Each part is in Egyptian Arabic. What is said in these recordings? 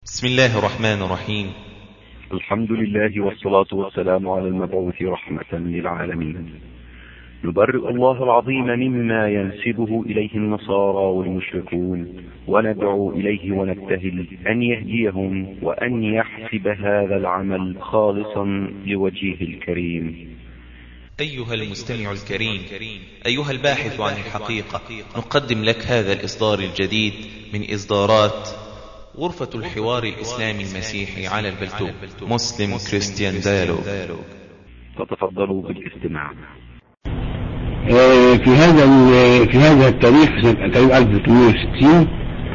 بسم الله الرحمن الرحيم الحمد لله والصلاة والسلام على المبعوث رحمة للعالمين نبرئ الله العظيم مما ينسبه إليه النصارى والمشركون وندعو إليه ونبتهل أن يهديهم وأن يحسب هذا العمل خالصا لوجهه الكريم أيها المستمع الكريم أيها الباحث عن الحقيقة نقدم لك هذا الإصدار الجديد من إصدارات غرفة الحوار الإسلامي المسيحي على البلتو مسلم كريستيان ديالوج فتفضلوا بالاستماع في هذا في هذا التاريخ سنة تقريبا 1860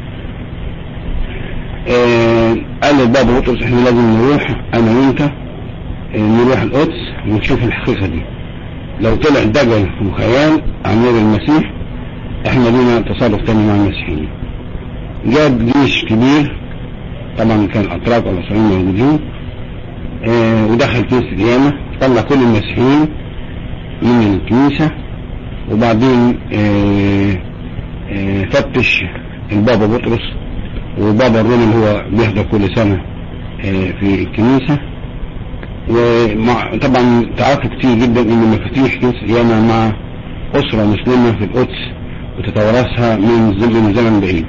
قال البابا بطرس احنا لازم نروح انا وانت نروح القدس ونشوف الحقيقة دي لو طلع دجل وخيال عن نور المسيح احنا لينا تصرف تاني مع المسيحيين جاب جيش كبير طبعا كان اتراك والمصريين موجودين اه ودخل كنيسة القيامة طلع كل المسيحيين من الكنيسة وبعدين اه اه فتش البابا بطرس وبابا الرومي اللي هو بيحضر كل سنة في الكنيسة وطبعا تعرفوا كتير جدا ان مفاتيح كنيسة القيامة مع اسرة مسلمة في القدس وتتوارثها من زمن زمن بعيد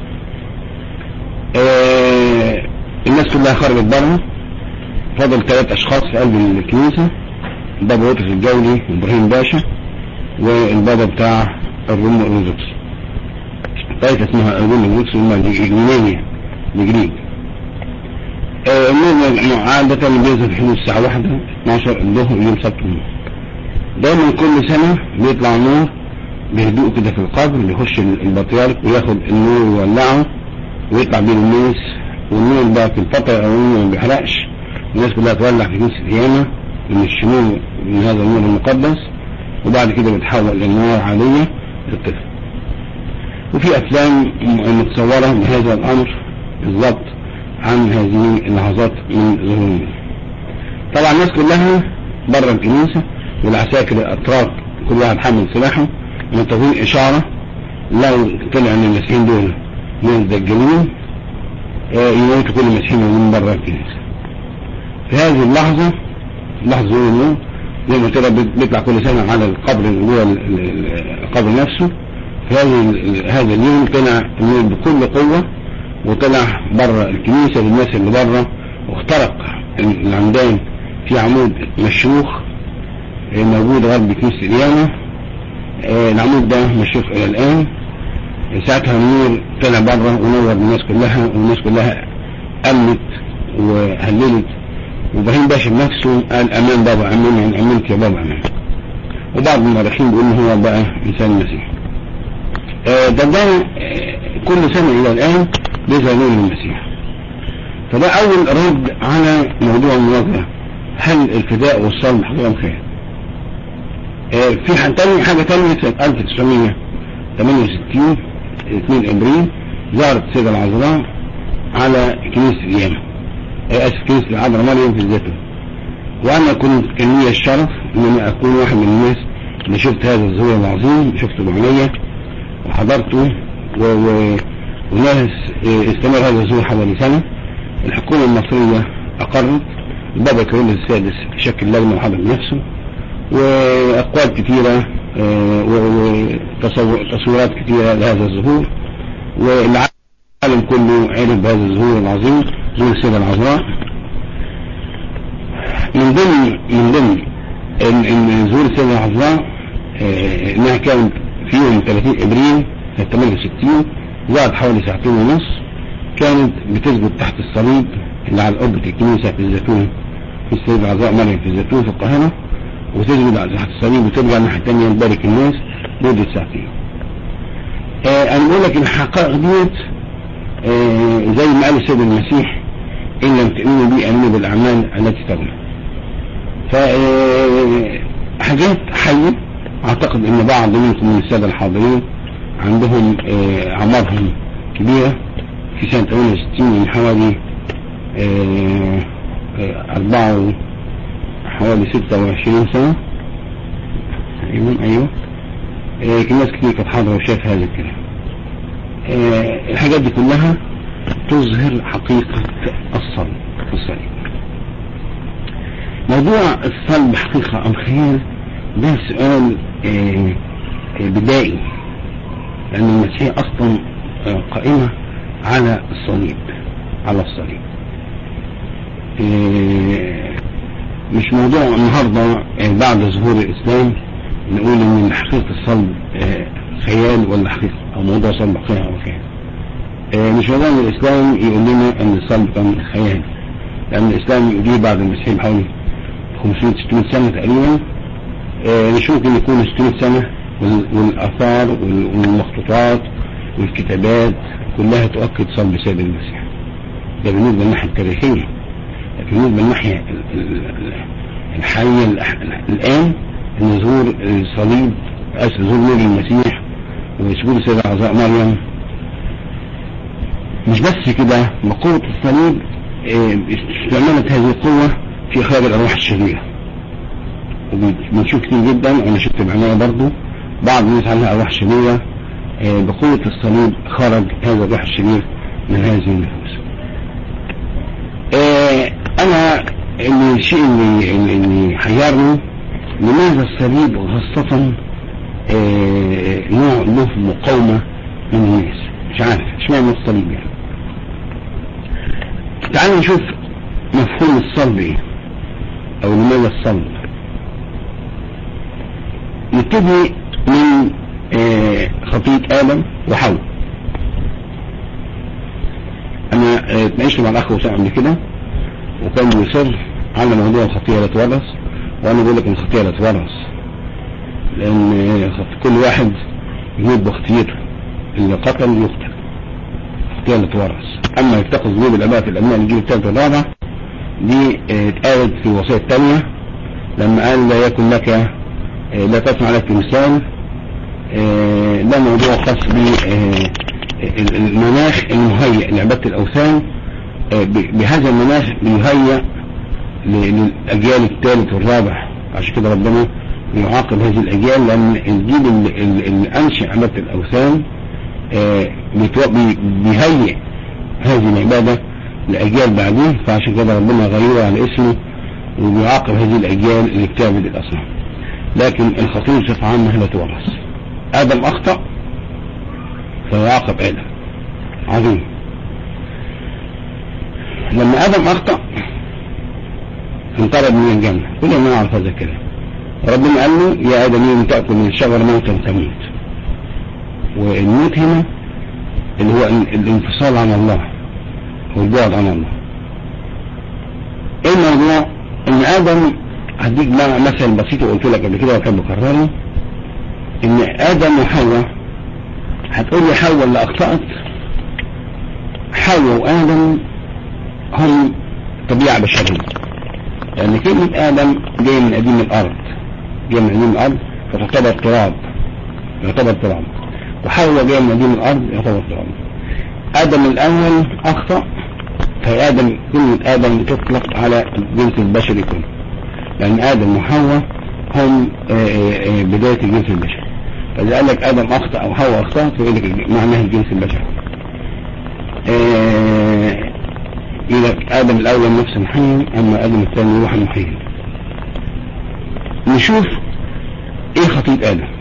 آه الناس كلها خرجت بره فضل ثلاث اشخاص في قلب الكنيسة بابا بطرس الجولي وابراهيم باشا والبابا بتاع الروم الارثوذكس طائفة اسمها الروم الارثوذكس هم اليونانية الجريك آه النور عادة بينزل في حدود الساعة واحدة 12 الظهر يوم سبت دايما كل سنة بيطلع نور بهدوء كده في القبر بيخش البطيارك وياخد النور ويولعه ويطلع بين الناس والنور ده في الفترة الأولانية ما بيحرقش الناس كلها تولع في كنيسة القيامة من الشمول من هذا النور المقدس وبعد كده بتحول إلى نار عادية تطفي وفي أفلام متصورة بهذا الأمر بالضبط عن هذه اللحظات من ظهور النور طبعا الناس كلها بره الكنيسة والعساكر الأتراك كل واحد حامل سلاحه منتظرين إشارة لو طلع ان المسيحيين دول من الدجالين يموتوا كل المسيحيين من بره الكنيسة في هذه اللحظة لحظة ظهور النور زي ما قلت بيطلع كل سنة على القبر اللي جوه القبر نفسه في هذه هذا اليوم طلع النور بكل قوة وطلع بره الكنيسة للناس اللي بره واخترق العمدان في عمود مشروخ موجود غرب كنيسة القيامة العمود ده مشروخ إلى الآن ساعتها النور طلع بره ونور الناس كلها والناس كلها أمنت وهللت وابراهيم باشا بنفسه قال أمان بابا أمان يعني أمنت يا بابا أمان وبعض المؤرخين بيقولوا هو بقى إنسان المسيح ده ده كل سنة إلى الآن بيظهر نور المسيح فده أول رد على موضوع المناظرة هل الفداء والصلب حقيقة خير في حاجة تانية حاجة تانية سنة 1968 2 ابريل زارت السيدة العذراء على كنيسة القيامة اسف كنيسة العذراء مريم في الزيتون وانا كنت كان لي الشرف ان انا اكون واحد من الناس اللي شفت هذا الظهور العظيم شفته بعينيا وحضرته و... و... وناس استمر هذا الظهور حوالي سنة الحكومة المصرية اقرت البابا كريم السادس شكل لجنة وحضر بنفسه وأقوال كثيرة وتصورات كثيرة لهذا الظهور والعالم كله عرف بهذا الظهور العظيم ظهور السيدة العذراء من ضمن من ضمن ان ظهور السيدة العذراء انها كانت في يوم 30 ابريل سنة 68 ظهرت حوالي ساعتين ونص كانت بتثبت تحت الصليب اللي على قبة الكنيسة في الزيتون في السيدة العذراء مريم في الزيتون في القاهرة وتجمد على تحت الصليب وترجع الناحية التانية تبارك الناس مدة ساعتين. آه أنا بقول لك الحقائق ديت آه زي ما قال السيد المسيح إن لم تؤمنوا بي آمنوا بالأعمال التي ترون. ف حاجات حية أعتقد إن بعض منكم من السادة الحاضرين عندهم آه أعمارهم كبيرة في سنة 68 من حوالي أربعة حوالي 26 سنة ايوه ايوه إيه ناس كتير كانت حاضرة وشاف هذا الكلام إيه الحاجات دي كلها تظهر حقيقة الصلب في الصليب موضوع الصلب حقيقة أم خيال ده سؤال آه، آه، بدائي لأن المسيح أصلا آه، قائمة على الصليب على الصليب آه، مش موضوع النهاردة آه، بعد ظهور الإسلام نقول إن حقيقة الصلب آه، خيال ولا حقيقة أو موضوع صلب حقيقة أو خيال آه، مش موضوع إن الإسلام يقول لنا أن الصلب كان خيال لأن الإسلام جه بعد المسيح بحوالي 500 600 سنة تقريبا آه، مش ممكن يكون 600 سنة وال- والآثار وال- والمخطوطات والكتابات كلها تؤكد صلب سيد المسيح ده بالنسبة للناحية التاريخية لكن بالنسبة للناحية ال- ال- ال- الحية الأح- الآن أن ظهور الصليب أسف ظهور نور المسيح وسجود السيدة العذراء مريم مش بس كده بقوة الصليب آه، استعملت هذه القوة في إخراج الأرواح الشريرة وبنشوف كتير جدا وأنا شفت بعناية برضو بعض الناس عليها أرواح شريرة آه، بقوة الصليب خرج هذا الروح الشرير من هذه النفوس آه، أنا اللي الشيء اللي, اللي- اللي حيرني لماذا الصليب خاصة آه، نوع له مقاومة من الناس مش عارف اشمعنى الصليب يعني تعالوا نشوف مفهوم الصلب ايه او لماذا الصلب نبتدي من آه، خطية آدم وحواء أنا آه، اتناقشت مع الأخ وسام قبل كده وكان بيصر على موضوع الخطية لا تورث وأنا بقول لك إن الخطية لا تورث لأن آه، خط- كل واحد يموت بخطيته اللي قتل يقتل الخطية لا تورث أما يتخذ ذنوب الآباء في الأبناء الجيل الثالث والرابع دي آه، اتقالت في الوصية الثانية لما قال لا يكن لك آه، لا تصنع لك تمثال آه، ده موضوع خاص بالمناخ المهيئ لعبادة الأوثان آه، ب- بهذا المناخ بيهيئ ل- للأجيال الثالث والرابع عشان كده ربنا يعاقب هذه الأجيال لأن الجيل اللي, اللي اللي أنشئ عبادة الأوثان آه، بيتو- بي- بيهيئ هذه العبادة لأجيال بعدين فعشان كده ربنا غيره على اسمه وبيعاقب هذه الأجيال اللي بتعبد الأصنام لكن الخطير بصفة عامة لا تورث آدم أخطأ فيعاقب آدم عظيم لما آدم أخطأ انطرد من الجنة كلنا نعرف هذا الكلام ربنا قال له يا آدم إن تأكل من الشجرة موتا تموت والموت هنا اللي هو ال- الانفصال عن الله والبعد عن الله ايه الموضوع ان ادم هديك بقى مثل بسيط وقلت لك قبل كده وكان بكرره ان ادم وحواء هتقول لي حواء اللي اخطأت حواء وادم هم طبيعة بشرية لان كلمة ادم جاية من قديم الارض جاية من قديم الارض فتعتبر تراب يعتبر تراب وحواء جاية من قديم الارض يعتبر تراب ادم الاول اخطأ فآدم كلمة آدم تطلق على الجنس البشري كله لأن آدم وحواء هم آه، آه، آه، بداية الجنس البشري فإذا قال لك آدم أخطأ أو حواء أخطأت فيقول لك معناه الجنس البشري آه، يقول لك آدم الأول نفس حي أما آدم الثاني روح محي نشوف إيه خطية آدم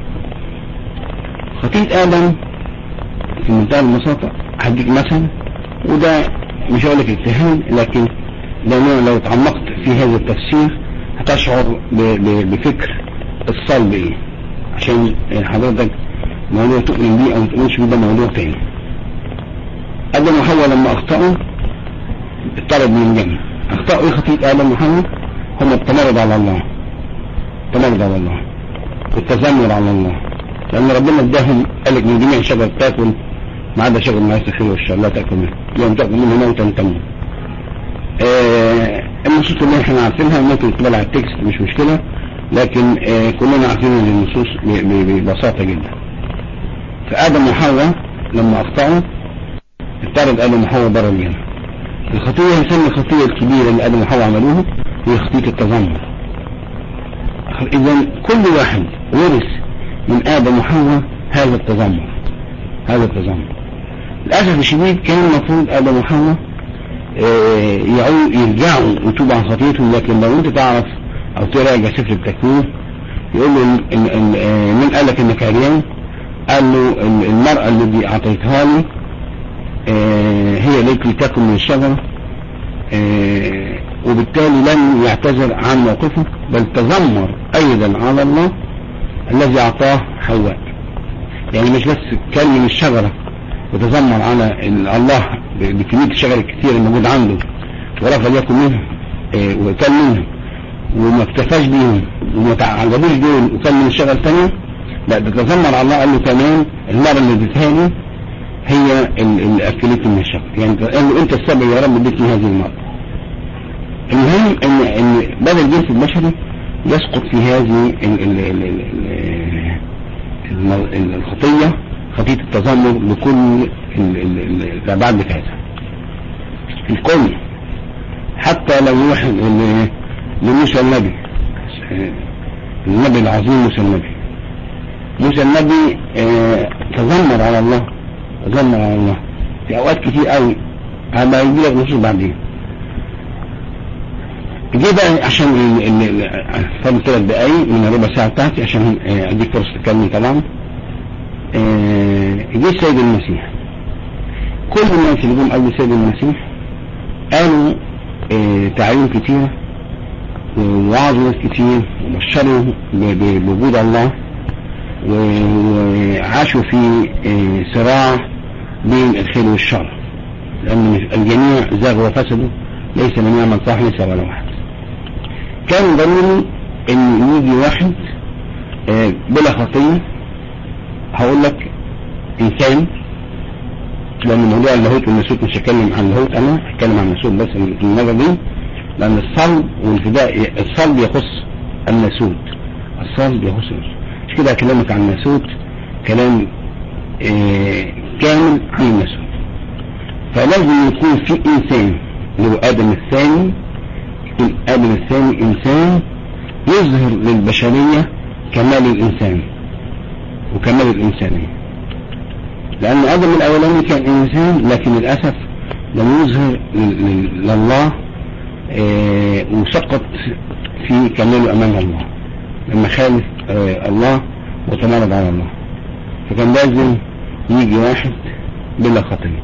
خطية آدم في منتهى البساطة هديك مثل وده مش هقول لك اجتهاد لكن لأنه لو تعمقت في هذا التفسير هتشعر ب- ب- بفكر الصلب ايه عشان حضرتك موضوع تؤمن بيه او ما تؤمنش بيه ده موضوع تاني ادم وحواء لما اخطأوا اضطرد من الجنة اخطأوا ايه خطيئة ادم وحواء هم التمرد على الله التمرد على الله والتذمر على الله لان ربنا اداهم قال لك من جميع شجر تاكل ما عدا شجر ما الخير والشر لا تاكل منه يوم تاكل منه موتا تموت آه النصوص اللي احنا عارفينها ممكن تبلع التكست مش مشكلة لكن آه كلنا عارفين ان النصوص ب- ب- ببساطة جدا فآدم وحواء لما اخطأوا اضطرد آدم وحواء بره الجنة الخطية يسمى الخطية الكبيرة اللي آدم وحواء عملوها هي خطية التذمر إذا كل واحد ورث من آدم وحواء هذا التذمر هذا التذمر للأسف الشديد كان المفروض آدم وحواء آه، يعو- يرجعوا ويتوبوا عن خطيئتهم لكن لو انت تعرف او تراجع سفر التكوين يقول له إن- إن- إن- آه، من قال لك انك عريان قال له ال- المرأة التي اعطيتها لي آه، هي التي تاكل من الشجرة آه، وبالتالي لم يعتذر عن موقفه بل تذمر ايضا على الله الذي اعطاه حواء يعني مش بس كل من الشجرة وتذمر على ال- الله ب- بكمية الشجر الكثير الموجود عنده ورفض ياكل منها آه، وكل منها وما اكتفاش بيهم وما تعجبوش دول وكل من الشجر الثانية لا ده تذمر على الله قال له كمان المرة اللي اديتها لي هي ال- اللي اكلتني من الشجر يعني قال له انت السبب يا رب اديتني هذه المرة المهم ان ان بدل الجنس البشري يسقط في هذه ال ال ال ال ال ال الخطية خطية التذمر بكل ال- ال- ال- الأبعاد بتاعتها الكل حتى لو يروح ل- لموسى النبي آه، النبي العظيم موسى النبي موسى النبي آه، تذمر على الله تذمر على الله في أوقات كتير قوي هبقى يجي لك نصوص بعدين جه بقى عشان ال- ال- ال- فاضل ثلاث دقايق من الربع ساعة بتاعتي عشان آه، اديك فرصة تتكلم طبعا آه، جه السيد المسيح كل الناس اللي جم قبل السيد المسيح قالوا آه، تعاليم كتيرة ووعظوا ناس كتير وبشروا ب- ب- بوجود الله و- وعاشوا في آه، صراع بين الخير والشر لأن الجميع زاغوا وفسدوا ليس من يعمل صح ليس ولا واحد كان ضروري ان يجي واحد آه، بلا خطية هقول لك انسان لان موضوع اللاهوت والناسوت مش هتكلم عن اللاهوت انا هتكلم عن الناسوت بس المرة دي لان الصلب والفداء الصلب يخص الناسوت الصلب يخص الناسوت مش كده هكلمك عن الناسوت كلام آه، كامل عن الناسوت فلازم يكون في انسان اللي هو ادم الثاني يكون ادم الثاني انسان يظهر للبشرية كمال الانسان وكمال الانسانية لان ادم الاولاني كان انسان لكن للاسف لم يظهر لل- لل- لله آه، وسقط في كماله امام الله لما خالف آه، الله وتمرد على الله فكان لازم يجي واحد بلا خطيه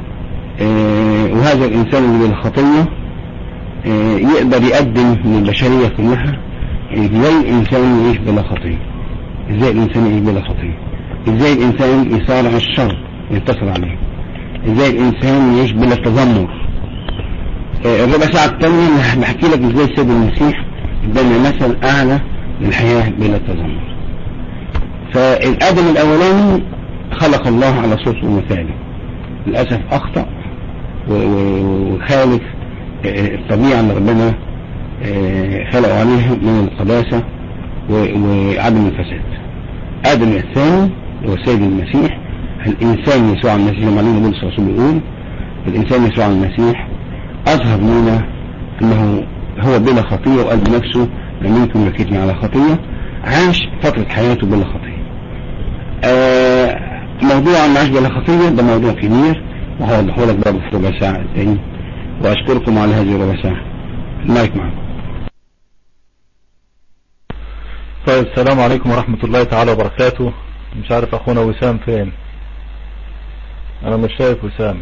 آه، وهذا الإنسان اللي بالخطية آه، يقدر يقدم للبشرية كلها ازاي الإنسان يعيش بلا خطية ازاي الإنسان يعيش بلا خطية ازاي الإنسان يصارع الشر وينتصر عليه ازاي الإنسان يعيش بلا تذمر آه، الربع ساعة الثانية اللي بحكي لك ازاي السيد المسيح ادانا مثل أعلى للحياة بلا تذمر فالآدم الأولاني خلق الله على صورته ومثاله للأسف أخطأ و- و- وخالف آه، الطبيعة اللي ربنا آه، خلقه عليها من القداسة و- وعدم الفساد آدم الثاني هو السيد المسيح الإنسان يسوع المسيح لما علينا بولس الرسول بيقول الإنسان يسوع المسيح أظهر لنا أنه هو بلا خطية وقال بنفسه لم يكن يكتني على خطية عاش فترة حياته بلا خطية آه، موضوع العيش بلا خطية ده موضوع كبير وهوضحه لك برضه في ربع ساعة تاني وأشكركم على هذه الربع ساعة المايك معكم طيب السلام عليكم ورحمة الله تعالى وبركاته مش عارف اخونا وسام فين انا مش شايف وسام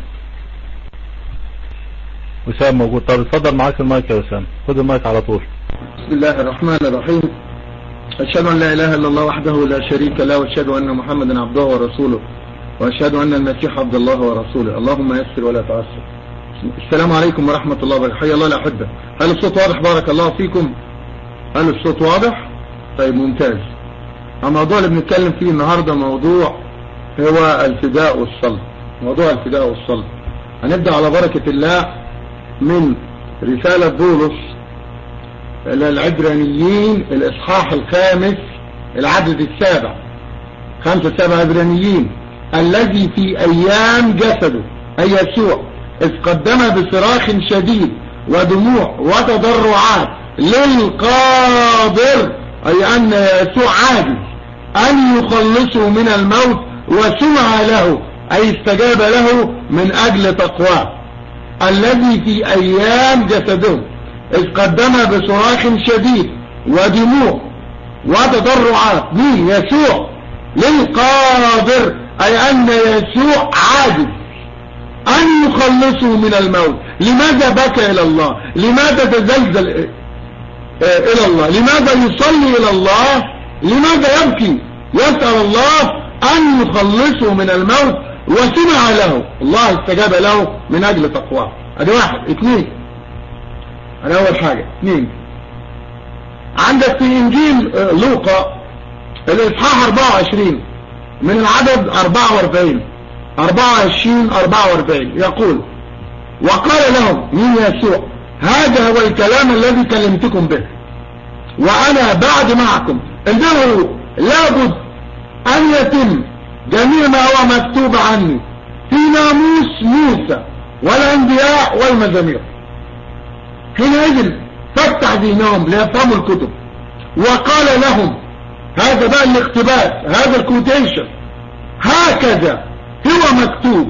وسام موجود طب اتفضل معاك المايك يا وسام خد المايك على طول بسم الله الرحمن الرحيم أشهد أن لا إله إلا الله وحده لا شريك له وأشهد أن محمدا عبده ورسوله وأشهد أن المسيح عبد الله ورسوله اللهم يسر ولا تعسر السلام عليكم ورحمة الله وبركاته حيا الله الأحبة هل الصوت واضح بارك الله فيكم هل الصوت واضح طيب ممتاز الموضوع اللي بنتكلم فيه النهاردة موضوع هو الفداء والصلب موضوع الفداء والصلب هنبدأ على بركة الله من رسالة بولس إلى العبرانيين الإصحاح الخامس العدد السابع خمسة سبع عبرانيين الذي في أيام جسده أي يسوع إذ قدم بصراخ شديد ودموع وتضرعات للقادر أي أن يسوع عاجز أن يخلصه من الموت وسمع له أي استجاب له من أجل تقواه الذي في أيام جسده إذ قدم بصراخ شديد ودموع وتضرعات مين يسوع للقادر أي أن يسوع عاجز أن يخلصه من الموت لماذا بكى إلى الله لماذا تزلزل إلى الله لماذا يصلي إلى الله لماذا يبكي يسأل الله أن يخلصه من الموت وسمع له الله استجاب له من أجل تقواه ادي واحد اثنين انا اول حاجة اثنين عندك في انجيل لوقا الاصحاح 24 من العدد 44 24 44 يقول وقال لهم مين يسوع هذا هو الكلام الذي كلمتكم به وانا بعد معكم انه لابد ان يتم جميع ما هو مكتوب عني في ناموس موسى والانبياء والمزامير حينئذ فتح ذهنهم ليفهموا الكتب وقال لهم هذا بقى الاقتباس هذا الكوتيشن هكذا هو مكتوب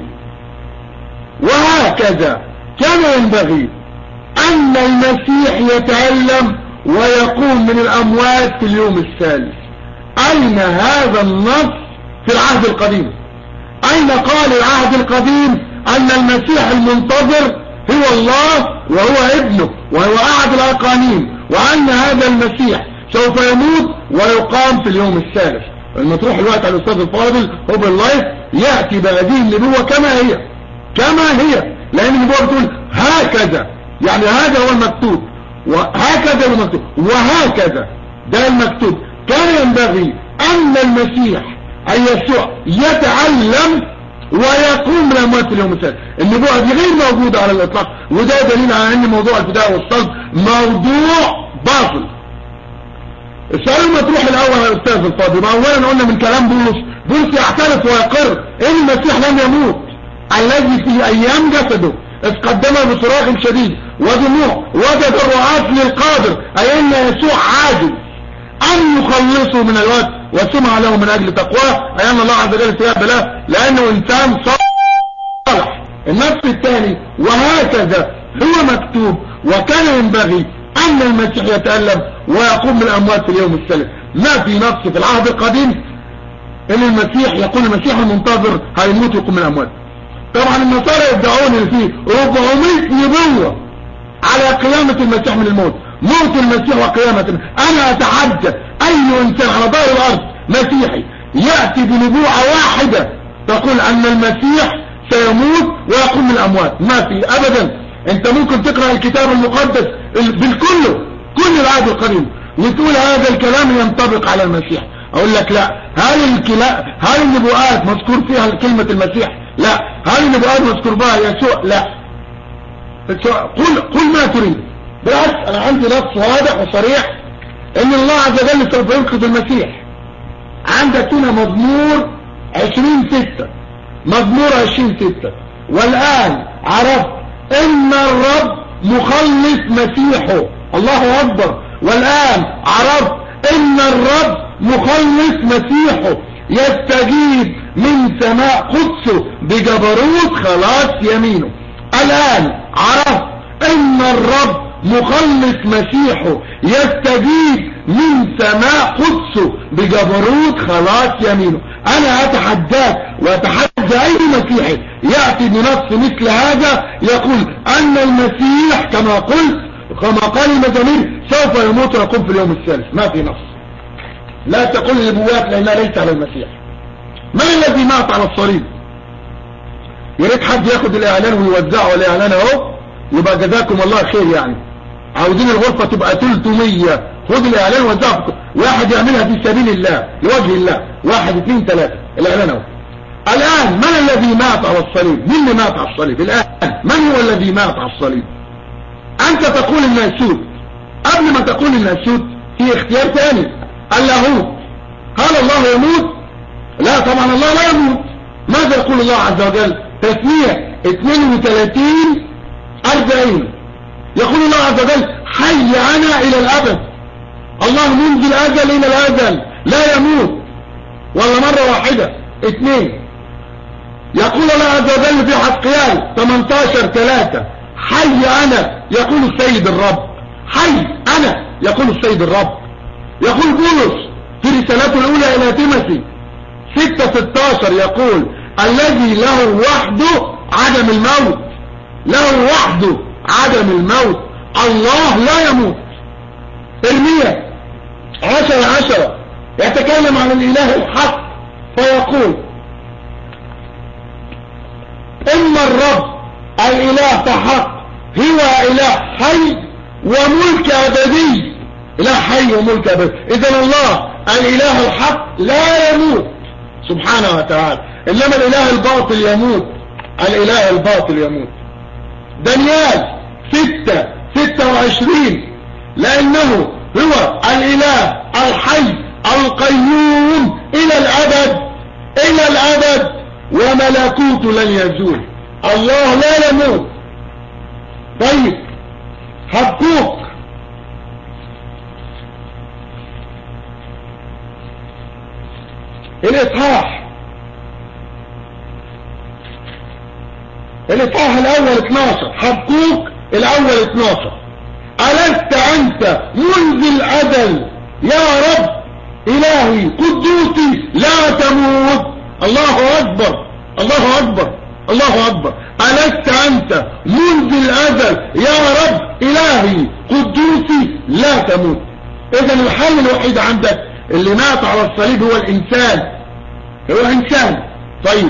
وهكذا كان ينبغي ان المسيح يتألم ويقوم من الاموات في اليوم الثالث اين هذا النص في العهد القديم اين قال العهد القديم ان المسيح المنتظر هو الله وهو ابنه وهو احد الاقانيم وان هذا المسيح سوف يموت ويقام في اليوم الثالث لما تروح الوقت على الاستاذ الفاضل هو باللايف ياتي بهذه النبوه كما هي كما هي لان النبوه بتقول هكذا يعني هذا هو المكتوب وهكذا هو المكتوب وهكذا ده المكتوب كان ينبغي ان المسيح اي يسوع يتعلم ويقوم من الاموات في اليوم الثالث النبوءه دي غير موجوده على الاطلاق وده دليل على ان موضوع الفداء والصلب موضوع باطل السؤال لما تروح الاول يا استاذ الفاضل ما اولا قلنا من كلام بولس بولس يعترف ويقر ان المسيح لم يموت الذي في ايام جسده اذ قدمه بصراخ شديد ودموع وتضرعات للقادر اي ان يسوع عاجز ان يخلصه من الوقت وسمع له من اجل تقواه اي ان الله عز وجل استجاب له لانه انسان صالح النص الثاني وهكذا هو مكتوب وكان ينبغي ان المسيح يتألم ويقوم من الاموات في اليوم الثالث ما في نص في العهد القديم ان المسيح يقول المسيح المنتظر هيموت ويقوم من الاموات طبعا النصارى يدعون ان في 400 نبوة على قيامة المسيح من الموت موت المسيح وقيامة انا اتحدى اي انسان على ظهر الارض مسيحي يأتي بنبوءة واحدة تقول ان المسيح سيموت ويقوم من الاموات ما في ابدا انت ممكن تقرأ الكتاب المقدس بالكله كل العهد القديم وتقول هذا الكلام ينطبق على المسيح اقول لك لا هل الكلا هل النبوءات مذكور فيها كلمة المسيح لا هل النبوءات مذكور بها يسوع لا قل قل ما تريد بالعكس انا عندي نص واضح وصريح ان الله عز وجل سوف ينقذ المسيح عندك هنا مزمور عشرين ستة مزمور عشرين ستة والان عرفت ان الرب مخلص مسيحه الله اكبر والان عرفت ان الرب مخلص مسيحه يستجيب من سماء قدسه بجبروت خلاص يمينه الان عرفت ان الرب مخلص مسيحه يستجيب من سماء قدسه بجبروت خلاص يمينه انا اتحداك واتحدى اي مسيحي يأتي بنص مثل هذا يقول ان المسيح كما قلت كما قال المزامير سوف يموت ويقوم في اليوم الثالث ما في نص لا تقل النبوات لانها ليس على المسيح من الذي مات على الصليب يا ريت حد ياخد الاعلان ويوزعه الاعلان اهو يبقى جزاكم الله خير يعني عاوزين الغرفة تبقى 300 خد الاعلان ووزعه واحد يعملها في سبيل الله لوجه الله واحد اثنين ثلاثة الاعلان اهو الان من الذي مات على الصليب مين اللي مات على الصليب الان من هو الذي مات على الصليب انت تقول الناسوت قبل ما تقول الناسوت في اختيار ثاني اللاهوت هل الله يموت لا طبعا الله لا يموت ماذا يقول الله عز وجل تسمية 32 40 يقول الله عز وجل حي انا الى الابد الله منذ الازل الى الازل لا يموت ولا مرة واحدة اثنين يقول الله عز وجل في حقيان 18 3 حي انا يقول السيد الرب حي انا يقول السيد الرب يقول بولس في رسالته الاولى الى تيموثي 6 16 يقول الذي له وحده عدم الموت له وحده عدم الموت الله لا يموت ارميا عشر عشرة يتكلم عن الاله الحق فيقول اما الرب الاله فحق هو اله حي وملك ابدي اله حي وملك ابدي اذا الله الاله الحق لا يموت سبحانه وتعالى انما الاله الباطل يموت الاله الباطل يموت دانيال ستة ستة وعشرين لانه هو الاله الحي القيوم الى الابد الى الابد وملكوت لن يزول الله لا يموت طيب حقوق الاصحاح الاصحاح الاول 12 حقوق الاول 12 ألست أنت منذ الأزل يا رب إلهي قدوسي لا تموت الله أكبر الله أكبر الله أكبر ألست أنت منذ الأزل يا رب إلهي قدوسي لا تموت إذا الحل الوحيد عندك اللي مات على الصليب هو الإنسان هو إنسان طيب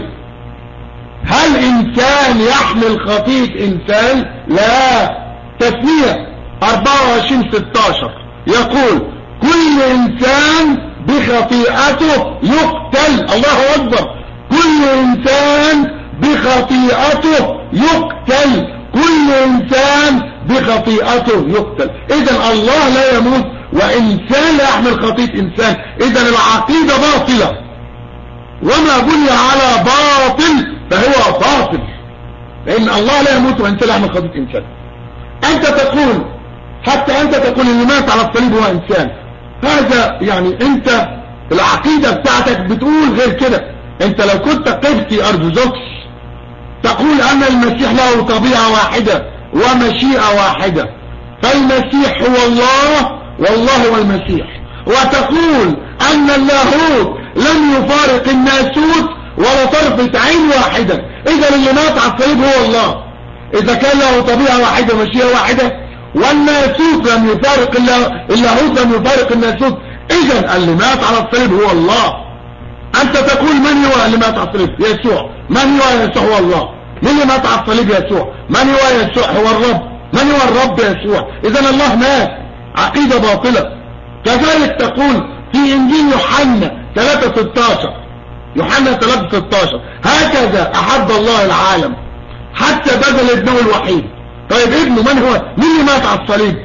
هل إنسان يحمل خطيئة إنسان لا تسمية 24 16 يقول كل إنسان بخطيئته يقتل الله أكبر كل إنسان بخطيئته يقتل كل إنسان بخطيئته يقتل إذا الله لا يموت وإنسان لا يحمل خطيئة إنسان إذا العقيدة باطلة وما بني على باطل فهو باطل لأن الله لا يموت وإنسان لا يحمل خطيئة إنسان أنت تقول حتى أنت تقول اللي مات على الصليب هو إنسان هذا يعني أنت العقيدة بتاعتك بتقول غير كده أنت لو كنت قبطي أرثوذكس تقول أن المسيح له طبيعة واحدة ومشيئة واحدة فالمسيح هو الله والله هو المسيح وتقول أن اللاهوت لم يفارق الناسوت ولا طرفة عين واحدة إذا اللي مات على الصليب هو الله إذا كان له طبيعة واحدة ومشيئة واحدة والناسوت لم يفارق اللاهوت لم يفارق الناسوت إذا اللي مات على الصليب هو الله أنت تقول من هو اللي مات على الصليب يسوع من هو يسوع هو الله من اللي مات على الصليب يسوع من هو يسوع هو الرب من هو الرب يسوع إذا الله مات عقيدة باطلة كذلك تقول في إنجيل يوحنا 3:16 يوحنا 3:16 هكذا أحب الله العالم حتى بذل ابنه الوحيد طيب ابنه من هو مين اللي مات على الصليب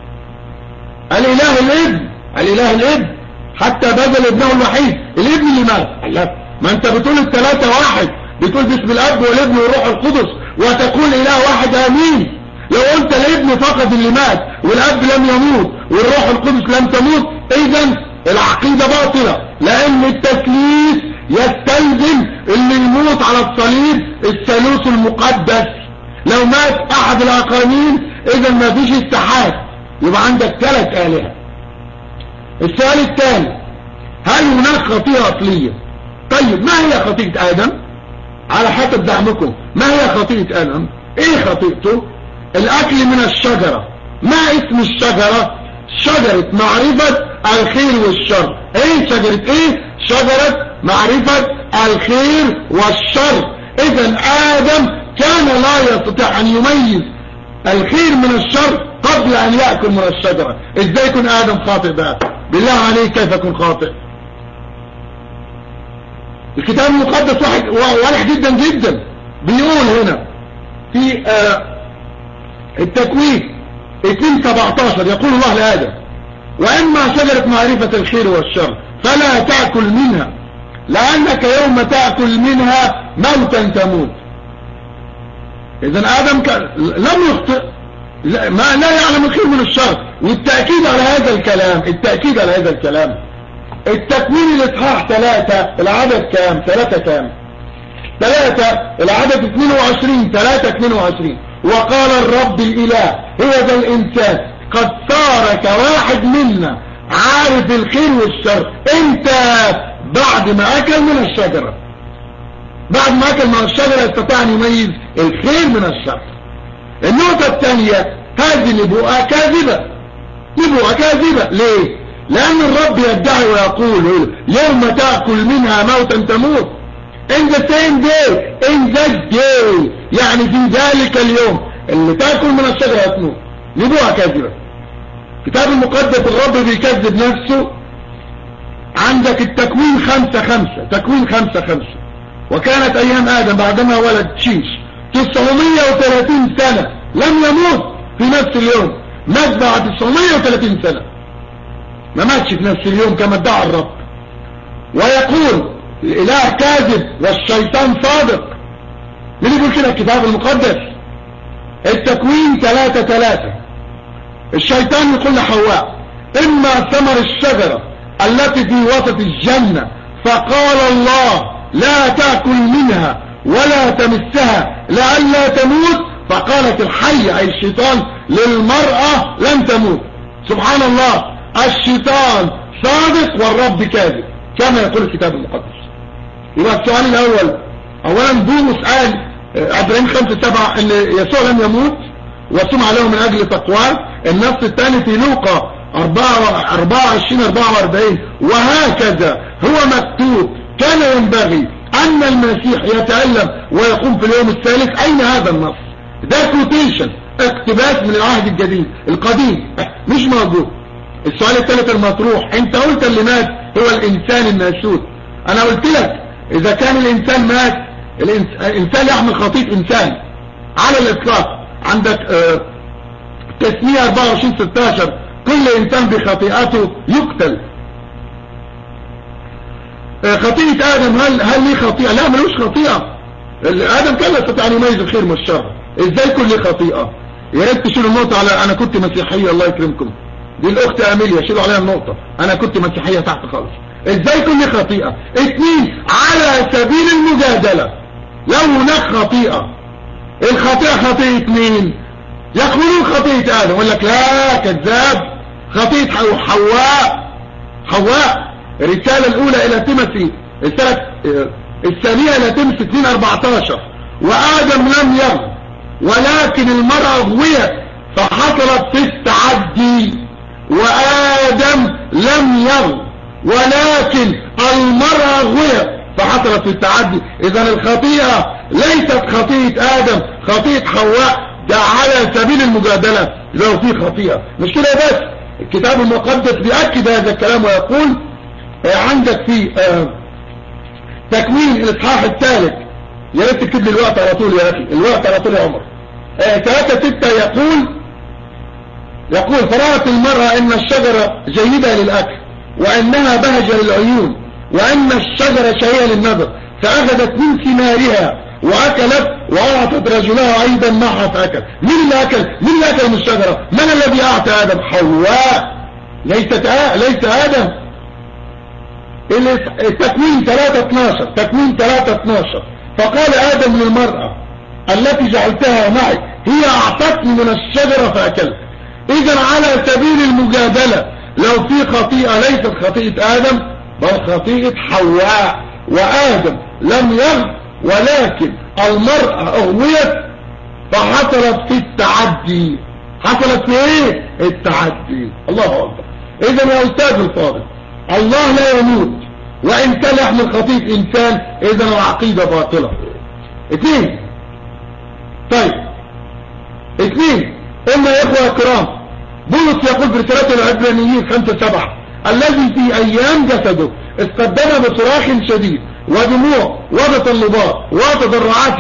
الاله الابن الاله الابن حتى بذل ابنه الوحيد الابن اللي مات لا ما انت بتقول الثلاثة واحد بتقول باسم الاب والابن والروح القدس وتقول اله واحد امين لو قلت الابن فقط اللي مات والاب لم يموت والروح القدس لم تموت اذا العقيدة باطلة لان التثليث يستلزم اللي يموت على الصليب الثالوث المقدس لو مات احد الاقرانين اذا ما فيش اتحاد يبقى عندك ثلاث الهه السؤال الثاني هل هناك خطيئة اصلية طيب ما هي خطيئة ادم على حسب دعمكم ما هي خطيئة ادم ايه خطيئته الاكل من الشجرة ما اسم الشجرة شجرة معرفة الخير والشر ايه شجرة ايه شجرة معرفة الخير والشر اذا ادم كان لا يستطيع ان يميز الخير من الشر قبل ان يأكل من الشجرة ازاي يكون ادم خاطئ بقى بالله عليك كيف يكون خاطئ الكتاب المقدس واحد واضح جدا جدا بيقول هنا في آه التكوين 2 17 يقول الله لآدم وإما شجرة معرفة الخير والشر فلا تأكل منها لأنك يوم تأكل منها موتا تموت إذا آدم كان لم يخطئ لا, ما لا يعلم الخير من الشر والتأكيد على هذا الكلام التأكيد على هذا الكلام التكوين الإصحاح ثلاثة العدد كام ثلاثة كام ثلاثة العدد 22 3 22 وقال الرب الإله هو ذا الإنسان قد صار كواحد منا عارف الخير والشر انت بعد ما اكل من الشجرة بعد ما اكل من الشجرة استطاع ان يميز الخير من الشر النقطة الثانية هذه نبوءة كاذبة نبوءة كاذبة ليه لان الرب يدعي ويقول يوم تأكل منها موتا تموت in the same day in that day يعني في ذلك اليوم اللي تأكل من الشجرة تموت نبوءة كاذبة كتاب المقدس الرب بيكذب نفسه عندك التكوين خمسة خمسة تكوين خمسة خمسة وكانت ايام ادم بعدما ولد شيش 930 سنة لم يموت في نفس اليوم مات بعد 930 سنة ما ماتش في نفس اليوم كما ادعى الرب ويقول الاله كاذب والشيطان صادق مين يقول كده الكتاب المقدس التكوين ثلاثة ثلاثة الشيطان يقول لحواء اما ثمر الشجرة التي في وسط الجنة فقال الله لا تأكل منها ولا تمسها لئلا تموت فقالت الحية اي الشيطان للمرأة لن تموت سبحان الله الشيطان صادق والرب كاذب كما يقول الكتاب المقدس يبقى السؤال الاول اولا بولس قال عبرين خمسة سبعة ان يسوع لم يموت وسمع له من اجل تقواه النص الثاني في لوقا 24 44 وهكذا هو مكتوب كان ينبغي ان المسيح يتألم ويقوم في اليوم الثالث اين هذا النص ده كوتيشن اقتباس من العهد الجديد القديم مش موجود السؤال الثالث المطروح انت قلت اللي مات هو الانسان الناسوت انا قلت لك اذا كان الانسان مات الانسان يحمل خطيط انسان على الاطلاق عندك اه تسمية 24 16 كل انسان بخطيئته يقتل اه خطيئة ادم هل هل ليه خطيئة لا ملوش خطيئة ادم كان يستطيع ان يميز الخير من الشر ازاي يكون ليه خطيئة يا ريت تشيلوا النقطة على انا كنت مسيحية الله يكرمكم دي الاخت اميليا شيلوا عليها النقطة انا كنت مسيحية تحت خالص ازاي يكون ليه خطيئة اثنين على سبيل المجادلة لو هناك خطيئة الخطيئة خطيئة مين يقولون خطيئة ادم يقول لك لا كذاب خطيئة حواء حواء الرسالة الاولى الى تيموثي السنة الثانية الى تيموثي 2 14 وادم لم يغ ولكن المرأة غويت فحصلت في التعدي وادم لم يغ ولكن المرأة غويت فحصلت في التعدي اذا الخطيئة ليست خطيئة ادم خطيئة حواء ده على سبيل المجادلة لو في خطيئة مش كده بس الكتاب المقدس بيأكد هذا الكلام ويقول عندك في تكوين الاصحاح الثالث يا ريت تكتب لي الوقت على طول يا اخي الوقت على طول يا عمر ثلاثة ستة يقول يقول فرأت المرأة ان الشجرة جيدة للأكل وانها بهجة للعيون وان الشجرة شهية للنظر فاخذت من ثمارها واكلت واعطت رجلها ايضا معها فاكل مين اللي اكل مين اللي اكل من الشجرة من الذي اعطى ادم حواء ليست آ... ليس ادم التكوين 3 12 تكوين 3 12 فقال ادم للمرأة التي جعلتها معي هي اعطتني من الشجرة فاكلت اذا على سبيل المجادلة لو في خطيئة ليست خطيئة ادم بل خطيئة حواء وادم لم يغ ولكن المرأة اغويت فحصلت في التعدي حصلت في ايه التعدي الله اكبر اذا يا استاذ الفاضل الله لا يموت وان كان يحمل خطيئة انسان اذا العقيدة باطلة اثنين طيب اثنين اما يا اخوة كرام بولس يقول في رسالة العبرانيين خمسة سبعة الذي في ايام جسده استقدم بصراخ شديد ودموع وتطلبات وتضرعات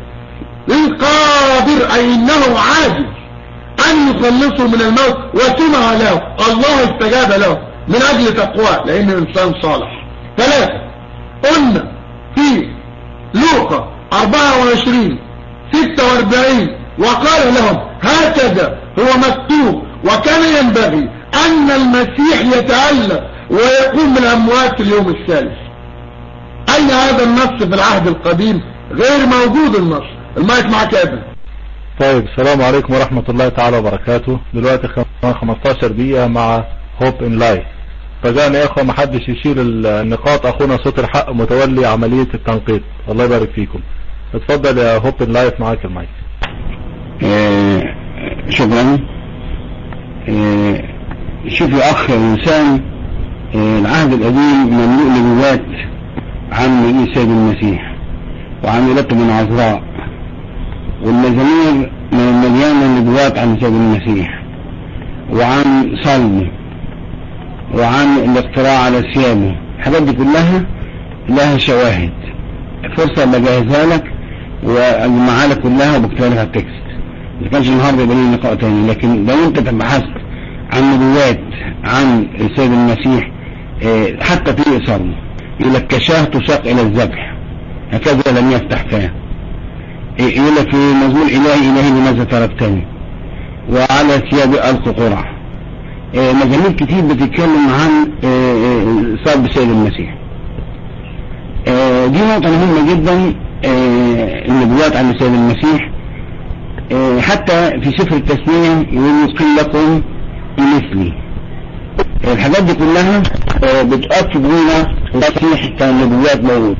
للقادر اي انه عاجز ان يخلصه من الموت وسمع له الله استجاب له من اجل تقواه لانه انسان صالح ثلاثة قلنا في لوقا 24 46 وقال لهم هكذا هو مكتوب وكان ينبغي ان المسيح يتألم ويقوم من الاموات في اليوم الثالث اين هذا النص في العهد القديم غير موجود النص المايك معك يا ابني طيب السلام عليكم ورحمة الله تعالى وبركاته دلوقتي خم- 15 دقيقة مع هوب ان لايف فجاءنا يا اخوة محدش يشيل النقاط اخونا صوت الحق متولي عملية التنقيط الله يبارك فيكم اتفضل يا هوب ان لايف معاك المايك آه، شكرا آه، شوف يا اخ انسان آه، العهد القديم مملوء نبوات عن مجيء سيد المسيح وعن ولادته من عذراء والمزامير مليانه نبوات عن سيد المسيح وعن صلبه وعن الاقتراع على ثيابه الحاجات دي كلها لها شواهد فرصة بجهزها لك واجمعها لك كلها وبكتبها لك على التكست ما كانش النهارده يبقى لنا لقاء تاني لكن لو انت بحثت عن نبوات عن السيد المسيح آه، حتى في إصابه يقول لك كشاه تساق إلى الذبح هكذا لم يفتح فاه آه، يقول لك في مزمور إلهي إلهي لماذا تركتني وعلى ثياب ألقى قرع آه، مزامير كتير بتتكلم عن آه، آه، صلب السيد المسيح آه، دي نقطة مهمة جدا آه، النبوات عن السيد المسيح آه، حتى في سفر التثنية يقول قيل لكم بمثلي آه، الحاجات دي كلها آه، بتؤكد لنا المسيح كان النبوات موجود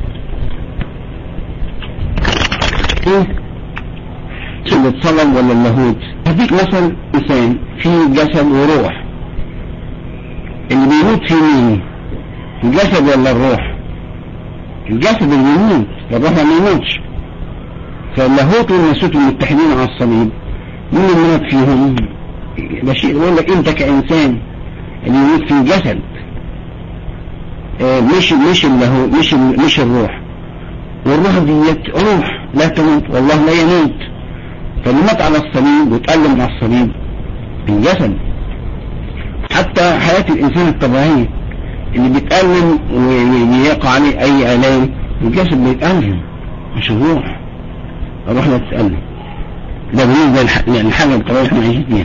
شو بتصلب ولا اللاهوت هديك مثل انسان فيه جسد وروح اللي بيموت في مين الجسد ولا الروح الجسد اللي بيموت الروح ما يموتش فاللاهوت والناسوت المتحدين على الصليب مين اللي مات فيهم ده شيء يقول لك انت كانسان اللي يموت في الجسد آه، مش مش اللاهوت مش ال- مش الروح والروح ديت روح لا تموت والله لا يموت فاللي مات على الصليب وتألم على الصليب الجسد حتى حياة الإنسان الطبيعية اللي بيتألم ويقع عليه أي آلام الجسد بيتألم مش الروح الروح لا تتألم ده بالنسبة للح- للحاجة الطبيعية اللي احنا عايشين فيها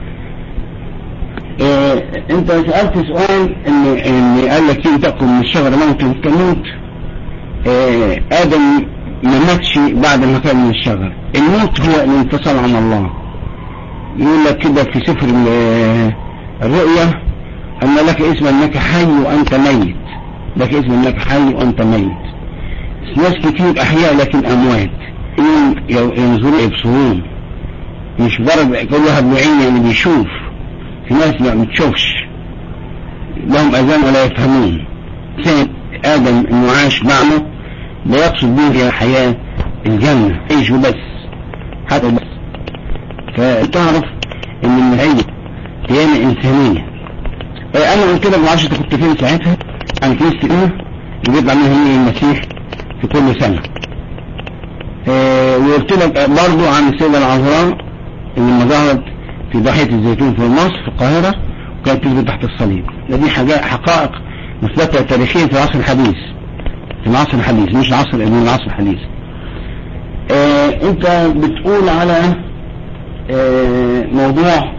إيه انت سألت سؤال ان ان قال لك كيف تأكل من الشجرة ممكن تموت إيه ادم ما ماتش بعد ما كان من الشجر الموت هو الانفصال عن الله يقول لك كده في سفر ال- الرؤيا ان لك اسم انك حي وانت ميت لك اسم انك حي وانت ميت ناس كتير احياء لكن اموات يوم ينظروا يبصرون مش برد كل واحد بعينه اللي بيشوف في ناس ما بتشوفش لهم اذان ولا يفهمون سيد ادم انه عاش معنا لا يقصد به هي حياة الجنة عيش بس حتى بس فتعرف ان النهاية قيامة انسانية آه، انا قلت لك معرفش انت كنت فين ساعتها عن كنيسة ايه اللي بيطلع منها من المسيح في كل سنة آه، وقلت لك برضو عن السيدة العذراء اللي لما ظهرت في ضاحية الزيتون في مصر في القاهرة وكانت تثبت تحت الصليب ده دي حاجات حقائق مثبتة تاريخيا في العصر الحديث في العصر الحديث مش العصر القديم العصر الحديث آه انت بتقول على آه موضوع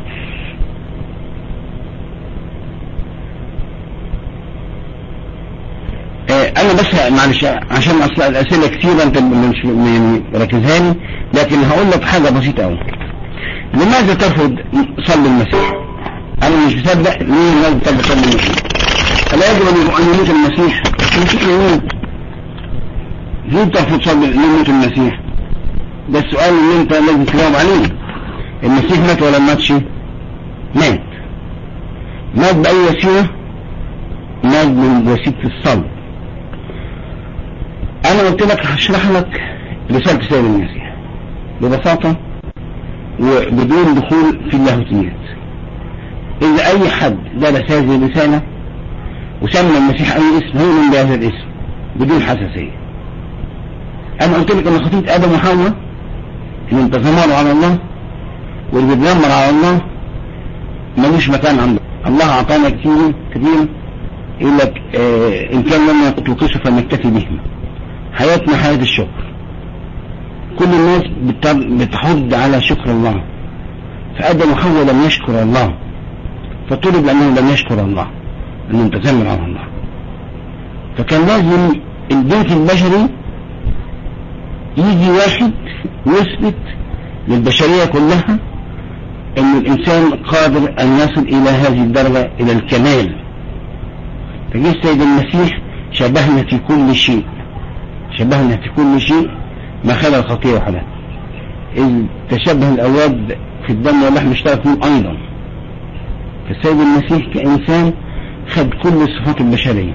آه انا بس معلش عشان اصل الاسئله كتير انت مش يعني ركزها لي لكن هقول لك حاجه بسيطه قوي لماذا ترفض صلي المسيح انا مش مصدق ليه لماذا ترفض صلي المسيح الا يجب ان يموت المسيح المسيح يموت ليه ترفض صلي يموت المسيح ده السؤال اللي انت لازم تجاوب عليه المسيح مات ولا ما ماتش مات مات باي وسيله مات بوسيله الصلب انا قلت لك هشرح لك رساله سيد المسيح ببساطه وبدون دخول في اللاهوتيات إذا أي حد درس هذه الرسالة وسمى المسيح أي اسم هو من بهذا الاسم بدون حساسية أنا قلت لك أن خطية آدم وحواء اللي تذمروا على الله واللي بيتذمر على الله ملوش مكان عنده الله أعطانا كثير كثير يقول لك آه إن كان لنا تطلقش فنكتفي بهما حياتنا حياة الشكر كل الناس بتحض على شكر الله فآدم وحواء لم يشكر الله فطلب لأنه لم يشكر الله أنه متذمر على الله فكان لازم البيت البشري يجي واحد يثبت للبشرية كلها ان الانسان قادر ان يصل الى هذه الدرجة الى الكمال فجه السيد المسيح شبهنا في كل شيء شبهنا في كل شيء ما خلا الخطيئة وحدها إذ تشبه الأولاد في الدم واللحم اشترك فيهم أيضا فالسيد المسيح كإنسان خد كل الصفات البشرية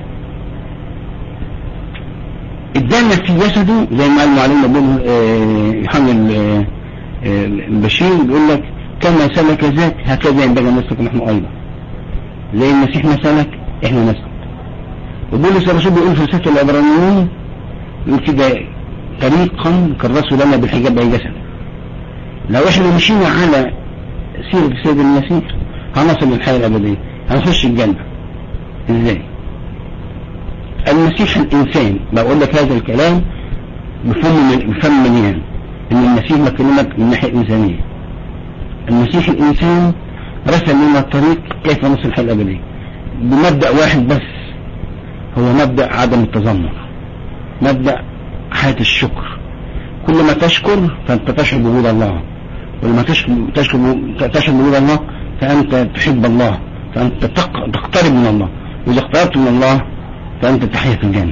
ادانا في جسده زي ما قال معلم بن يوحنا البشير بيقول لك كما سلك ذاك هكذا ينبغي ان نسلك نحن ايضا زي المسيح ما سلك احنا نسلك وبولس الرسول بيقول في رسالة العبرانيين يقول كده طريقا كرسوا لنا بالحجاب اي جسد لو احنا مشينا على سيرة السيد المسيح هنصل للحياة الأبدية هنخش الجنة ازاي المسيح الإنسان بقول لك هذا الكلام بفم بفم مليان إن المسيح بكلمك من ناحية إنسانية المسيح الإنسان رسم لنا الطريق كيف نصل الحياة الأبدية بمبدأ واحد بس هو مبدأ عدم التذمر مبدأ حياة الشكر كل ما تشكر فأنت تشعر بوجود الله ولما تشكر تشعر بوجود الله فأنت تحب الله فأنت تقترب من الله وإذا اقتربت من الله فأنت تحيا في الجنة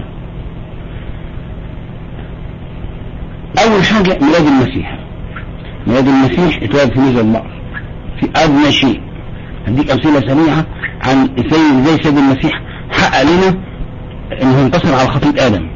أول حاجة ميلاد المسيح ميلاد المسيح اتولد في نزل البقر في أدنى شيء هديك أمثلة سريعة عن زي زي سيد المسيح حقق لنا انه انتصر على خطيئة آدم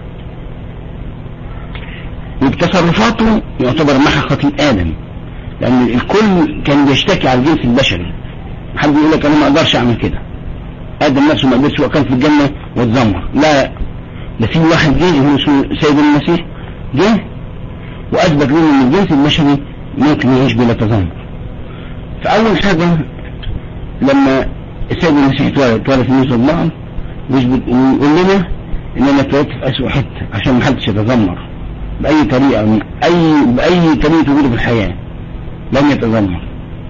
وبتصرفاته يعتبر محى خطيئة آدم لأن الكل كان بيشتكي على الجنس البشري حد يقول لك أنا ما أقدرش أعمل كده آدم نفسه ما قدرش وكان في الجنة واتذمر لا ده في واحد جه هو اسمه سيد المسيح جه وأثبت لنا إن الجنس البشري ممكن يعيش بلا تذمر فأول حاجة لما السيد المسيح اتولد اتولد في نص الله ويثبت ويقول لنا إن أنا اتولدت في أسوأ حتة عشان ما حدش يتذمر بأي طريقة من أي بأي طريقة وجوده في الحياة لم يتذمر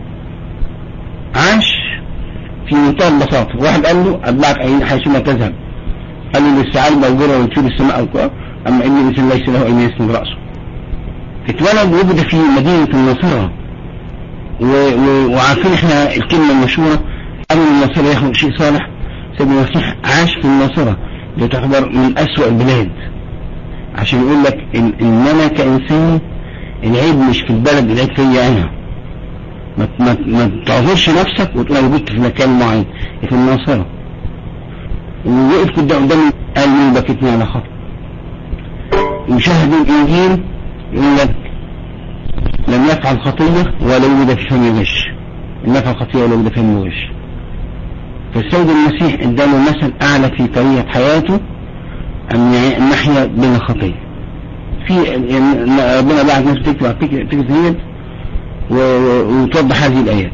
عاش في منتهى البساطة واحد قال له أتبعك أين حيثما تذهب قال له للسعال موجودة وتشوف السماء والكرة أما إن الإنسان ليس له أين يسند رأسه اتولد وولد في مدينة النصارى وعارفين احنا الكلمة المشهورة قبل النصارى يخلق شيء صالح سيد المسيح عاش في النصارى لتعتبر من أسوأ البلاد عشان يقول لك إن, إن أنا كإنسان العيب مش في البلد العيب فيا أنا ما, ما, ما تعذرش نفسك وتقول أنا وجدت في مكان معين في الناصرة ووقف قدام قدامي قال مين بكتني على خط وشاهد الإنجيل يقول لك لم يفعل خطية ولا وجد في فم غش لم يفعل خطية ولا وجد في فم غش فالسيد المسيح ادانا مثل أعلى في طريقة حياته أن نحيا بلا خطية في ربنا بعد ناس تكتب تكتب وتوضح هذه الآيات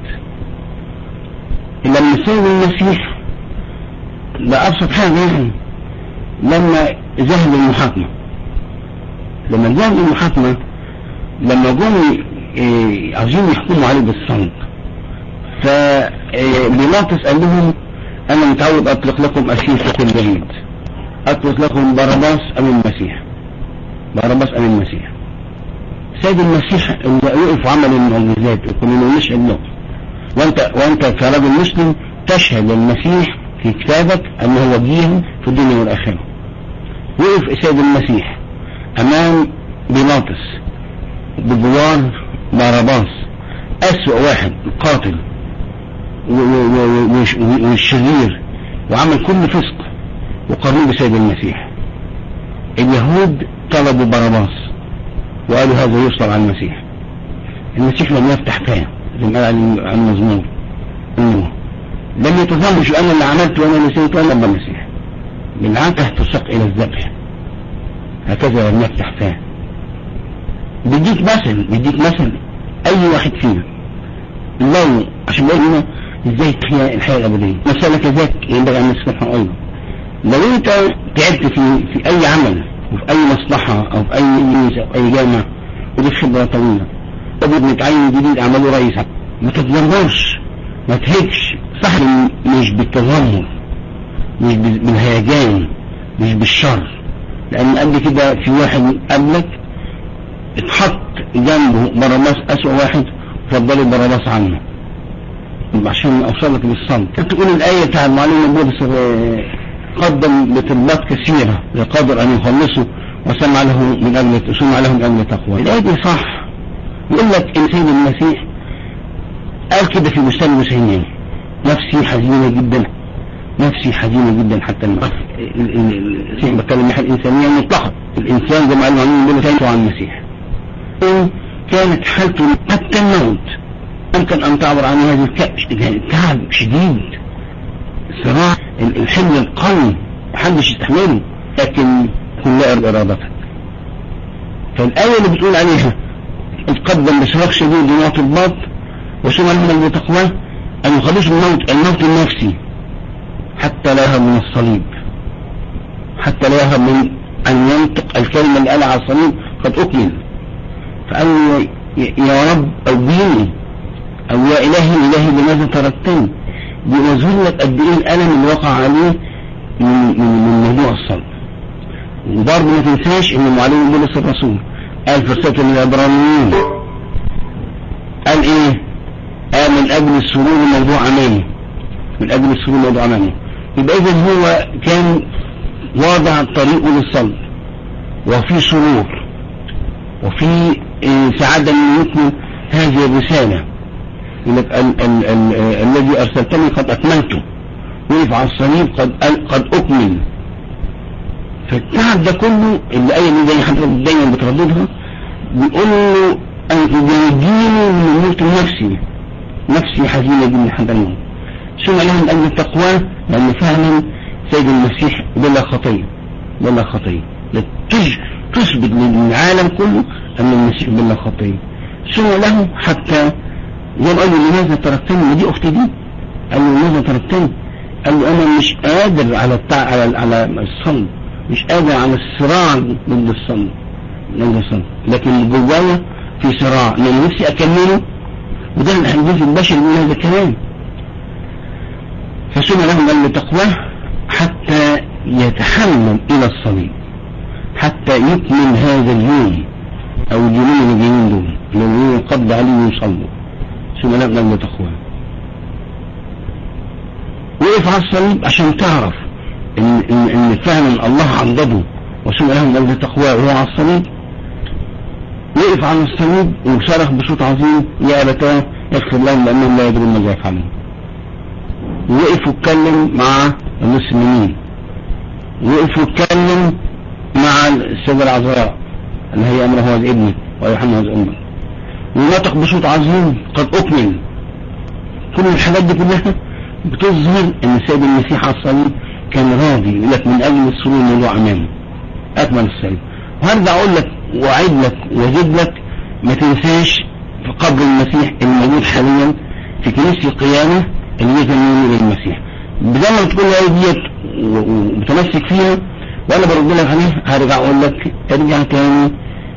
لما السيد المسيح ده أبسط حاجة يعني لما ذهب للمحاكمة لما ذهب للمحاكمة لما جم عاوزين يحكموا عليه بالصمت فبيلاطس قال لهم أنا متعود أطلق لكم أسير في كل جيد أطلق لكم بارباس أم المسيح بارباس أم المسيح سيد المسيح وقف وعمل المعجزات وكنا نشهد له وانت وانت كرجل مسلم تشهد للمسيح في كتابك انه وجيه في الدنيا والاخره وقف سيد المسيح امام بيلاطس بجوار بارباس اسوأ واحد القاتل والشرير وعمل كل فسق وقارنوه بسيد المسيح اليهود طلبوا بارباس وقالوا هذا يصلب على المسيح المسيح لم يفتح فاه زي ما قال عن المزمور انه لم يتظاهر شو انا اللي عملت وانا اللي سويت وانا المسيح بالعكس تسق الى الذبح هكذا لم يفتح فاه بيديك مثل بيديك مثل اي واحد فينا لو عشان بقول هنا ازاي تحيا الحياه الابديه مسألة كذاك ينبغي ان نسمعها ايضا لو انت تعبت في في اي عمل وفي اي مصلحة او في اي كنيسة او في اي جامعة ودي خبرة طويلة طب متعين جديد اعمله رئيس ما تتذمرش ما تهيكش صح مش بالتذمر مش بالهيجان مش بالشر لان قبل كده في واحد قبلك اتحط جنبه باراباس اسوأ واحد فضلوا باراباس عنه عشان اوصلك للصمت تقول الايه بتاع المعلم بولس آه، قدم بطلبات كثيره لقادر ان يخلصه وسمع له من اجل سمع له من اجل تقوى الايه دي صح يقول لك ان سيد المسيح قال كده في بستان المسيحيين نفسي حزينه جدا نفسي حزينه جدا حتى الموت المسيح بتكلم الناحيه الانسانيه المطلقه الانسان زي ما قال المعلم بولس عن المسيح كانت حالته حتى الموت يمكن أن تعبر عن هذه التعب شديد صراع الحمل القوي محدش يستحمله لكن كل إرادتك فالآية اللي بتقول عليها اتقدم بصراخ شديد لموت الباط وسمع لهم بتقواه أن يخلص الموت الموت النفسي حتى لا يهرب من الصليب حتى لا يهرب من أن ينطق الكلمة اللي قالها على الصليب قد أكمل فقال يا رب أوبيني أو يا إلهي إلهي لماذا تركتني بيظهر لك قد إيه الألم اللي وقع عليه من, من, من موضوع الصلب وبرضه ما تنساش إن المعلم بولس الرسول قال في رسالة العبرانيين قال إيه؟ قال من أجل السرور الموضوع أمامي من أجل السرور الموضوع أمامي يبقى إذا هو كان واضع طريقه للصلب وفي سرور وفي سعادة من يكمل هذه الرسالة يقول لك ال ال ال الذي أرسلتني قد أكملته وقف على الصليب قد قد أكمل فالتعب ده كله اللي أي اللي زي حضرتك دايما بترددها بيقول له أن ينجيني من الموت النفسي نفسي حزينة جدا حتى الموت ثم لهم أن التقوى لأن فعلا سيد المسيح بلا خطية بلا خطية تثبت للعالم كله أن المسيح بلا خطية ثم له حتى يوم قال له لماذا تركتني ما دي اختي دي قال له لماذا تركتني قال له انا مش قادر على التع... على على الصلب مش قادر على الصراع ضد الصلب ضد الصلب لكن جوايا في صراع لان نفسي اكمله وده الجزء البشري من هذا الكلام فسمع لهم قال له تقواه حتى يتحمل الى الصليب حتى يكمل هذا اليوم او اليومين اللي جايين دول اللي قبض عليه يصلوا ثم لم لتقوى وقف على الصليب عشان تعرف ان, إن, إن فعلا الله عضده وسمع لهم لم تقوى وهو على الصليب وقف على الصليب وصرخ بصوت عظيم يا أبتاه يغفر لهم لأنهم لا يدرون ماذا يفعلون وقف واتكلم مع المسلمين وقف واتكلم مع السيدة العذراء اللي هي أمره هو ابنه ويوحنا هو أمه ونطق بصوت عظيم قد أكمل كل الحاجات دي كلها بتظهر ان السيد المسيح على الصليب كان راضي يقول لك من اجل السرور الموضوع امامه اكمل الصليب وهرجع اقول لك واعيد لك وازيد لك ما تنساش في قبر المسيح الموجود حاليا في كنيسه القيامه اللي هي تنميه المسيح بدل ما تقول لي ديت ومتمسك فيها وانا برد لك عليها هرجع اقول لك ارجع تاني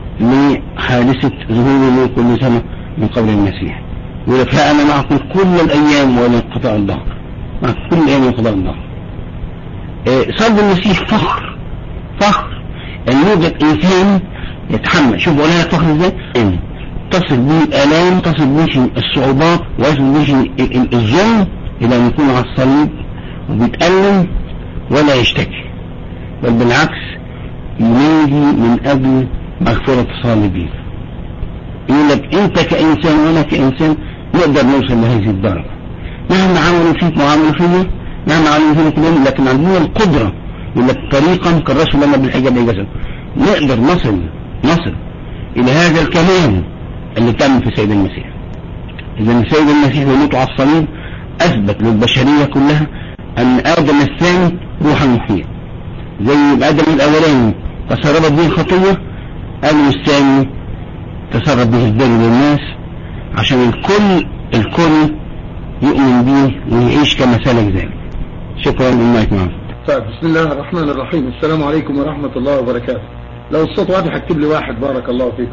لحادثة ظهوره كل سنة من قبر المسيح يقول لك ها أنا معكم كل الأيام ولا انقطاع الظهر مع كل الأيام انقطاع الظهر إيه صلب المسيح فخر فخر أن يوجد إنسان يتحمل شوف ولا فخر ازاي تصل به الآلام تصل به الصعوبات ويصل به الظلم إلى أن يكون على الصليب وبيتألم ولا يشتكي بل بالعكس ينادي من أجل مغفرة صالبين يقول لك انت كإنسان وانا كإنسان نقدر نوصل لهذه الدرجة مهما عملوا فيك وعملوا فينا مهما عملوا فينا كلهم لكن عندنا القدرة يقول لك طريقا كالرسول لما بالحجاب يجسد نقدر نصل نصل إلى هذا الكلام اللي تم في سيد المسيح إذا سيد المسيح وموته على الصليب أثبت للبشرية كلها أن آدم الثاني روحا محيا زي آدم الأولاني تسربت به الخطية آدم الثاني تسرب به البر للناس عشان الكل الكل يؤمن به ويعيش كما سلك ذلك شكرا لله معكم طيب بسم الله الرحمن الرحيم السلام عليكم ورحمة الله وبركاته لو الصوت واضح اكتب لي واحد بارك الله فيكم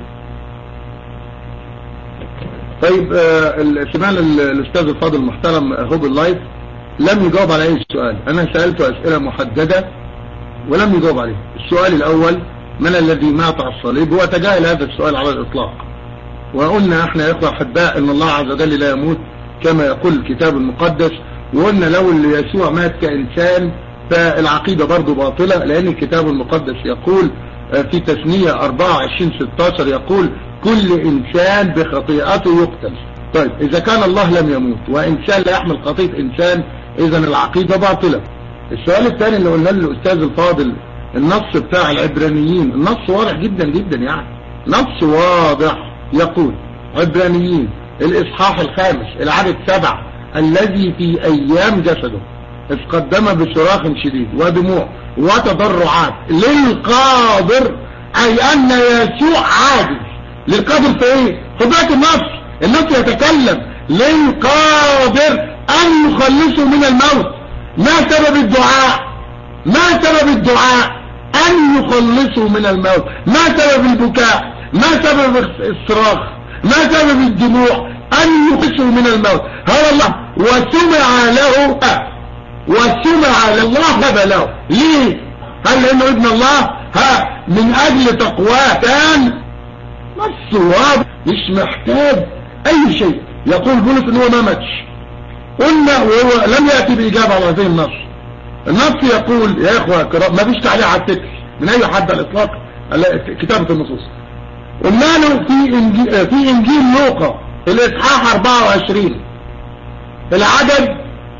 طيب آه سمعنا الاستاذ الفاضل المحترم هوب اللايف لم يجاوب على اي سؤال انا سألته اسئلة محددة ولم يجاوب عليه السؤال الاول من الذي مات على الصليب هو تجاهل هذا السؤال على الإطلاق وقلنا احنا يا اخوة احباء ان الله عز وجل لا يموت كما يقول الكتاب المقدس وقلنا لو اللي يسوع مات كإنسان فالعقيدة برضو باطلة لأن الكتاب المقدس يقول في تثنية 24 16 يقول كل إنسان بخطيئته يقتل طيب إذا كان الله لم يموت وإنسان لا يحمل خطيئة إنسان إذا العقيدة باطلة السؤال الثاني اللي قلنا للأستاذ الفاضل النص بتاع العبرانيين النص واضح جدا جدا يعني نص واضح يقول عبرانيين الإصحاح الخامس العدد سبع الذي في أيام جسده إذ قدم بصراخ شديد ودموع وتضرعات للقادر أي أن يسوع عاجز للقادر في إيه؟ خد النص النص يتكلم للقادر أن يخلصه من الموت ما سبب الدعاء ما سبب الدعاء أن يخلصه من الموت ما سبب البكاء ما سبب الصراخ ما سبب الدموع أن يخلصه من الموت هذا الله وسمع له وسمع لله هذا له ليه هل لأنه ابن الله ها من أجل تقواه كان نص واضح مش محتاج أي شيء يقول بولس إن هو ما ماتش قلنا وهو لم يأتي بإجابة على هذه النص النص يقول يا إخوة الكرام ما فيش تعليق على التكس من أي حد على الإطلاق كتابة النصوص قلنا له في إنجيل, في إنجيل لوقا الإصحاح 24 العدد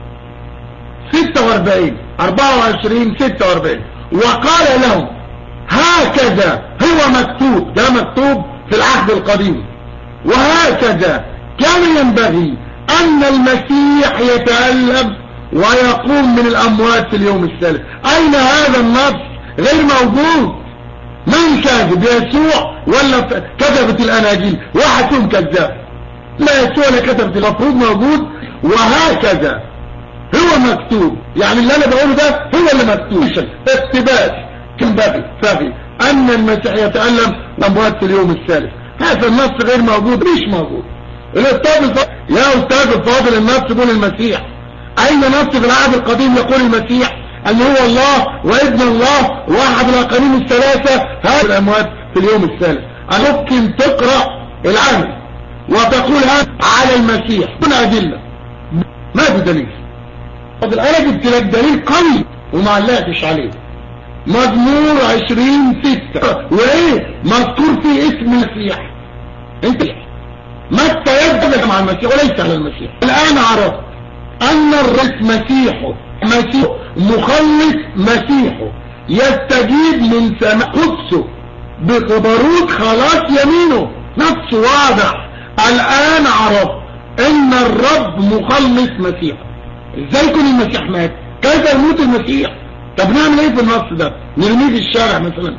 46 24 46 وقال لهم هكذا هو مكتوب ده مكتوب في العهد القديم وهكذا كان ينبغي أن المسيح يتألم ويقوم من الأموات في اليوم الثالث أين هذا النص غير موجود من كاذب يسوع ولا كذبت الأناجيل واحد فيهم كذاب لا يسوع لا كتبت المفروض موجود وهكذا هو مكتوب يعني اللي انا بقوله ده هو اللي مكتوب اقتباس ينبغي فغي ان المسيح يتألم الاموات في اليوم الثالث هذا النص غير موجود مش موجود الاستاذ الفاضل يا استاذ الفاضل النص يقول المسيح اين نص في العهد القديم يقول المسيح ان هو الله وابن الله واحد الاقانيم الثلاثة هذا الاموات في اليوم الثالث ممكن تقرأ العهد وتقول هذا على المسيح من ادلة ما في دليل طب انا جبت لك دليل قوي وما علقتش عليه مزمور عشرين ستة وايه مذكور فيه اسم المسيح انت متى يبدأ مع المسيح وليس على المسيح الان عرفت ان الرئيس مسيحه مسيح مخلص مسيحه يستجيب من سماء قدسه بخبروت خلاص يمينه نص واضح الان عرفت ان الرب مخلص مسيحه ازاي يكون المسيح مات كيف يموت المسيح طب نعمل ايه في النص ده نرميه في الشارع مثلا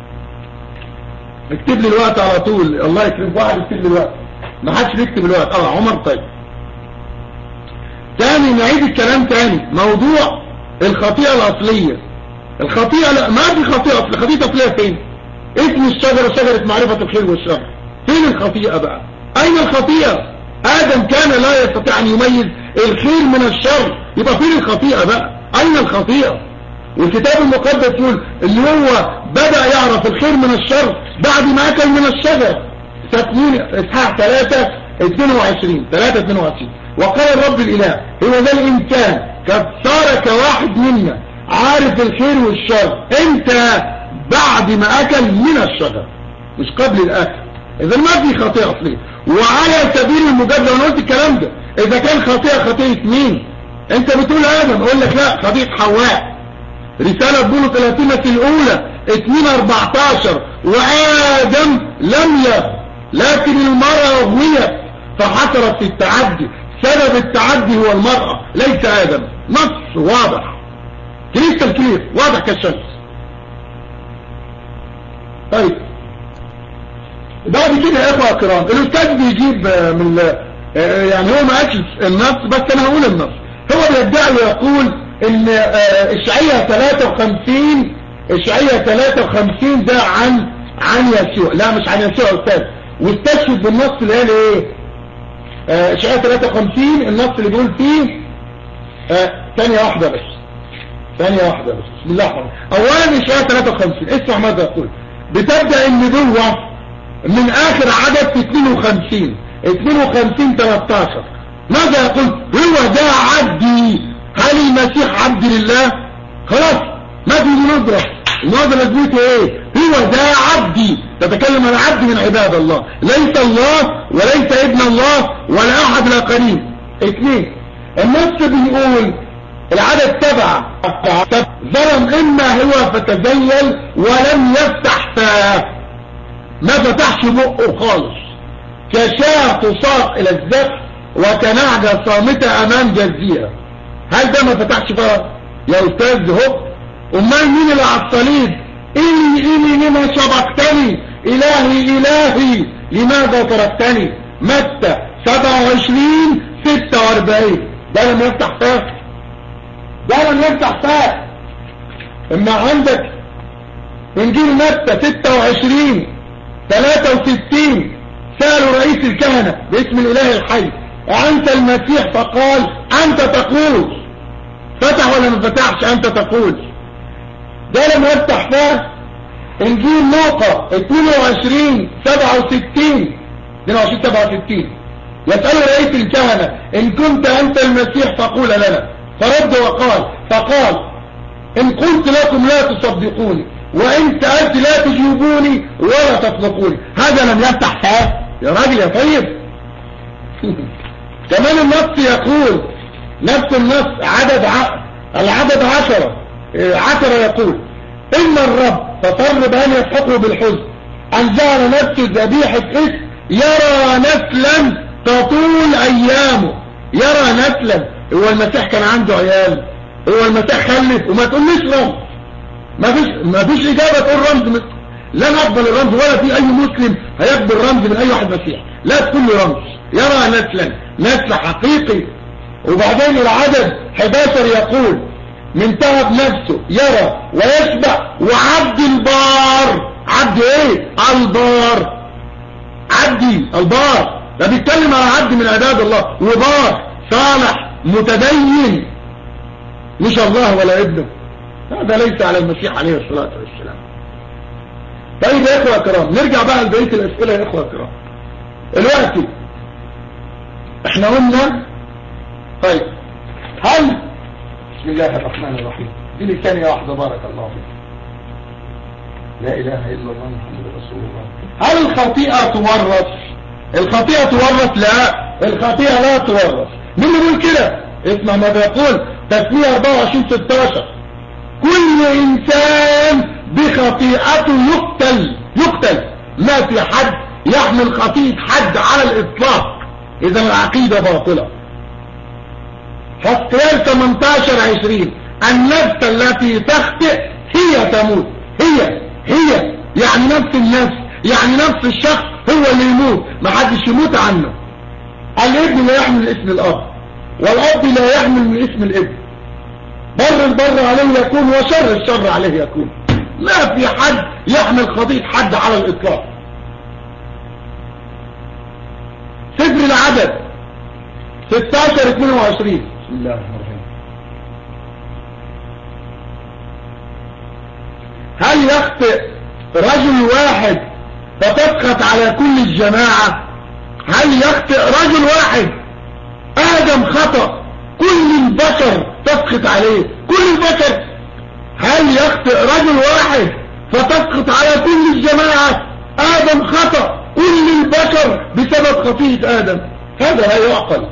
اكتب لي الوقت على طول الله يكرم واحد يكتب لي الوقت ما حدش بيكتب الوقت اه عمر طيب تاني نعيد الكلام تاني موضوع الخطيئة الاصلية الخطيئة لا ما في خطيئة اصلية خطيئة اصلية فين اسم الشجرة شجرة معرفة الخير والشر فين الخطيئة بقى اين الخطيئة ادم كان لا يستطيع ان يميز الخير من الشر يبقى فين الخطيئة بقى اين الخطيئة والكتاب المقدس يقول اللي هو بدأ يعرف الخير من الشر بعد ما اكل من الشجر تكوين اصحاح 3 22 3 22 وقال الرب الاله هو ذا الانسان قد صار كواحد منا عارف الخير والشر انت بعد ما اكل من الشجر مش قبل الاكل اذا ما في خطيئة اصلية وعلى سبيل المجادلة وانا قلت الكلام ده اذا كان خطيئة خطيئة مين انت بتقول ادم اقول لك لا خطيئة حواء رسالة بولس الثلاثينة الاولى 2 14 وادم لم يب لكن المرأة اغويت فحصلت في التعدي سبب التعدي هو المرأة ليس ادم نص واضح كريستال كلير واضح كالشمس طيب بعد كده يا اخوة اكرام الاستاذ بيجيب من يعني هو ما قالش النص بس انا هقول النص هو بيدعي ويقول ان اشعية 53 اشعية 53 ده عن عن يسوع لا مش عن يسوع استاذ واستشهد بالنص اللي قال ايه اشعية 53 النص اللي بيقول فيه ثانية واحدة بس ثانية واحدة بس بسم الله الرحمن اولا اشعية 53 اسمع ماذا يقول بتبدأ النبوة من اخر عدد في 52 52 13 ماذا يقول هو ده عبدي هل المسيح عبد لله خلاص ما في مناظرة المناظرة لازمته ايه هو ده عبدي تتكلم عن عبد من عباد الله ليس الله وليس ابن الله ولا احد الاخرين اثنين النص بيقول العدد سبعة ظلم اما هو فتزيل ولم يفتح فاه ما فتحش بقه خالص كشاة تصاق الى الذبح وكنعجة صامتة امام جزيرة هل ده ما فتحش فاه يا استاذ هو امال مين اللي على الصليب إلي إلي لما شبقتني إلهي إلهي لماذا تركتني متى 27 46 ده لم يفتح فاه ده لم يفتح فاه اما عندك انجيل متى 26 63 سألوا رئيس الكهنة باسم الاله الحي أنت المسيح فقال أنت تقول فتح ولا ما فتحش أنت تقول ده لما يفتح فاه انجيل لوقا 22 67 22 67 يسأل رئيس الكهنة ان كنت انت المسيح فقول لنا فرد وقال فقال ان قلت لكم لا تصدقوني وان سألت لا تجيبوني ولا تصدقوني هذا لم يفتح فاه يا راجل يا طيب كمان النص يقول نفس النص عدد ع... العدد عشرة عشرة يقول إن الرب فطر بأن يسحقه بالحزن أن جعل نفسه ذبيحة اسم يرى نسلا تطول أيامه يرى نسلا هو المسيح كان عنده عيال هو المسيح خلف وما تقوليش رمز ما فيش ما فيش إجابة تقول رمز لن أقبل الرمز ولا في أي مسلم هيقبل رمز من أي واحد مسيح لا تكون له رمز يرى نسلا نسل حقيقي وبعدين العدد 11 يقول من تعب نفسه يرى ويشبع وعبد البار عبد ايه البار عبدي البار ده بيتكلم على عبد من عباد الله وبار صالح متدين مش الله ولا ابنه هذا ليس على المسيح عليه الصلاة والسلام طيب يا اخوة كرام نرجع بقى لبقية الاسئلة يا اخوة كرام الوقت احنا قلنا طيب هل بسم الله الرحمن الرحيم دي لي ثانية واحدة بارك الله فيك لا اله الا الله محمد رسول الله هل الخطيئة تورث الخطيئة تورث لا الخطيئة لا تورث مين اللي بيقول كده اسمع ماذا يقول تسمية 24 16 كل انسان بخطيئته يقتل يقتل ما في حد يحمل خطيئة حد على الاطلاق اذا العقيدة باطلة فاستيال 18 20 النفس التي تخطئ هي تموت هي هي يعني نفس النفس يعني نفس الشخص هو اللي يموت ما حدش يموت عنه الابن لا يحمل اسم الاب والاب لا يحمل من اسم الابن بر البر عليه يكون وشر الشر عليه يكون ما في حد يحمل خطيئة حد على الاطلاق صفر العدد 16 22 بسم الله الرحمن الرحيم هل يخطئ رجل واحد فتسقط على كل الجماعة هل يخطئ رجل واحد آدم خطأ كل البشر تسقط عليه كل البشر هل يخطئ رجل واحد فتسقط على كل الجماعة آدم خطأ كل البشر بسبب خطيئة آدم هذا لا يعقل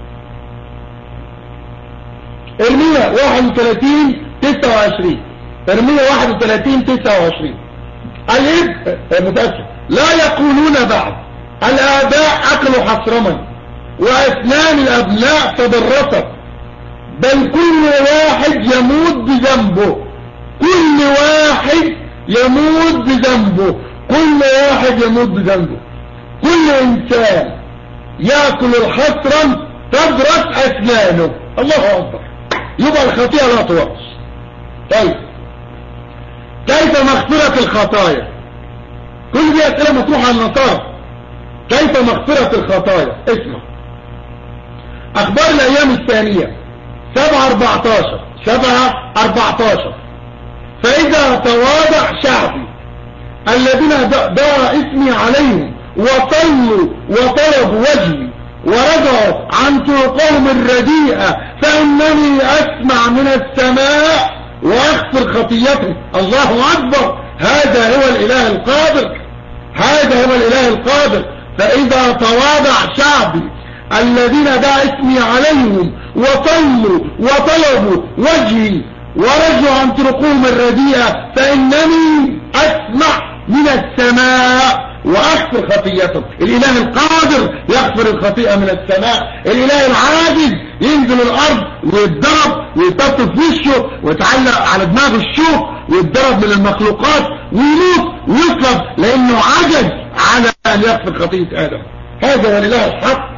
ارمية 31 29 ارمية 31 29 الاب متأسف لا يقولون بعد الآباء أكلوا حصرما وأسنان الأبناء تضرست بل كل واحد يموت بذنبه كل واحد يموت بذنبه كل واحد يموت بذنبه كل إنسان يأكل الحصرا تضرس أسنانه الله أكبر يبقى الخطيئة لا تورث طيب كيف مغفرة الخطايا كل دي أسئلة مطروحة على النصارى كيف مغفرة الخطايا اسمع أخبار الأيام الثانية سبعة أربعتاشر سبعة أربعتاشر فإذا تواضع شعبي الذين دعا اسمي عليهم وصلوا وطلبوا وجهي ورجعوا عن طرقهم الرديئة فإنني أسمع من السماء وأغفر خطيتهم الله أكبر هذا هو الإله القادر هذا هو الإله القادر فإذا تواضع شعبي الذين دعا اسمي عليهم وصلوا وطلبوا وجهي ورجعوا عن طرقهم الرديئة فإنني أسمع من السماء وأغفر خطيتهم الإله القادر يغفر الخطيئة من السماء الإله العاجز ينزل الأرض ويتضرب ويتطف وشه ويتعلق على دماغ الشوك ويتضرب من المخلوقات ويموت ويصلب لأنه عجز على أن يغفر خطيئة آدم هذا هو الإله الحق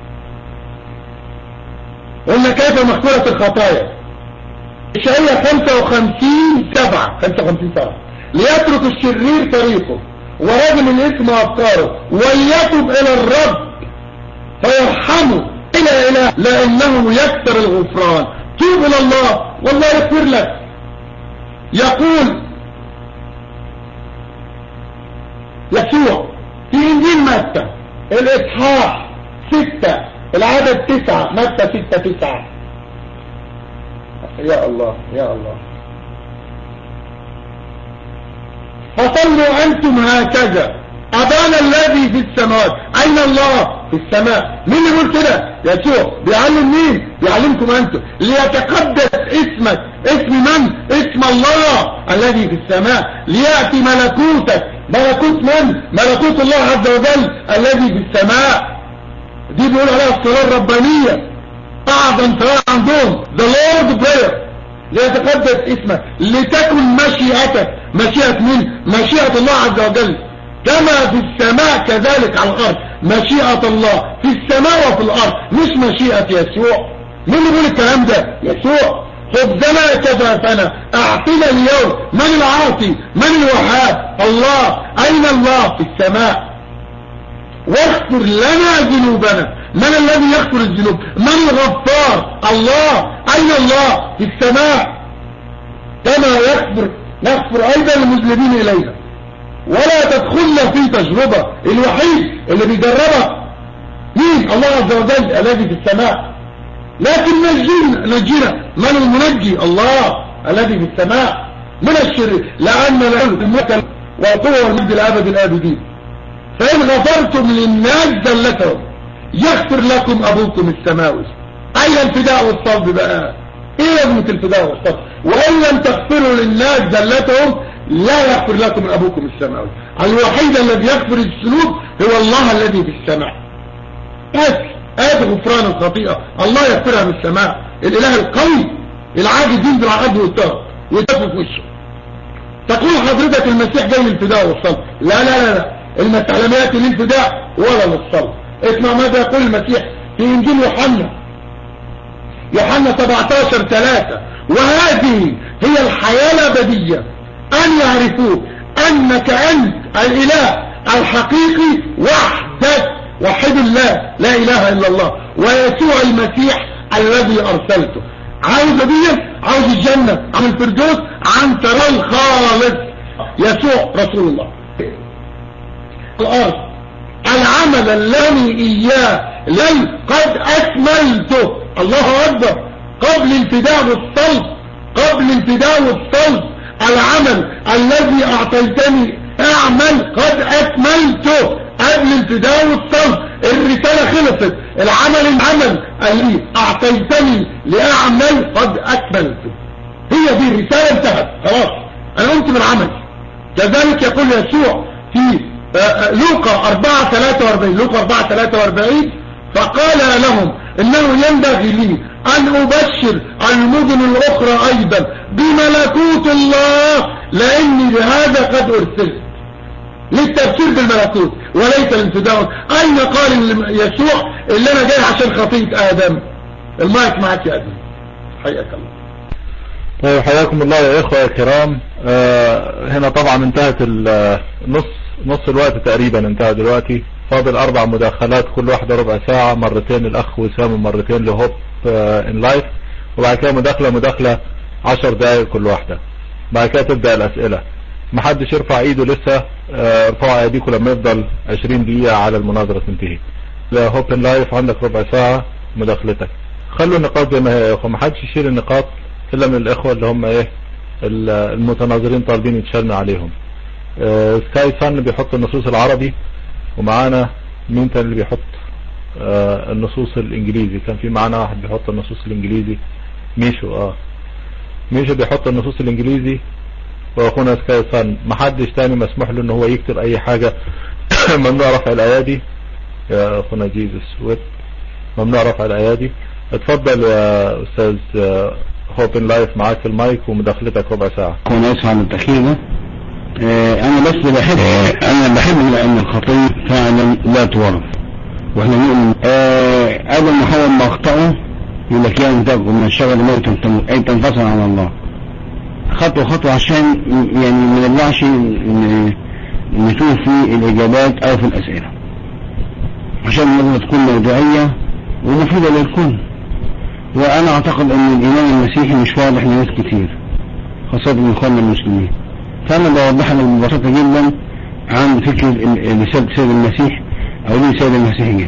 قلنا كيف مغفرة الخطايا إشعية 55 سبعة 55 سبعة ليترك الشرير طريقه ورجل الاسم أفكاره وليتب إلى الرب فيرحمه إلى إله لأنه يكثر الغفران توب إلى الله والله يغفر لك يقول يسوع في إنجيل متى الإصحاح ستة العدد تسعة متى ستة تسعة يا الله يا الله فصلوا أنتم هكذا أبانا الذي في السماوات أين الله في السماء مين اللي يقول كده يسوع بيعلم مين بيعلمكم أنتم ليتقدس اسمك اسم من اسم الله الذي في السماء ليأتي ملكوتك ملكوت من ملكوت الله عز وجل الذي في السماء دي بيقول عليها الصلاة الربانية أعظم صلاة عندهم the Lord prayer ليتقدس اسمك لتكن مشيئتك مشيئة مين مشيئة الله عز وجل كما في السماء كذلك على الأرض مشيئة الله في السماء وفي الأرض مش مشيئة يسوع مين اللي بيقول الكلام ده يسوع خبزنا كفافنا اعطنا اليوم من العاطي من الوهاب الله اين الله في السماء واغفر لنا ذنوبنا من الذي يغفر الذنوب من الغفار الله اين الله في السماء كما يغفر نغفر ايضا المذنبين الينا ولا تدخلنا في تجربة الوحيد اللي بيجربك مين الله عز وجل الذي في السماء لكن نجينا نجينا من المنجي الله الذي في السماء من الشر لأن له الملك والقوة والمجد الأبد الآبدين فإن غفرتم للناس ذلتهم يغفر لكم أبوكم السماوي أين الفداء والصلب بقى إيه لازمة الفداء والصلب وإن لم تغفروا للناس ذلتهم لا يغفر لكم أبوكم السماوي الوحيد الذي يغفر الذنوب هو الله الذي في السماء بس آدي غفران الخطيئة الله يغفرها من السماء الإله القوي العاجز ينزل على الأرض ويتطرق ويتفق في وشه تقول حضرتك المسيح جاي للفداء والصلب لا لا لا لا المسيح لم يأتي للفداء ولا للصلب اسمع ماذا يقول المسيح في إنجيل يوحنا يوحنا 17 3 وهذه هي الحياة الأبدية أن يعرفوك أنك أنت الإله الحقيقي وحدك وحد الله لا إله إلا الله ويسوع المسيح الذي أرسلته عاوز دي عاوز الجنة عن الفردوس عن ترى الخالص يسوع رسول الله الأرض العمل الذي إياه لي قد أكملته الله أكبر قبل الفداء والصلب قبل الفداء والصلب العمل الذي أعطيتني أعمل قد أكملته قبل الفداء والصلب الرسالة خلصت العمل العمل الذي أعطيتني لأعمل قد أكملته هي دي الرسالة انتهت خلاص أنا قمت من عمل كذلك يقول يسوع في لوقا 4 43 لوقا 4 43 فقال لهم انه ينبغي لي ان ابشر المدن الاخرى ايضا بملكوت الله لاني بهذا قد ارسلت للتبشير بالملكوت وليس الانفداء اين قال يسوع اللي انا جاي عشان خطيئة ادم المايك معك يا ادم حياك الله طيب حياكم الله يا اخوة الكرام آه هنا طبعا انتهت النص نص الوقت تقريبا انتهى دلوقتي فاضل اربع مداخلات كل واحدة ربع ساعة مرتين الاخ وسام ومرتين لهوب ان لايف وبعد كده مداخلة مداخلة عشر دقايق كل واحدة بعد كده تبدأ الاسئلة محدش يرفع ايده لسه آه، ارفعوا ايديكم لما يفضل 20 دقيقة على المناظرة تنتهي هوبن لايف عندك ربع ساعة مداخلتك خلوا النقاط زي ما هي يا اخوة محدش يشيل النقاط الا من الاخوة اللي هم ايه ال- المتناظرين طالبين يتشالنا عليهم آه، سكاي سان بيحط النصوص العربي ومعانا مين تاني اللي بيحط آه، النصوص الانجليزي كان في معانا واحد بيحط النصوص الانجليزي ميشو اه ميشو بيحط النصوص الانجليزي واخونا سكاي سان محدش تاني مسموح له ان هو يكتب اي حاجة ممنوع رفع الايادي يا اخونا جيزس ويب ممنوع رفع الايادي اتفضل يا استاذ هوبن لايف معاك المايك ومداخلتك ربع ساعة وانا اسف على التأخير ده آه، انا بس بحب انا بحب لان الخطية فعلا لا تورث واحنا نؤمن آه، ادم وحواء ما اخطأوا يقول لك يا انتقوا من الشغل موتا تموت اي تنفصل عن الله خطوة خطوة عشان يعني ما نرجعش ن- نتوه في الاجابات او في الاسئلة عشان النظرة تكون موضوعية ومفيدة للكل وانا اعتقد ان الايمان المسيحي مش واضح لناس كتير خاصة من اخواننا المسلمين فانا بوضح لك ببساطة جدا عن فكرة ال- رسالة سيد المسيح او ليه سيد المسيح جه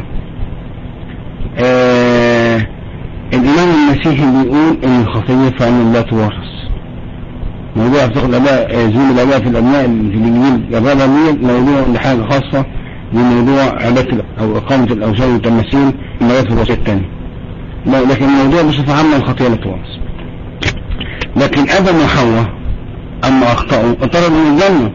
آه الامام المسيحي بيقول ان الخطية فعلا لا تورث موضوع اعتقد الاباء آه، زميل الاباء في الابناء في الانجيل الرابع دي موضوع لحاجة خاصة بموضوع عبادة ال- او اقامة الاوثان والتماثيل المواد في الوصية الثانية لا لكن الموضوع بصفة عامة الخطيئة لا تورث لكن ادم وحواء اما اخطأوا اطردوا من الجنة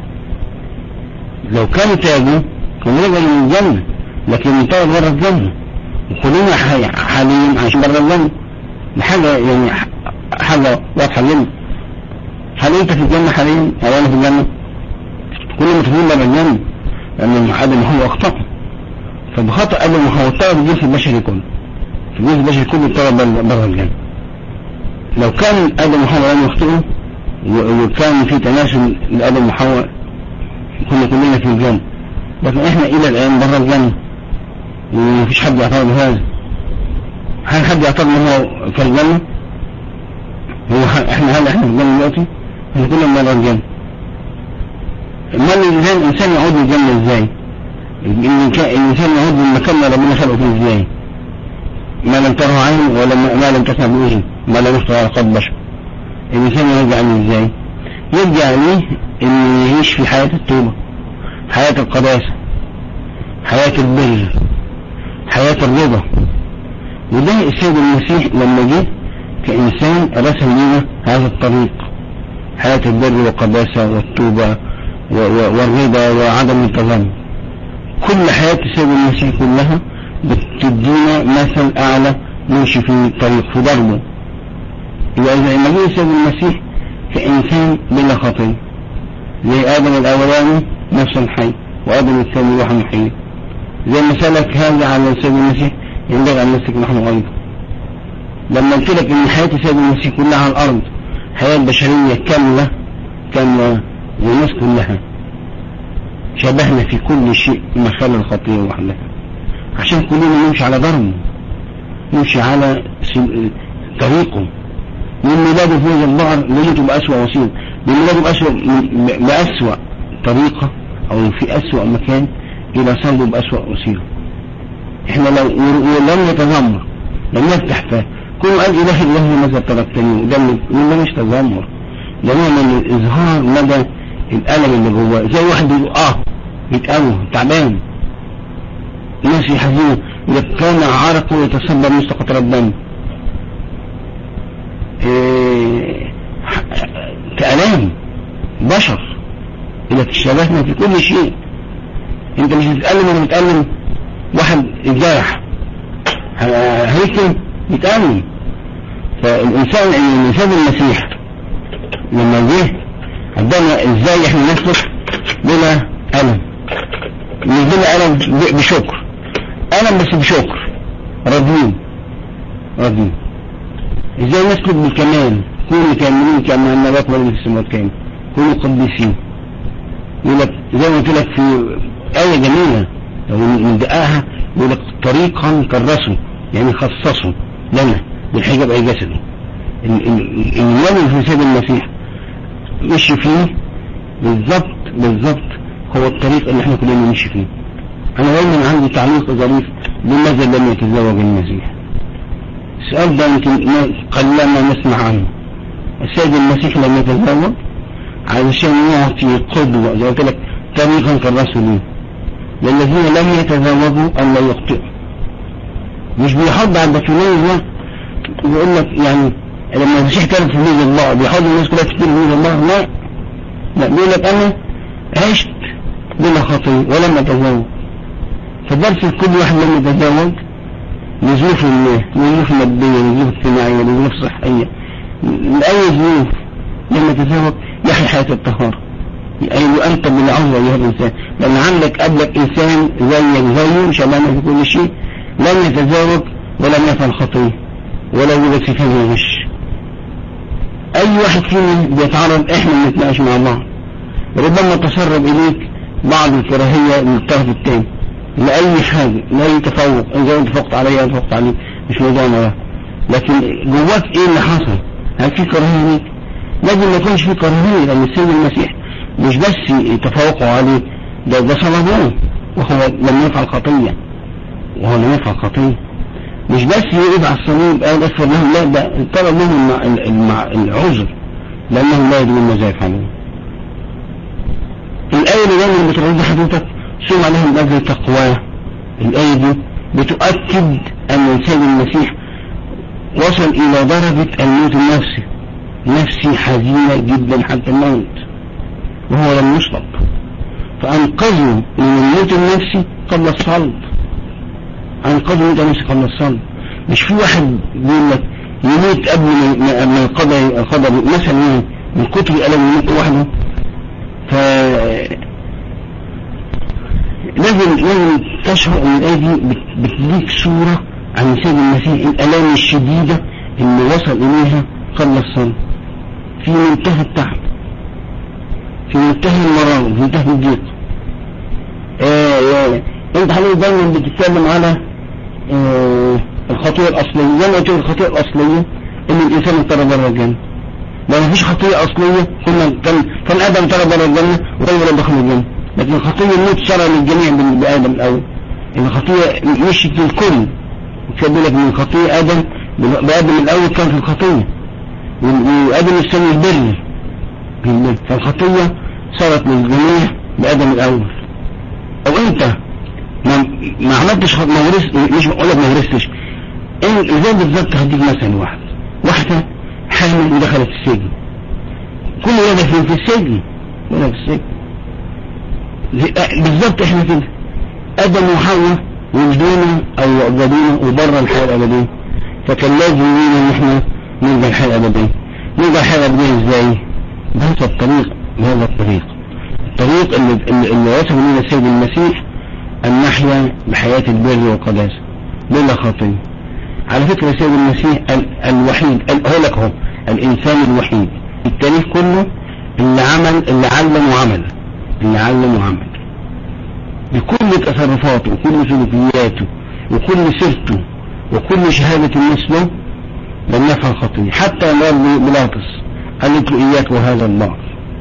لو كانوا تابوا كانوا رجعوا من الجنة لكن انطردوا بره الجنة وكلنا حي- حاليا عايشين بره الجنة دي حاجة يعني ح- حاجة واضحة جدا هل انت في الجنة حاليا او انا في الجنة كل متفقين بره الجنة لان ادم وحواء اخطأوا فبخطأ ادم وحواء اطرد الجنس البشري كله الجنس البشري كله اطرد بره بره الجنة لو كان ادم وحواء لم يخطئوا و- وكان في تناسل لآدم وحواء كنا كلنا في الجنة لكن احنا الى الان بره الجنة ومفيش حد يعترض بهذا هل حد يعترض ان هو في الجنة هو ح- احنا هل احنا في الجنة دلوقتي احنا كلنا بره الجنة امال الانسان الانسان يعود للجنة ازاي الإنسان الإنسان يعود للمكان اللي ربنا خلقه فيه ازاي ما لم تره عين ولا ما ما لم تسمع بأذن ما لم يخطر على قلب بشر الإنسان يرجع له ازاي يرجع ليه إنه يعيش في حياة التوبة حياة القداسة حياة البر حياة الرضا وده السيد المسيح لما جه كإنسان رسم لنا هذا الطريق حياة البر والقداسة والتوبة و- و- والرضا وعدم التظلم كل حياة السيد المسيح كلها بتدينا مثل أعلى نمشي في الطريق في ضربه يبقى إذا لما جه السيد المسيح كإنسان بلا خطية زي آدم الأولاني نفس الحي وآدم الثاني روح محيي زي ما سلك هذا على السيد المسيح ينبغي أن نسلك نحن أيضا لما قلت لك إن حياة السيد المسيح كلها على الأرض حياة بشرية كاملة كاملة والناس كلها شبهنا في كل شيء ما خلا الخطية وحدها عشان كلنا نمشي على ضربه نمشي على سل- طريقه من ميلاده في هذا البحر ليلته بأسوأ وسيلة من ميلاده بأسوأ, م- بأسوأ طريقة أو في أسوأ مكان إلى صلبه بأسوأ وسيلة احنا لو ولم يتذمر لم يفتح فاه كل قال إلهي إلهي ماذا تركتني وده من- ده مش تذمر ده نوع من إظهار مدى الألم اللي جواه زي واحد بيقول آه يتقوى تعبان ناس يحزنوا إذا كان عرقه يتصبب مثل قطرة الدم إيه، كألام بشر إذا تشابهنا في كل شيء انت مش بتتألم ولا بتألم واحد اتجرح ه- هيكتم يتألم فالإنسان الإنسان المسيح لما جه عندنا ازاي احنا نسلك بلا ألم مش بلا ألم ب- بشكر ألم بس بشكر راضيين راضيين ازاي نسلك بالكمال كونوا كاملين كما ان الله ولد في السماوات كامل كونوا قديسين يقول لك زي ما قلت لك في آية جميلة لو ندققها يقول لك طريقا كرسوا يعني خصصوا لنا بالحجاب أي جسده ال- ال- اليوم في سيد المسيح مشي فيه بالظبط بالظبط هو الطريق اللي احنا كلنا نمشي فيه انا دايما عندي تعليق ظريف لماذا لم يتزوج المسيح السؤال ده يمكن قليلا ما نسمع عنه السيد المسيح لم يتزوج علشان يعطي قدوة زي قلت لك طريقا كالرسولين للذين لم يتزوجوا أن لا يخطئوا مش بيحض على البطولين ده يقول لك يعني لما المسيح كان في ميز الله بيحض الناس كلها كتير في ميز الله لا لا بيقول لك أنا عشت بلا خطية ولم أتزوج فدرس كل واحد لم يتزوج لظروف الله لظروف مادية لظروف اجتماعية لظروف صحية لأي ظروف لما تزوج يحيى حياة الطهارة أيوة أنت بالعوض أيها الإنسان لأن عندك قبلك إنسان زيك زيه شبهنا في كل شيء لم يتزوج ولم يفعل خطية ولا وجد في فيه غش أي واحد فينا بيتعرض إحنا بنتناقش مع بعض ربما تسرب إليك بعض الكراهية من الطرف الثاني لأي حاجة لأي تفوق إن زي أنت فوقت عليا أنت فوقت عليك مش موضوعنا ده لكن جواك إيه اللي حصل؟ هل في كراهية ليك؟ لازم ما يكونش في كراهية لأن السيد المسيح مش بس تفوقوا عليه ده ده صلبوه وهو لم يفعل خطية وهو لم يفعل خطية مش بس يقعد على الصليب قال اغفر لهم لا ده طلب لهم العذر لأنهم لا يدرون ماذا يفعلون الآية اللي دايما بترد حضرتك ثم لهم أجر تقواه الآية دي بتؤكد أن الإنسان المسيح وصل إلى درجة الموت النفسي نفسي حزينة جدا حتى الموت وهو لم يصلب فأنقذه من الموت النفسي قبل الصلب أنقذه من الموت النفسي قبل الصلب مش في واحد بيقول لك يموت قبل ما القدر القدر مثلا من كتر ألم يموت وحده ف لازم لازم تشعر ان الايه دي بتديك صوره عن سيد المسيح الالام الشديده اللي وصل اليها قبل الصلب في منتهى التعب في منتهى المرار في منتهى الضيق آه انت حضرتك دايما بتتكلم على آه الخطيئه الاصليه زي ما قلت الخطيئه الاصليه ان الانسان اضطر بره الجنه لو مفيش خطيئه اصليه كنا كان كان ادم طلب بره الجنه وغير دخل الجنه لكن الخطيئة الموت شرع للجميع بآدم الأول الخطيئة مشيت للكل خد بالك من الخطيئة آدم بآدم الأول كان في الخطيئة وآدم الثاني البر بالبر فالخطيئة صارت للجميع بآدم الأول أو أنت ما, ما عملتش ما ورثت مش بقول لك ما ورثتش ازاي بالظبط هديك مثلا واحد واحدة حامل ودخلت السجن كل ولادها فين في السجن ولد في السجن بالظبط احنا كده ادم وحواء ولدونا او ابدونا وبره الحياه الابديه فكان لازم لينا ان احنا نلقى الحياه الابديه نلقى الحياه الابديه ازاي؟ بهذا الطريق بهذا الطريق الطريق اللي, اللي وصف لنا السيد المسيح ان نحيا بحياه البر والقداسه بلا خطيه على فكره السيد المسيح ال الوحيد هو لك هو الانسان الوحيد التاريخ كله اللي عمل اللي علم وعمل اللي علم وعمل بكل تصرفاته وكل سلوكياته وكل سيرته وكل شهادة مثله لم يفعل خطية حتى قال بلاطس قالت له إياك وهذا الله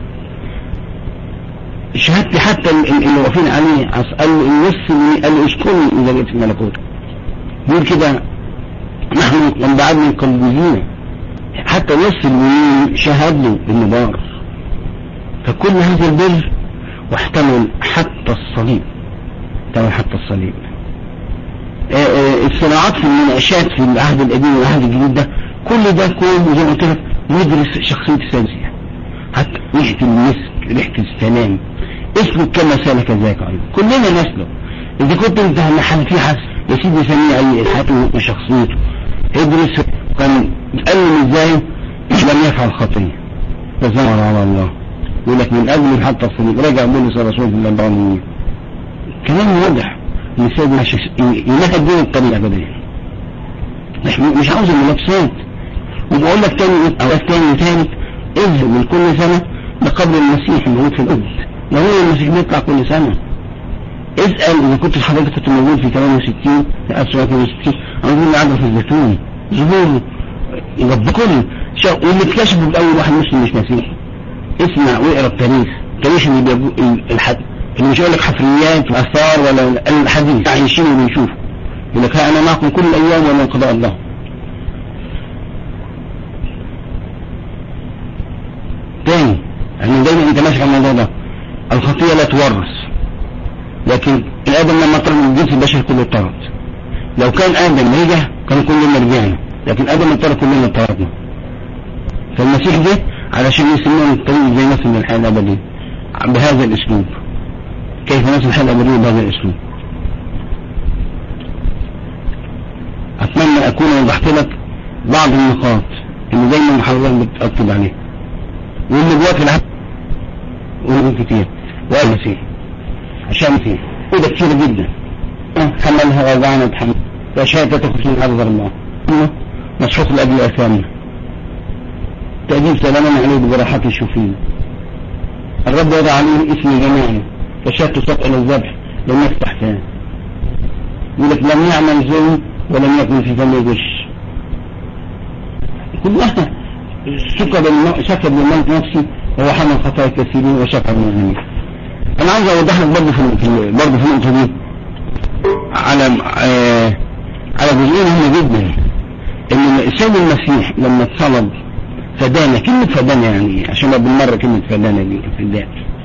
شهادتي حتى اللي واقفين عليه قال له النص قال له اسكني إذا جئت في الملكوت يقول كده نحن من بعد من قلبيين حتى نص المؤمنين شهد له بالنبار فكل هذا البر واحتمل حتى الصليب احتمل حتى الصليب الصراعات في المناقشات في العهد القديم والعهد الجديد ده كل ده كله زي ما قلت لك ندرس شخصية السادسية حتى ريحة المسك ريحة السلام اسلك كما سلك ذاك أيضا كلنا نسلك إذا كنت أنت محل في حس يا سيدي سميه أي حياته وشخصيته ادرس كان يتألم ازاي لم يفعل خطية فزمر على الله يقول لك من أجل حتى الصليب رجع بولس الرسول في الأربعين كلام واضح ان السيد يمهد دين الطريقة بديه مش مش عاوز المنافسات وبقول لك تاني او تاني وثالث اذهب من كل سنة لقبر المسيح الموجود في القدس لو هو المسيح بيطلع كل سنة اسأل اذا كنت حضرتك كنت موجود في 68 في 1968 عاوزين نعرف في الزيتون ظهور يبقى كل واللي اكتشفوا باول واحد مسلم مش مسيحي اسمع واقرا التاريخ التاريخ اللي بيجو الحد اللي مش يقول لك حفريات واثار ولا الحديث عايشين وبنشوفه يقول لك ها انا معكم كل الايام ولا انقضاء الله تاني يعني دايما انت ماشي على الموضوع ده الخطيه لا تورث لكن الادم لما طرد من الجنس البشري كله طرد لو كان ادم رجع كان كلنا رجعنا لكن ادم طرد كلنا طردنا فالمسيح جه علشان يسمعنا الطريق زي مثل الحياه الابديه بهذا الاسلوب كيف نصل الحياه الابديه بهذا الاسلوب اتمنى اكون وضحت لك بعض النقاط اللي دايما حضرتك بتاكد عليها واللي جواك العبد واللي كتير والمسيح عشان فيه وده كتير جدا حملها وضعنا بحمل فأشياء تتخذ من عرض الله مسحوق لأجل أثامنا تأديب سلامنا عليه بجراحات الشوفين الرب وضع عليه اسم جماعي فشاة تساق إلى الذبح لم يفتح فاه يقول لك لم يعمل ظلم ولم يكن في فمه غش كلها سكب سكب للموت نفسي وهو حمل خطايا كثيرين وشفع المؤمنين انا عايز اوضح لك برضه في برضه في النقطه دي على آه على جزئين مهمه جدا ان السيد المسيح لما اتصلب فدانا كلمة فدانا يعني عشان بالمرة كلمة فدانا دي فداء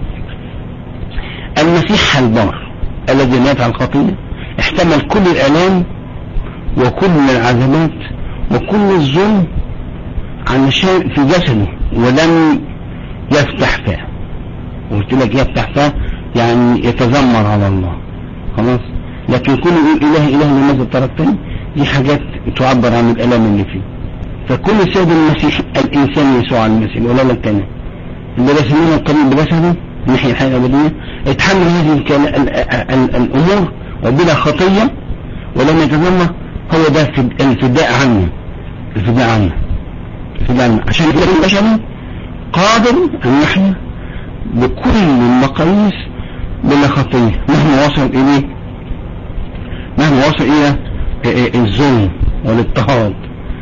المسيح البار الذي مات على الخطية احتمل كل الآلام وكل العذابات وكل الظلم علشان في جسده ولم يفتح فاه وقلت لك يفتح فاه يعني يتذمر على الله خلاص لكن كل يقول اله اله لماذا تركتني دي حاجات تعبر عن الالام اللي فيه فكل سيد المسيح الانسان يسوع المسيح ولا لا التاني اللي رسمنا الطريق بجسده ناحية الحياة الأبدية اتحمل هذه الأمور وبلا خطية ولم يتذمر هو ده الفداء عنه الفداء عنه الفداء عنه عشان كده البشري قادر أن يحيا بكل المقاييس بلا خطية مهما وصل إليه مهما وصل إلى الظلم والاضطهاد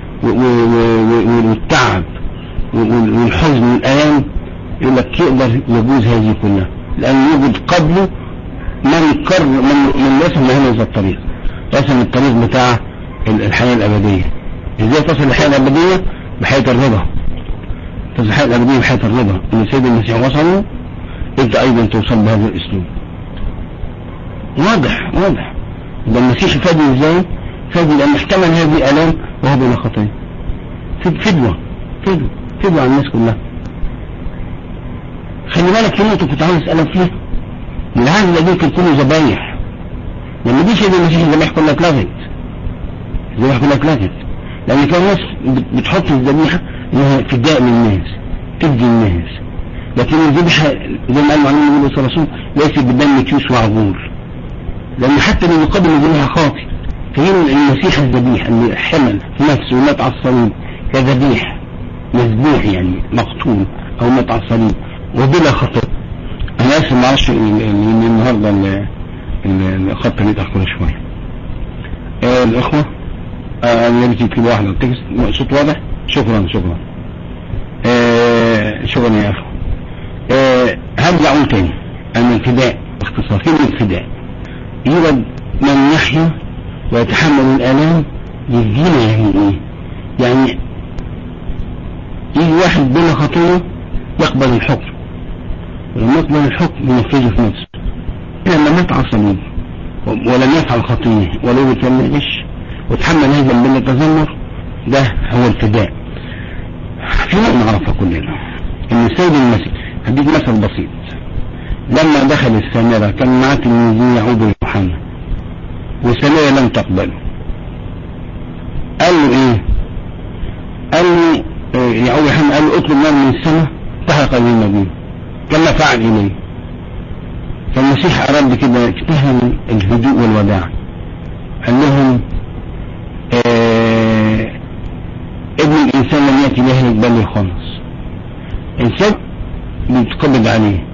والتعب والحزن والآلام يقول لك يقدر يجوز هذه كلها لأن يوجد قبله من كر من من رسم هذا الطريق رسم الطريق بتاع الحياة الأبدية ازاي تصل الحياة الأبدية بحياة الرضا تصل الحياة الأبدية بحياة الرضا إن سيد المسيح وصله أنت أيضا توصل بهذا الأسلوب واضح واضح ده المسيح فادي ازاي فادي لأن احتمل هذه الآلام وهو بلا خطية فدوة فدوة فدوة على الناس كلها خلي بالك في نقطة كنت عاوز أسألك فيها العهد الذي كان كله ذبايح لما دي سيد المسيح الذبائح كلها اتلغت الذبائح كلها اتلغت لأن كان الناس بتحط الذبيحة إنها فداء للناس تدي الناس لكن الذبيحة زي ما قال معلم النبي صلى الله عليه وسلم ليست بدم تيوس وعجور لأن حتى اللي يقدم الذبيحة خاطئ فهنا المسيح الذبيح اللي حمل في نفسه ومات على الصليب كذبيح مذبوح يعني مقتول أو مات على الصليب وبلا خطأ انا اسف معرفش النهارده الخط اللي اتاخر شويه آه الاخوه آه اللي بتكتب واحده التكست صوت واضح شكرا شكرا آه شكرا يا اخو آه هرجع اقول تاني ان الفداء باختصار كلمه الفداء يوجد من يحيا ويتحمل الالام يدينا يعني ايه يعني يجي واحد بلا خطيه يقبل الحكم ولما يقبل الحكم ينفذه في نفسه لما مات على الصليب ولم يفعل خطيه ولو يتنقش وتحمل هذا من التذمر ده هو الفداء في نقطة نعرفها كلنا ان السيد المسيح هديك مثل بسيط لما دخل السامرة كان معاه تلميذين يعود يوحنا والسامرة لم تقبله قال له ايه قال له يعود يوحنا قال له اطلب نار من السماء تحرق به المدينة كما فعل إليه فالمسيح أراد كده اجتهد الهدوء والوداع قال لهم آه ابن الإنسان لم يأتي ليهلك بل يخلص إنسان بيتقبض عليه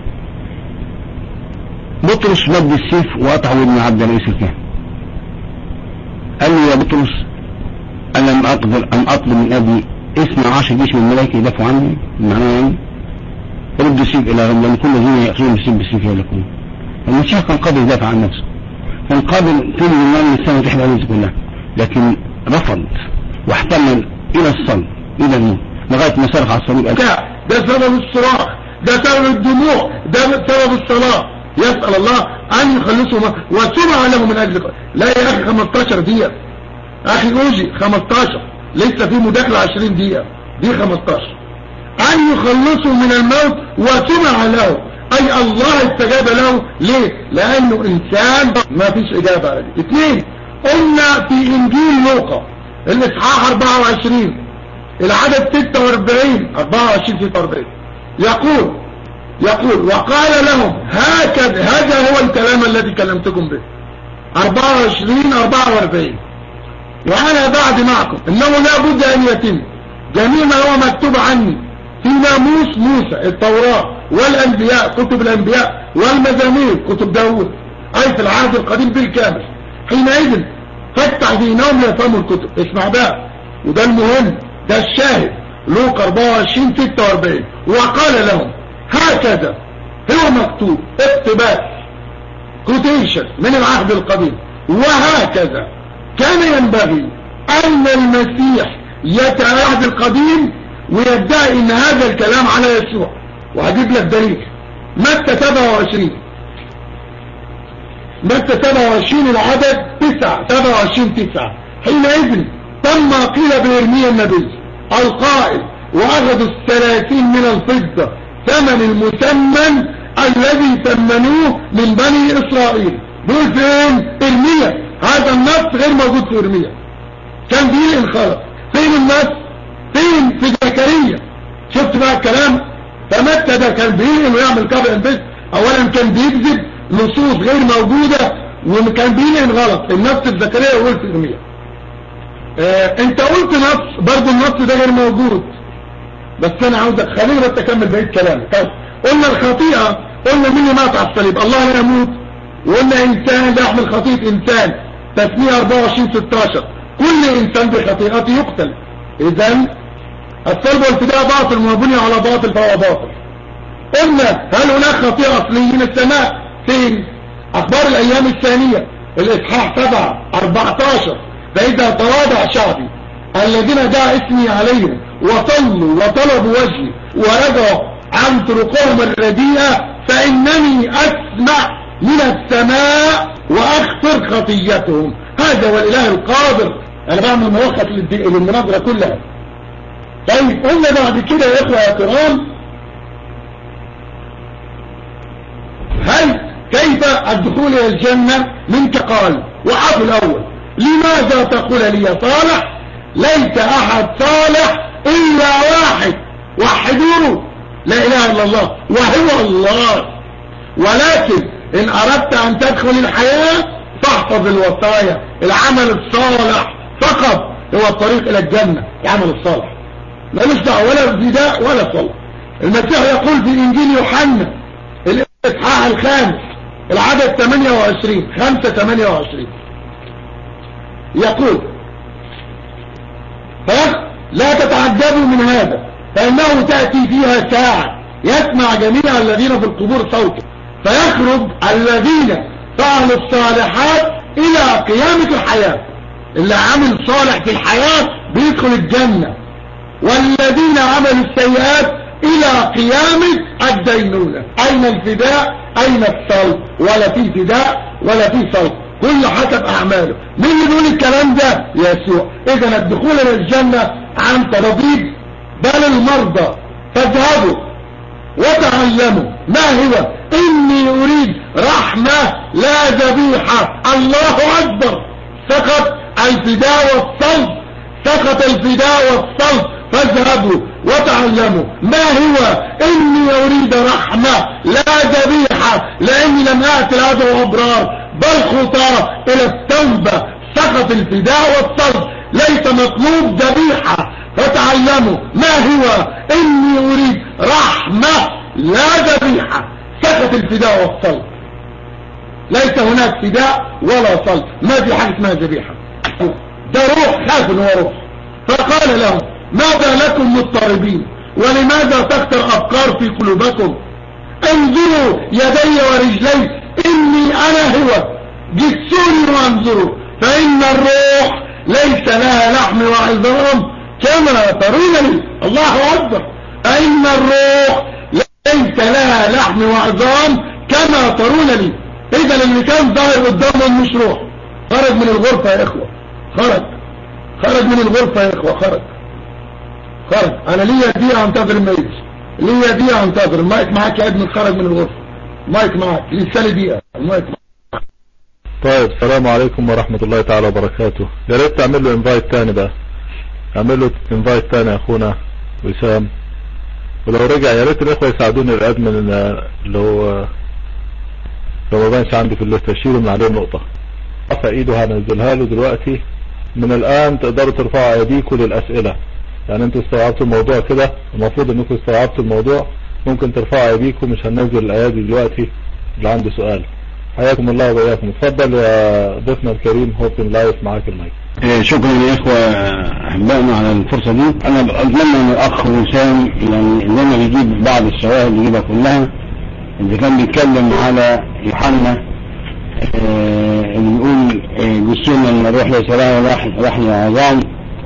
بطرس مد السيف وقطع ودن عبد رئيس الكهنة قال له يا بطرس ألم أقدر أن أطلب من أبي اسم عشر جيش من الملائكة يدافعوا عني معناه يعني ردوا السيف إلى رب لأن كل الذين يأخذون بالسيف بالسيف يهلكون المسيح كان قابل يدافع عن نفسه كان قابل كل الإيمان من السنة تحت الناس كلها لكن رفض واحتمل إلى الصلب إلى الموت لغاية ما صرخ على الصليب قال ده سبب الصراخ ده سبب الدموع ده سبب الصلاة يسأل الله أن يخلصه ما- وسمع له من أجل قتله. لا يا أخي 15 دقيقة أخي أوجي 15 لسه في مداخلة 20 دقيقة دي 15 أن يخلصه من الموت وسمع له أي الله استجاب له ليه لأنه إنسان ما فيش إجابة على دي اثنين قلنا في إنجيل لوقا الإصحاح 24 العدد 46 24 46 يقول يقول وقال لهم هكذا هذا هو الكلام الذي كلمتكم به 24 44 وانا بعد معكم انه لا بد ان يتم جميع ما هو مكتوب عني في ناموس موسى التوراة والانبياء كتب الانبياء والمزامير كتب داود اي في العهد القديم بالكامل حينئذ فتح ذهنهم ليفهموا الكتب اسمع بقى وده المهم ده الشاهد لوقا 24 46 وقال لهم هكذا هو مكتوب اقتباس كوتيشن من العهد القديم وهكذا كان ينبغي ان المسيح يأتي على العهد القديم ويدعي ان هذا الكلام على يسوع وهجيب لك دليل متى 27 متى 27 العدد 9 27 9 حينئذ تم ما قيل بإرميا النبي القائل وأخذوا الثلاثين من الفضة ثمن المثمن الذي ثمنوه من بني إسرائيل دول فين إرميا هذا النص غير موجود في إرميا كان دي انخرط فين النص فين في زكريا شفت بقى الكلام فمتى ده كان بيقول انه يعمل كفر انفس اولا كان بيكذب نصوص غير موجودة وكان بينقل غلط النص في زكريا يقول في ارميا آه انت قلت نص برضو النص ده غير موجود بس انا عاوزك خليني بس اكمل بقيه كلامي طيب قلنا الخطيئه قلنا مين اللي مات على الصليب الله لا يموت وقلنا انسان لا يحمل خطيئه انسان تسميه 24 16 كل انسان بخطيئته يقتل اذا الصلب والفداء باطل ومبني على باطل فهو باطل قلنا هل هناك خطيئه اصليه من السماء فين اخبار الايام الثانيه الاصحاح 7 14 فاذا تواضع شعبي الذين دعا اسمي عليهم وصلوا وطلبوا وجهي ورجعوا عن طرقهم الرديئة فإنني أسمع من السماء وأغفر خطيتهم هذا هو الإله القادر أنا بعمل ملخص للمناظرة كلها طيب قلنا بعد كده يا إخوة يا كرام هل كيف الدخول إلى الجنة منك قال وعفو الأول لماذا تقول لي صالح ليس احد صالح الا واحد وحدوه لا اله الا الله وهو الله ولكن ان اردت ان تدخل الحياة فاحفظ الوصايا العمل الصالح فقط هو الطريق الى الجنة العمل الصالح ملوش دعوه ولا فداء ولا صلاة المسيح يقول في انجيل يوحنا الاصحاح الخامس العدد 28 5 28 يقول لا تتعجبوا من هذا فإنه تأتي فيها ساعة يسمع جميع الذين في القبور صوته فيخرج الذين فعلوا الصالحات إلى قيامة الحياة اللي عمل صالح في الحياة بيدخل الجنة والذين عملوا السيئات إلى قيامة الدينونة أين الفداء أين الصلب ولا في فداء ولا في صلب كل حسب اعماله مين اللي بيقول الكلام ده يسوع اذا الدخول الى الجنة عن ترابيب بل المرضى فاذهبوا وتعلموا ما هو اني اريد رحمة لا ذبيحة الله اكبر سقط الفداء والصلب سقط الفداء والصلب فاذهبوا وتعلموا ما هو اني اريد رحمة لا ذبيحة لاني لم اتي لادعو ابرار بل خطاة الى التوبة سقط الفداء والصلب ليس مطلوب ذبيحة فتعلموا ما هو اني اريد رحمة لا ذبيحة سقط الفداء والصلب ليس هناك فداء ولا صلب ما في حاجة اسمها ذبيحة ده روح خاف ان هو روح فقال لهم ماذا لكم مضطربين ولماذا تختر أفكار في قلوبكم انظروا يدي ورجلي إني أنا هو جسوني وانظروا فإن الروح ليس لها لحم وعظام كما ترونني الله أكبر فإن الروح ليس لها لحم وعظام كما ترونني إذا اللي كان ظاهر قدامهم مش روح خرج من الغرفة يا إخوة خرج خرج من الغرفة يا إخوة خرج خرج أنا ليا دقيقة أنتظر الميت ليا دقيقة أنتظر المايك معاك يا ابني خرج من الغرفة المايك معاك لسه لي دقيقة المايك معاك طيب السلام عليكم ورحمة الله تعالى وبركاته يا ريت تعمل له انفايت تاني بقى اعمل له انفايت تاني يا اخونا وسام ولو رجع يا ريت الاخوة يساعدوني الادمن اللي هو لو ما بانش عندي في الليسته شيلوا من عليه النقطة رفع ايده هنزلها له دلوقتي من الان تقدروا ترفعوا ايديكم للاسئلة يعني انتوا استوعبتوا الموضوع كده المفروض انكم استوعبتوا الموضوع ممكن ترفعوا ايديكم مش هننزل الايادي دلوقتي اللي عنده سؤال حياكم الله وإياكم اتفضل يا ضيفنا الكريم هوبن لايف معاك المايك إيه، شكرا يا اخوة احبائنا على الفرصة دي انا اتمنى ان الاخ وسام يعني لما بيجيب بعض الشواهد يجيبها كلها اللي كان بيتكلم على يوحنا آه، اللي بيقول آه، جسونا ان الروح ليس لها لحم لحم عظام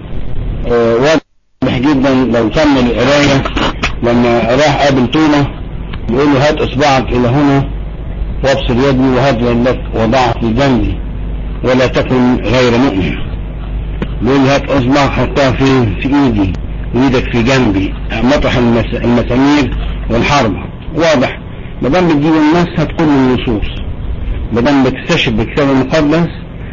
آه، واضح جدا لو كمل القراية لما راح قابل توما بيقول له هات اصبعك الى هنا وابصر يدي وهات لك وضعت في جنبي ولا تكن غير مؤمن بيقول له هات اصبعك حطها في في ايدي وايدك في جنبي مطرح المس- المسامير والحرب واضح ما دام بتجيب الناس هتكون من النصوص ما دام بتستشهد بالكتاب المقدس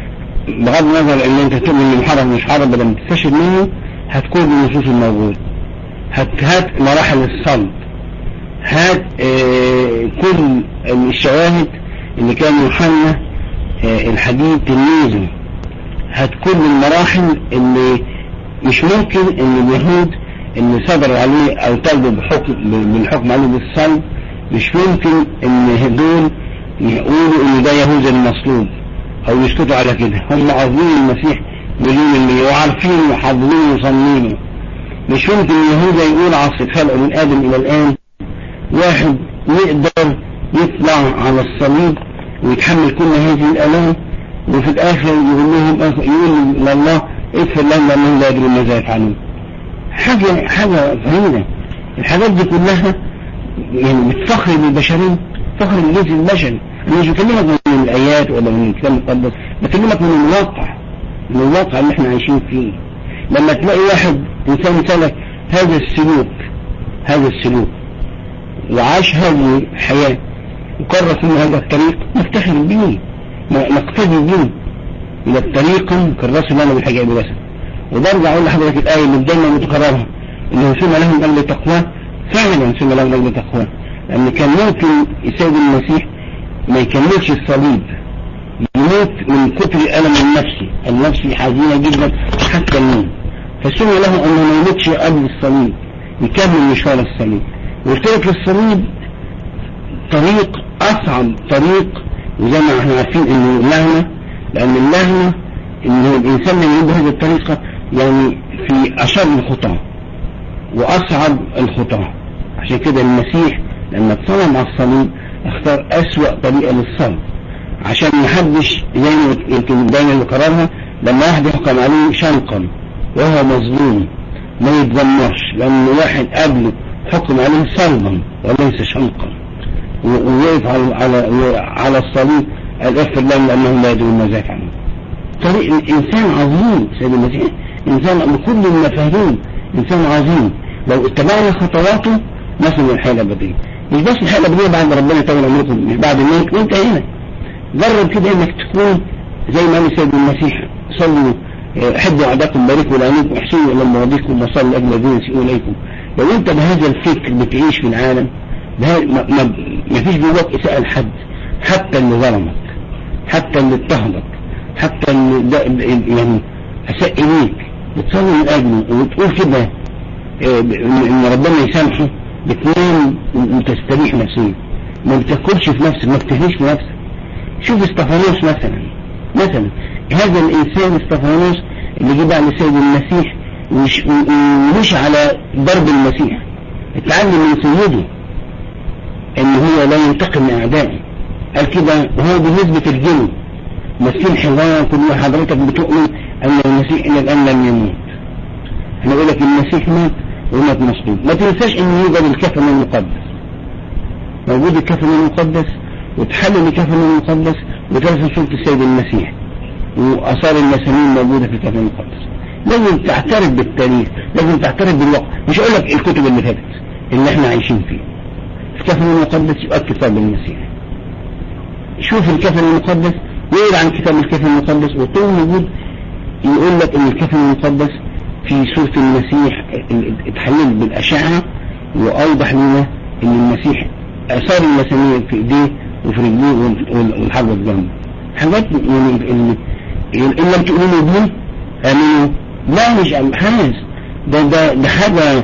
بغض النظر ان انت تؤمن ان الحرب مش حرب ما دام بتستشهد منه هتكون من النصوص الموجوده هات هات مراحل الصلب هات آه كل الشواهد اللي كان يوحنا آه الحديد تلميذه هات كل المراحل اللي مش ممكن ان اليهود اللي صدر عليه او طلبوا بحكم بالحكم عليه بالصلب مش ممكن ان دول يقولوا ان ده يهوذا المصلوب او يسكتوا على كده هم عارفين المسيح مليون المية وعارفين وحافظين وصلينه مش ممكن يهوذا يقول عصر خلق من ادم الى الان واحد يقدر يطلع على الصليب ويتحمل كل هذه الالام وفي الاخر يقول لهم يقول لله اغفر لهم لانهم لا يدرون ماذا يفعلون حاجة حاجة فريدة الحاجات دي كلها يعني بتفخر بالبشرية فخر الجنس البشري انا مش بكلمك من الايات ولا من الكلام المقدس بكلمك من الواقع من الواقع اللي احنا عايشين فيه لما تلاقي واحد انسان سلك هذا السلوك هذا السلوك وعاش هذه الحياة وكرس من هذا الطريق نفتخر به نقتدي به إلى الطريق كالرسول لنا بالحاجة بلسن وبرجع أقول لحضرتك الآية اللي دايما متكررة إنه سمى لهم أجل تقواه فعلا سمى لهم أجل تقواه لأن كان ممكن السيد المسيح ما يكملش الصليب يموت من كتر الألم النفسي النفسي حزينة جدا حتى الموت فسمى له أنه ما يموتش قبل الصليب يكمل مشوار الصليب وارتبط الصليب طريق أصعب طريق وزي ما احنا عارفين انه اللعنة لأن اللعنة انه الإنسان اللي يمر بهذه الطريقة يعني في أشر الخطاه وأصعب الخطاه عشان كده المسيح لما اتصلب على الصليب اختار أسوأ طريقة للصلب عشان محدش زي ما يمكن دايما بكررها لما واحد يحكم عليه شنقا وهو مظلوم ما يتذمرش لأن واحد قبله حكم عليه صلبا وليس شنقا ووقف على على على الصليب قال اغفر لهم لأنهم لا يدرون ماذا يفعلون طريق إنسان عظيم سيد المسيح إنسان بكل المفاهيم إنسان عظيم لو اتبعنا خطواته نصل للحياة الأبدية مش بس الحياة الأبدية بعد ربنا يطول عمركم مش بعد الموت وانت هنا جرب كده انك تكون زي ما قال السيد المسيح صلوا حبوا عداكم باركوا لعنيكم احسنوا الى مواضيكم وصلوا لاجل الذين يسيئون اليكم لو انت بهذا الفكر بتعيش في العالم ما, ما, ما فيش جواك اساءة لحد حتى اللي ظلمك حتى اللي اضطهدك حتى اللي يعني اساء اليك بتصلي من اجله وتقول كده ان ربنا يسامحه بتنام وتستريح نفسيا ما بتاكلش في نفسك ما بتهنيش في نفسك شوف استفانوس مثلا مثلا هذا الانسان استفانوس اللي جه بعد السيد المسيح مش, مش على ضرب المسيح اتعلم من سيده ان هو لا ينتقم من اعدائه قال كده وهو بالنسبة الجن مسكين حوار كل حضرتك بتؤمن ان المسيح الى الان لم يموت انا اقول لك المسيح مات ومات مصلوب ما تنساش ان يوجد الكفن المقدس موجود الكفن المقدس وتحلل الكفن المقدس وترسم صورة السيد المسيح وآثار المسامين موجودة في الكتاب المقدس لازم تعترف بالتاريخ لازم تعترف بالوقت مش اقول لك الكتب اللي فاتت اللي احنا عايشين فيه الكفن المقدس يبقى كتاب المسيح شوف الكفن المقدس ويقرا عن كتاب الكفن المقدس وطول موجود يقول لك ان الكفن المقدس في صورة المسيح اتحلل بالأشعة وأوضح لنا ان المسيح آثار المسامير في ايديه وفي رجليه والحجر جنبه حاجات يعني إن لم تؤمنوا به آمنوا لا مش حاجز ده ده ده حاجة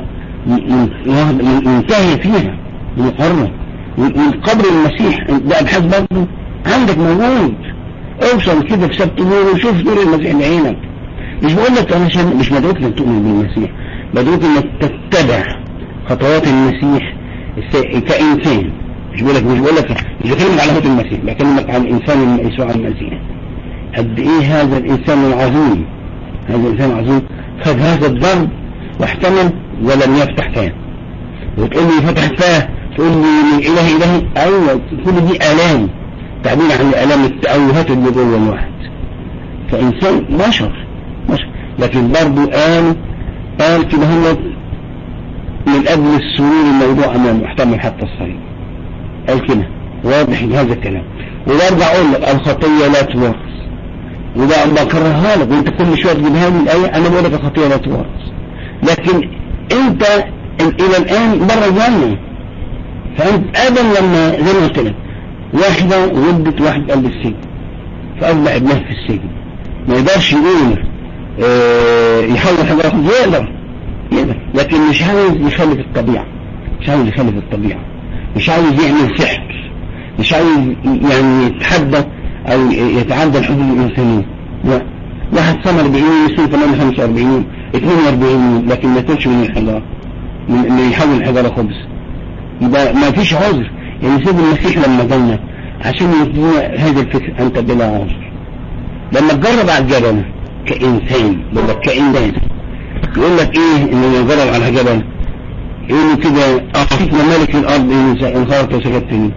منتهي فيها مقرر من قبر المسيح ده أبحاث برضه عندك موجود اوصل كده في سبت نور وشوف نور المسيح بعينك مش بقول لك انا عشان مش مدعوك انك تؤمن بالمسيح مدعوك انك تتبع خطوات المسيح كإنسان مش بقول لك مش بقول لك مش بكلمك على موت المسيح بكلمك عن الإنسان يسوع المسيح قد إيه هذا الإنسان العظيم هذا الإنسان العظيم خد هذا الضرب واحتمل ولم يفتح فاه وتقول لي فتح فاه تقول لي من إله إلهي أيوة كل دي آلام تعبير عن الآلام التأوهات اللي جوه الواحد فإنسان بشر بشر لكن برضه قال قال كده هم من أجل السرور الموضوع أمامه احتمل حتى الصليب قال كده واضح هذا الكلام وبرجع اقول لك الخطيه لا تورث وده بكررها لك وانت كل شويه تجيبها لي الايه انا بقول لك الخطيه لا تورث لكن انت الى الان بره الجنه فانت ادم لما زي ما قلت لك واحده ولدت واحد قلب السجن فاصبح ابنها في السجن ما يقدرش يقول اه يحول حاجه يقدر يقدر لكن مش عايز يخالف الطبيعه مش عايز يخالف الطبيعه مش عايز يعمل سحر مش عايز يعني يتحدى او يتعدى الحدود الانسانية لا واحد صام 40 يصير كمان 45 42 لكن ما ياكلش من الحجارة من يحول الحجارة خبز يبقى ما فيش عذر يعني سيد المسيح لما قالنا عشان يدينا هذا الفكر انت بلا عذر لما تجرب على الجبل كإنسان بقول لك كإنسان يقول لك ايه انه يجرب على الجبل يقول له كده اعطيك ممالك الارض ان خرجت وسكتني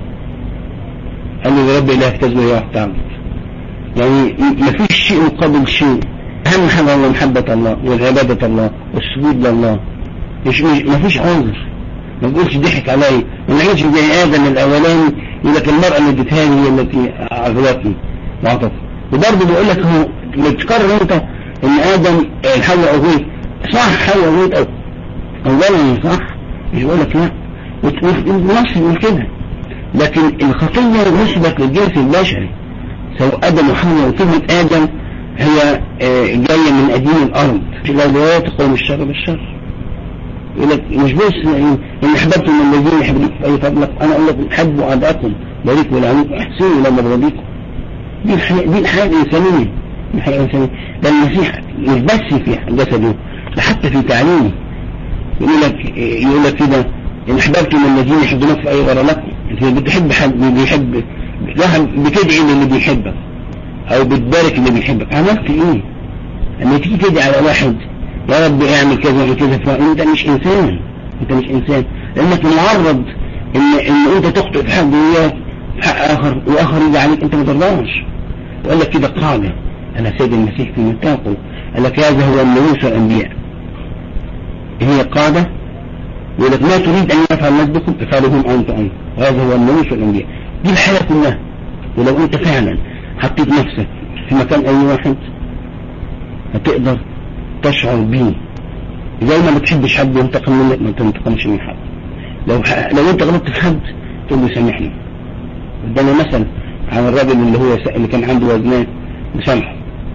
قال له يا رب لا تزوي يا تعبد يعني ما فيش شيء مقابل شيء اهم حاجه هو محبه الله والعباده الله والسجود لله مش ما فيش عذر ما تقولش ضحك علي ما نعيش زي ادم الاولاني يقول لك المراه اللي اديتها لي هي التي اغوتني وعطت وبرضه بيقول لك هو بتقرر انت ان ادم حواء اغويت صح حواء اغويت او اولا صح مش بقول لك لا ونفس من كده لكن الخطية نسبت للجنس البشري سواء آدم وحواء وكلمة آدم هي جاية من قديم الأرض لا تقوم الشر بالشر يقول لك مش بس إن أحببتم من الذين يحبونك في أي فضلك أنا أقول لك حبوا أعداءكم باركوا لعنكم احسنوا إلى مرضيكم دي الحياة دي الحياة الإنسانية دي الحياة الإنسانية ده المسيح مش بس في جسده ده حتى في تعليمه يقول لك يقول لك كده إن أحببتم الذين يحبونك في أي غير لكم أنت بتحب حد بيحب واحد بتدعي للي بيحبك أو بتبارك اللي بيحبك عملت إيه؟ لما تيجي تدعي على واحد يا رب اعمل كذا وكذا فأنت مش إنسان أنت مش إنسان لأنك معرض إن إن أنت تخطئ في حد وياك في حق آخر وآخر يجي عليك أنت ما ترضاش وقال لك كده قاعدة أنا سيد المسيح في متاقه قال لك هذا هو الناموس والأنبياء هي قاعدة يقول لك ما تريد أن يفعل نفسكم افعلهم أنت أنت وهذا هو الناموس والأنبياء دي الحياة كلها ولو أنت فعلا حطيت نفسك في مكان أي واحد هتقدر تشعر بيه زي ما ما بتحبش حد ينتقم منك ما تنتقمش من حد لو ح... لو انت غلطت في حد تقول له سامحني ادانا مثل عن الراجل اللي هو س... اللي كان عنده وزنات مسامحه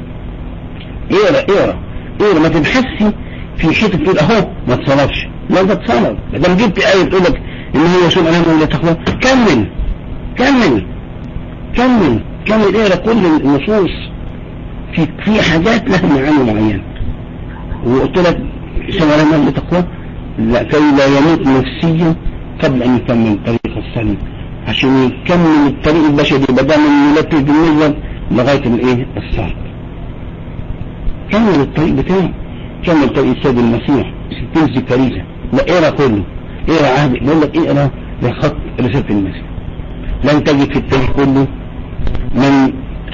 اقرا اقرا اقرا ما تبحثش في حته تقول اهو ما تصلبش لا ده تصلب ما دام جبت ايه تقول لك ان هو يصوم امامه ولا تقوى كمل كمل كمل كمل اقرا كل النصوص في في حاجات لها معاني معينه وقلت لك سوى لنا لتقوى لا كي لا يموت نفسيا قبل ان يكمل الطريق السليم عشان يكمل الطريق البشري بدل من ميلاد الدنيا لغاية الايه الصعب كمل الطريق بتاعه كمل طريق السيد المسيح تمسك كريزة لا اقرا كله اقرا عهد بيقول لك اقرا لخط رسالة المسيح لن تجد في التاريخ كله من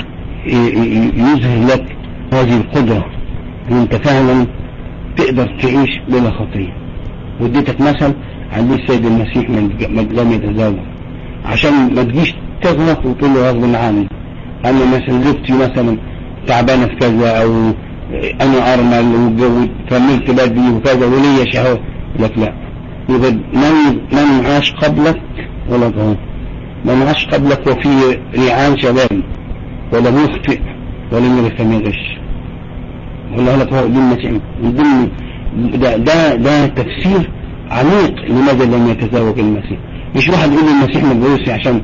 يظهر لك هذه القدرة ان انت فعلا تقدر تعيش بلا خطية وديتك مثل عليه السيد المسيح من لم يتزوج عشان ما تجيش تغلط وتقول له غصب عني انا مثلا زوجتي مثلا تعبانه في كذا او انا ارمل وكملت بدري وكذا وليا شهوه لك لا يبقى من من عاش قبلك ولا هو من عاش قبلك وفي ريعان شباب ولم يخطئ ولم يرث من غش والله لك هو دين مسيح من ضمن ده, ده ده تفسير عميق لماذا لم يتزوج المسيح مش واحد يقول المسيح ما اتجوزش عشان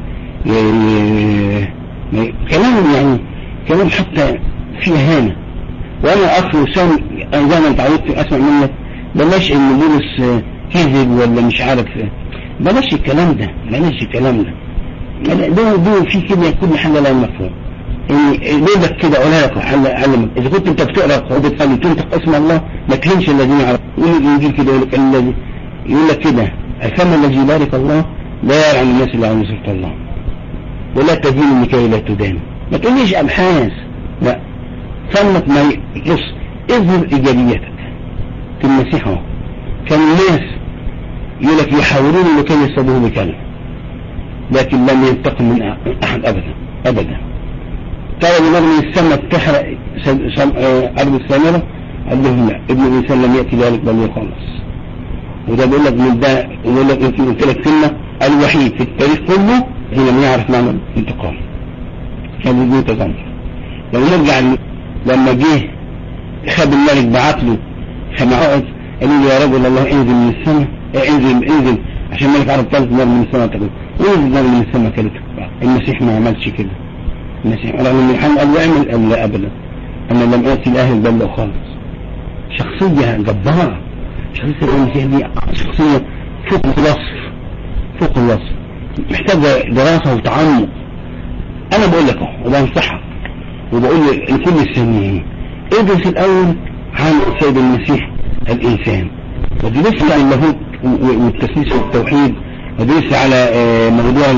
كلام يعني كلام حتى فيه اهانه وانا اخ وسام زي ما انت عودت اسمع منك بلاش ان بولس كذب ولا مش عارف بلاش الكلام ده بلاش الكلام ده ده ده في كده كل حاجه لا مفهوم بيقولك كده اقولها لك علمك اذا كنت انت بتقرا وبتصلي تنطق اسم الله ما تهنش الذين يعرفون يقول الانجيل كده يقول لك الذي يقول لك كده الفم الذي يبارك الله لا يلعن الناس اللي على نصرة الله ولا تدين لكي لا تدان ما تقوليش ابحاث لا فمك ما بص اظهر ايجابيتك في المسيح اهو كان الناس يقول لك يحاولون لكي يصطادوه بكلمه لكن لم ينتقم من احد ابدا ابدا ترى النار من السماء تحرق ارض السامره قال لهم لا ابن الانسان لم ياتي ذلك بل يخلص وده بيقول لك من ده يقول لك يمكن قلت لك كلمه الوحيد في التاريخ كله هي لم يعرف معنى الانتقام كان بدون تذمر لو نرجع لما جه خد الملك بعت له خمع عقد قال له يا رجل الله انزل من السماء انزل انزل عشان الملك عرف ثلاث نار من السماء تقول انزل نار من السماء كانت المسيح ما عملش كده المسيح رغم ان الحال قال له اعمل قال لا ابدا انا لم اتي الاهل بل خالص شخصيه جباره شخصيه المسيح دي شخصيه فوق الوصف فوق الوصف محتاجه دراسه وتعمق انا بقول لك اهو وبنصحك وبقول لكل السامعين ادرس الاول عن السيد المسيح الانسان ودرس على اللاهوت والتسليس والتوحيد ودرس على موضوع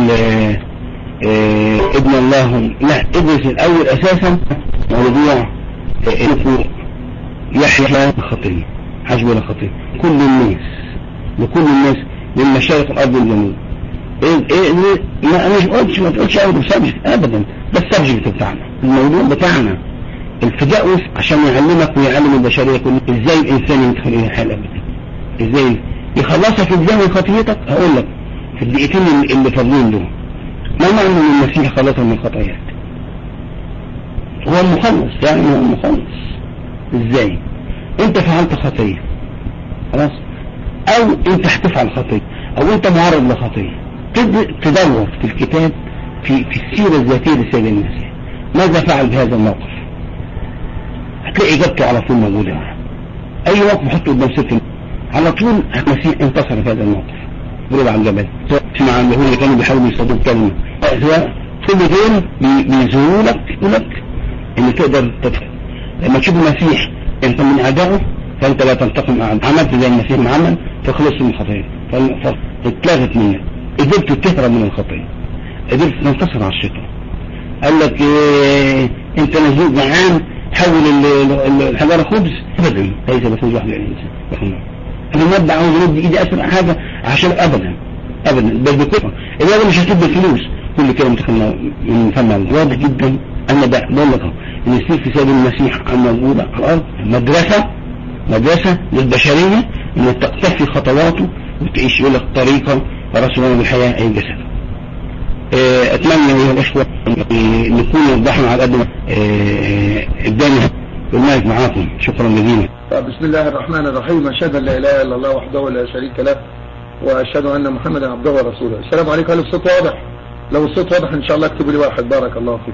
ابن الله لا ادرس الاول اساسا موضوع انه يحيى خطيه حسب ولا خطيه كل الناس لكل الناس من مشارق الارض والجنوب إيه إيه ما انا مش قلتش ما تقولش ابدا سبجكت ابدا ده السبجكت بتاعنا الموضوع بتاعنا الفداء عشان يعلمك ويعلم البشريه كلها ازاي الانسان يدخل الى الحياه الابديه ازاي يخلصك ازاي من خطيتك هقول لك في الدقيقتين اللي فاضلين دول ما معنى ان المسيح خلصك من خطاياك هو المخلص يعني هو المخلص ازاي انت فعلت خطيه خلاص او انت هتفعل خطيه او انت معرض لخطيه تدور في الكتاب في في السيرة الذاتية للسيد المسيح ماذا فعل بهذا الموقف هتلاقي اجابته على طول موجودة اي موقف حطه قدام ست على طول المسيح انتصر في هذا الموقف ضرب على الجبل مع اليهود اللي كانوا بيحاولوا يصطادوا الكلمة سواء كل دول بيزوروا لك يقول لك ان تقدر تدخل لما تشوف المسيح انت من اعدائه فانت لا تنتقم اعدائه عملت زي المسيح ما عمل فخلصت من الخطيه فاتلغت منك قدرت تهرب من الخطيه قدرت تنتصر على الشيطان قال لك إيه انت نزول جعان حول الحجاره خبز ابدا ليس بفوز واحد الانسان انا مبدا عاوز ارد ايدي اسرع حاجه عشان ابدا ابدا بل بكفر الراجل مش هتدي فلوس كل كده متخلى من فم واضح جدا انا بقول لك ان يصير في سبيل المسيح موجوده على الارض مدرسه مدرسه للبشريه ان تقتفي خطواته وتعيش يقول لك طريقه رسولنا بالحياه اي جسد اتمنى ايها الاخوه نكون وضحنا على قد ما اداني المايك معاكم شكرا جزيلا بسم الله الرحمن الرحيم اشهد ان لا اله الا الله وحده لا شريك له واشهد ان محمدا عبده ورسوله السلام عليكم هل الصوت واضح لو الصوت واضح ان شاء الله اكتبوا لي واحد بارك الله فيكم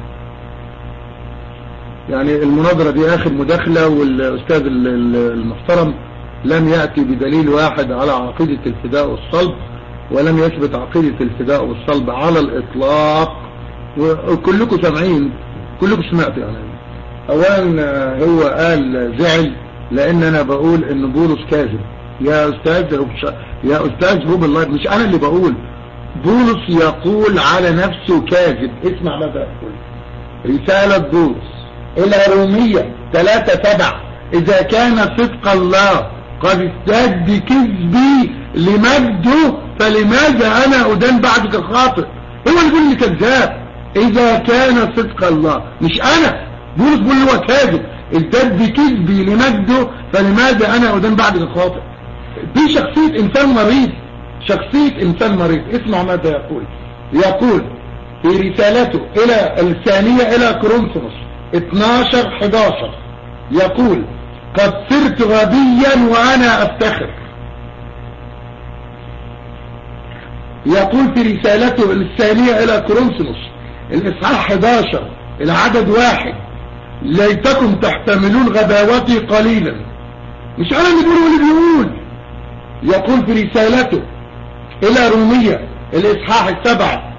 يعني المناظرة دي اخر مداخلة والاستاذ المحترم لم يأتي بدليل واحد على عقيدة الفداء والصلب ولم يثبت عقيدة الفداء والصلب على الإطلاق وكلكم سامعين كلكم سمعتوا يعني أولا هو قال زعل لأن أنا بقول إن بولس كاذب يا أستاذ يا أستاذ روب الله مش أنا اللي بقول بولس يقول على نفسه كاذب اسمع ماذا يقول رسالة بولس إلى رومية ثلاثة سبع إذا كان صدق الله قد ازداد بكذبي لمجده فلماذا أنا أدان بعدك الخاطئ هو اللي بيقول لي كذاب إذا كان صدق الله مش أنا بولس بيقول لي هو كاذب ازداد بكذبي لمجده فلماذا أنا أدان بعدك الخاطئ دي شخصية إنسان مريض شخصية إنسان مريض اسمع ماذا يقول يقول في رسالته إلى الثانية إلى كورنثوس 12 11 يقول قد صرت غبيا وأنا أفتخر يقول في رسالته الثانية إلى كورنثوس الإصحاح 11 العدد واحد ليتكم تحتملون غباوتي قليلا مش أنا اللي بقول واللي بيقول يقول في رسالته إلى رومية الإصحاح السبعة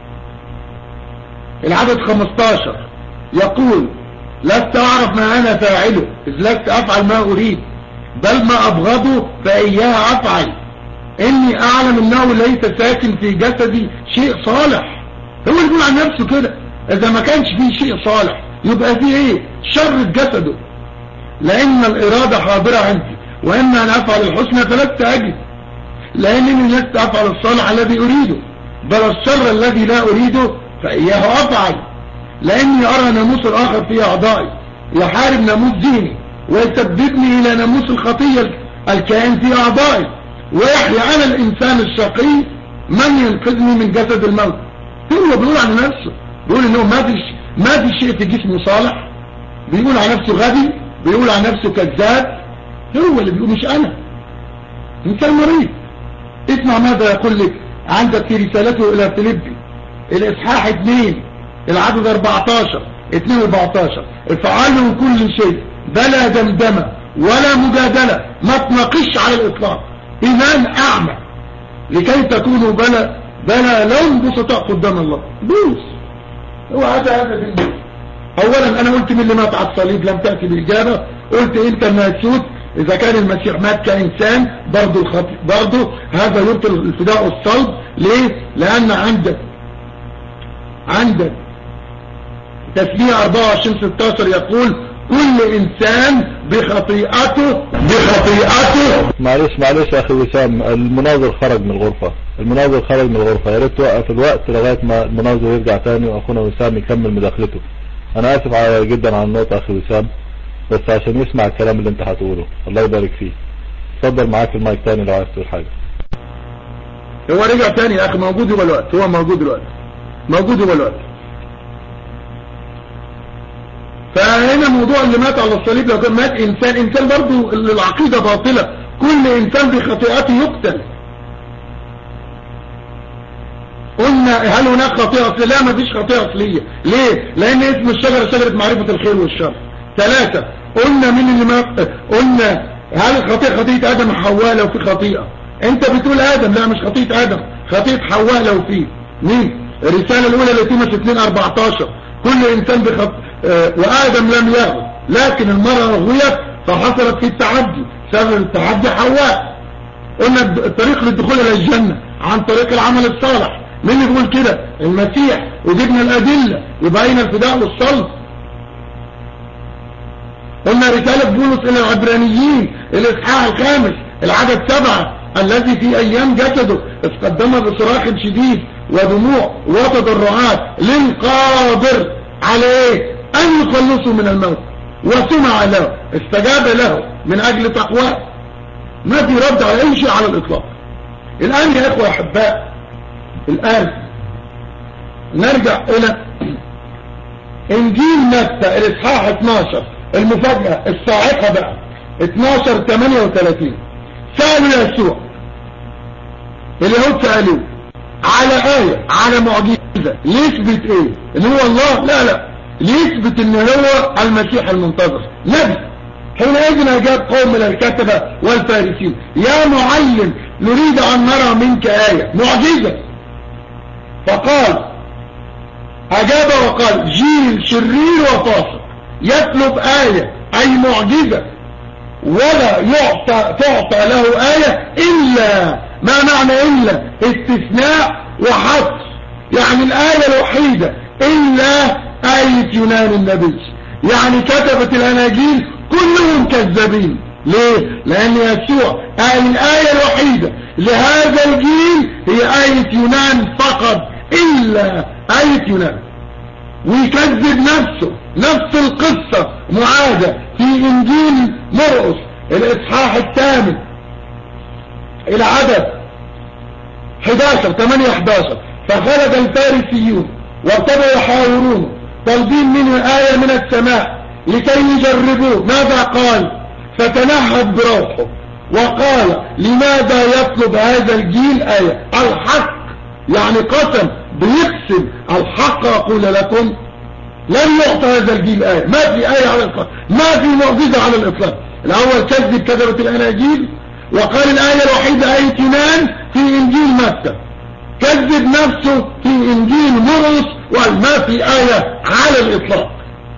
العدد 15 يقول لست أعرف ما أنا فاعله إذ لست أفعل ما أريد بل ما أبغضه فإياه أفعل إني أعلم أنه ليس ساكن في جسدي شيء صالح هو اللي يقول عن نفسه كده إذا ما كانش فيه شيء صالح يبقى فيه إيه شر جسده لأن الإرادة حاضرة عندي وإما أن أفعل الحسنى فلست أجد لأنني لست أفعل الصالح الذي أريده بل الشر الذي لا أريده فإياه أفعل لأني أرى ناموس الآخر في أعضائي يحارب ناموس ديني ويسببني إلى ناموس الخطية الكائن في أعضائي ويحيى على الإنسان الشقي من ينقذني من جسد الموت هو بيقول عن نفسه بيقول إنه ما فيش ما في شيء في جسمه صالح بيقول عن نفسه غبي بيقول عن نفسه كذاب هو اللي بيقول مش أنا إنسان مريض اسمع ماذا يقول لك عندك في رسالته إلى فيليبي الإصحاح 2 العدد 14 2 14 افعلوا كل شيء بلا دمدمة ولا مجادلة ما تناقش على الإطلاق إيمان أعمى لكي تكونوا بلا بلا لون بسطاء قدام الله بوس هو هذا هذا دين أولا أنا قلت من اللي مات على الصليب لم تأتي بالإجابة قلت أنت المسيوت إذا كان المسيح مات كإنسان برضو, الخط... برضو هذا يبطل الفداء والصلب ليه؟ لأن عندك عندك تسمية 24 16 يقول كل إنسان بخطيئته بخطيئته معلش معلش يا أخي وسام المناظر خرج من الغرفة المناظر خرج من الغرفة يا ريت توقف الوقت لغاية ما المناظر يرجع تاني وأخونا وسام يكمل مداخلته أنا آسف على جدا على النقطة أخي وسام بس عشان يسمع الكلام اللي أنت هتقوله الله يبارك فيه اتفضل معاك المايك تاني لو عايز تقول حاجة هو رجع تاني يا أخي موجود يبقى الوقت هو موجود الوقت موجود يبقى الوقت فهنا موضوع اللي مات على الصليب لو كان مات انسان انسان برضو العقيدة باطلة كل انسان بخطيئته يقتل قلنا هل هناك خطيئة اصلية لا ما فيش خطيئة اصلية ليه لان اسم الشجرة شجرة معرفة الخير والشر ثلاثة قلنا مين اللي مات قلنا هل الخطيئة خطيئة ادم حواء لو في خطيئة انت بتقول ادم لا مش خطيئة ادم خطيئة حواء لو في مين الرسالة الاولى لتيمس 2 14 كل انسان بخط... آه وادم لم يغل لكن المرأة غويت فحصلت في التعدي سبب التعدي حواء قلنا الطريق للدخول الى الجنة عن طريق العمل الصالح مين اللي بيقول كده المسيح وجبنا الادلة يبين الفداء والصلب قلنا رسالة بولس الى العبرانيين الاصحاح الخامس العدد سبعة الذي في ايام جسده استقدم بصراخ شديد ودموع وتضرعات للقادر على ايه ان يخلصوا من الموت وسمع له استجاب له من اجل تقواه ما في رد على اي شيء على الاطلاق الان يا اخوة احباء الان نرجع الى انجيل متى الاصحاح 12 المفاجأة الصاعقة بقى 12 38 سألوا يسوع اليهود سألوه على آية على معجزة يثبت ايه ان هو الله لا لا يثبت ان هو المسيح المنتظر نبي حينئذ أجاب قوم من الكتبة والفارسين يا معلم نريد أن نرى منك آية معجزة فقال أجاب وقال جيل شرير وفاسق يطلب آية أي معجزة ولا يعطى تعطى له آية إلا ما معنى إلا استثناء وحصر يعني الآية الوحيدة إلا آية يونان النبي يعني كتبت الأناجيل كلهم كذابين ليه لأن يسوع قال الآية الوحيدة لهذا الجيل هي آية يونان فقط إلا آية يونان ويكذب نفسه نفس القصة معادة في إنجيل مرقس الإصحاح الثامن العدد 11 8 11 فخرج الفارسيون وابتدوا يحاورونه طالبين منه آية من السماء لكي يجربوه ماذا قال فتنهد بروحه وقال لماذا يطلب هذا الجيل آية الحق يعني قسم بيقسم الحق أقول لكم لن يعطى هذا الجيل آية ما في آية على الإطلاق ما في معجزة على الإطلاق الأول كذب كذبة الأناجيل وقال الآية الوحيدة آية يونان في إنجيل متى كذب نفسه في إنجيل مرقس وقال ما في آية على الإطلاق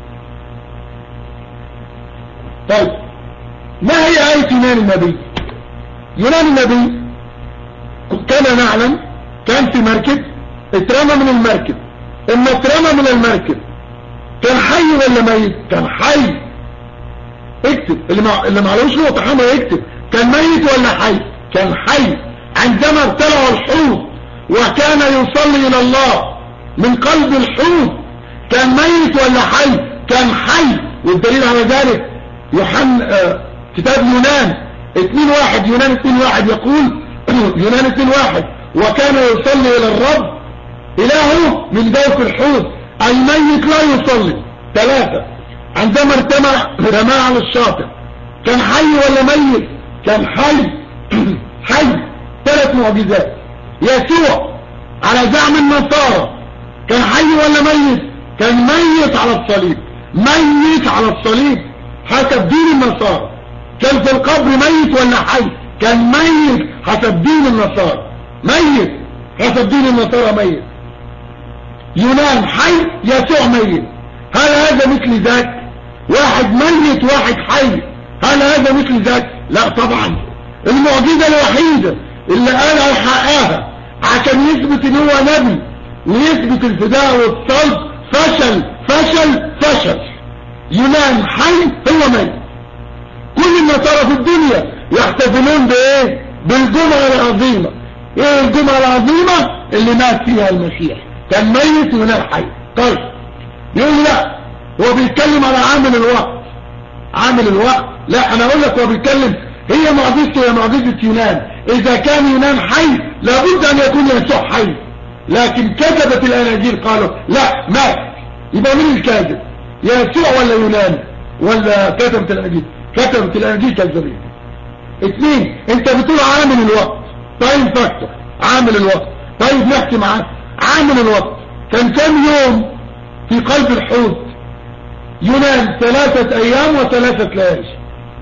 طيب ما هي آية يونان النبي يونان النبي كما نعلم كان في مركب اترمى من المركب اما اترمى من المركب كان حي ولا ميت كان حي اكتب اللي ما اللي معلوش نقطة حمرا يكتب كان ميت ولا حي كان حي عندما ابتلعوا الحوت وكان يصلي الى الله من قلب الحوت كان ميت ولا حي كان حي والدليل على ذلك يوحنا آه كتاب يونان 2 واحد يونان 2 واحد يقول يونان 2 واحد وكان يصلي الى الرب الهه من جوف الحوت اي ميت لا يصلي ثلاثة عندما ارتمى رماه على الشاطئ كان حي ولا ميت كان حي حي ثلاث معجزات يسوع على زعم النصارى كان حي ولا ميت كان ميت على الصليب ميت على الصليب حسب دين النصارى كان في القبر ميت ولا حي كان ميت حسب دين النصارى ميت حسب دين النصارى ميت يونان حي يسوع ميت هل هذا مثل ذاك واحد ميت واحد حي هل هذا مثل ذاك لا طبعا المعجزة الوحيدة اللي قالها وحققها عشان يثبت ان هو نبي ويثبت الفداء والصلب فشل فشل فشل يونان حي هو ميت كل النصارى في الدنيا يحتفلون بايه بالجمعة العظيمة ايه الجمعة العظيمة اللي مات فيها المسيح كان ميت يونان حي طيب يقول لا هو بيتكلم على عامل الوقت عامل الوقت لا انا اقول لك هو بيتكلم هي معجزته هي معجزة يونان اذا كان يونان حي لابد ان يكون يسوع حي لكن كذبت الاناجيل قالوا لا مات يبقى مين الكاذب يسوع ولا يونان ولا كتبت الاناجيل كتبت الاناجيل كذابين اثنين انت بتقول عامل الوقت طيب فاكتور عامل الوقت طيب نحكي معاه عامل الوقت كان كام يوم في قلب الحوت يونان ثلاثة ايام وثلاثة ليالي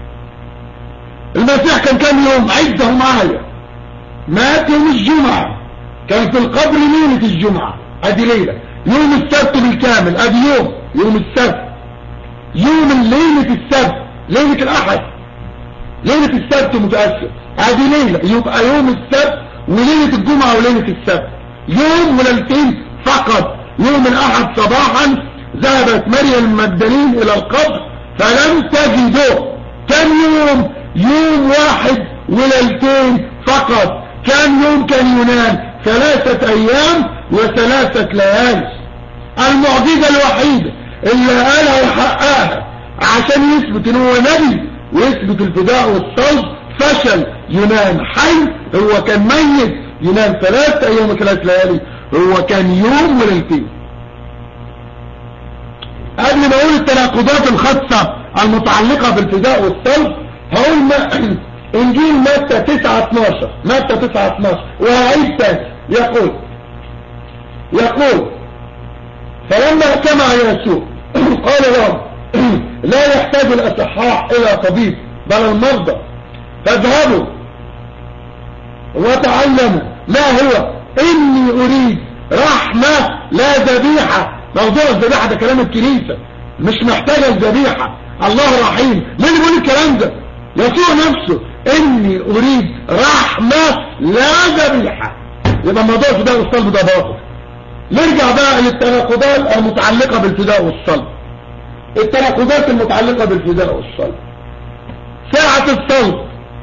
المسيح كان كام يوم عده معايا مات يوم الجمعة كان في القبر ليلة الجمعة ادي ليلة يوم السبت بالكامل ادي يوم يوم السبت يوم ليلة السبت ليلة الاحد ليلة السبت متأسف ادي ليلة يبقى يوم السبت وليلة الجمعة وليلة السبت يوم وليلتين فقط يوم الاحد صباحا ذهبت مريم المجدلين الى القبر فلم تجده كم يوم يوم واحد وليلتين فقط كان يوم كان يونان ثلاثة ايام وثلاثة ليالي المعجزة الوحيدة اللي قالها وحققها عشان يثبت ان هو نبي ويثبت الفداء والصلب فشل يونان حي هو كان ميت يونان ثلاثة ايام وثلاث ليالي هو كان يوم وليلتين قبل ما اقول التناقضات الخاصة المتعلقة بالفداء والصلب هقول ما انجيل متى 9 12 متى 9 12 وهعيد تاني يقول يقول فلما اجتمع يسوع قال لهم لا يحتاج الأصحاء إلى طبيب بل المرضى فاذهبوا وتعلموا ما هو إني أريد رحمة لا ذبيحة موضوع الذبيحة ده كلام الكنيسة مش محتاجة الذبيحة الله رحيم مين اللي بيقول الكلام ده يسوع نفسه إني أريد رحمة لا ذبيحة يبقى موضوع الفداء والصلب ده باطل نرجع بقى للتناقضات المتعلقة بالفداء والصلب التناقضات المتعلقة بالفداء والصلب ساعة الصلب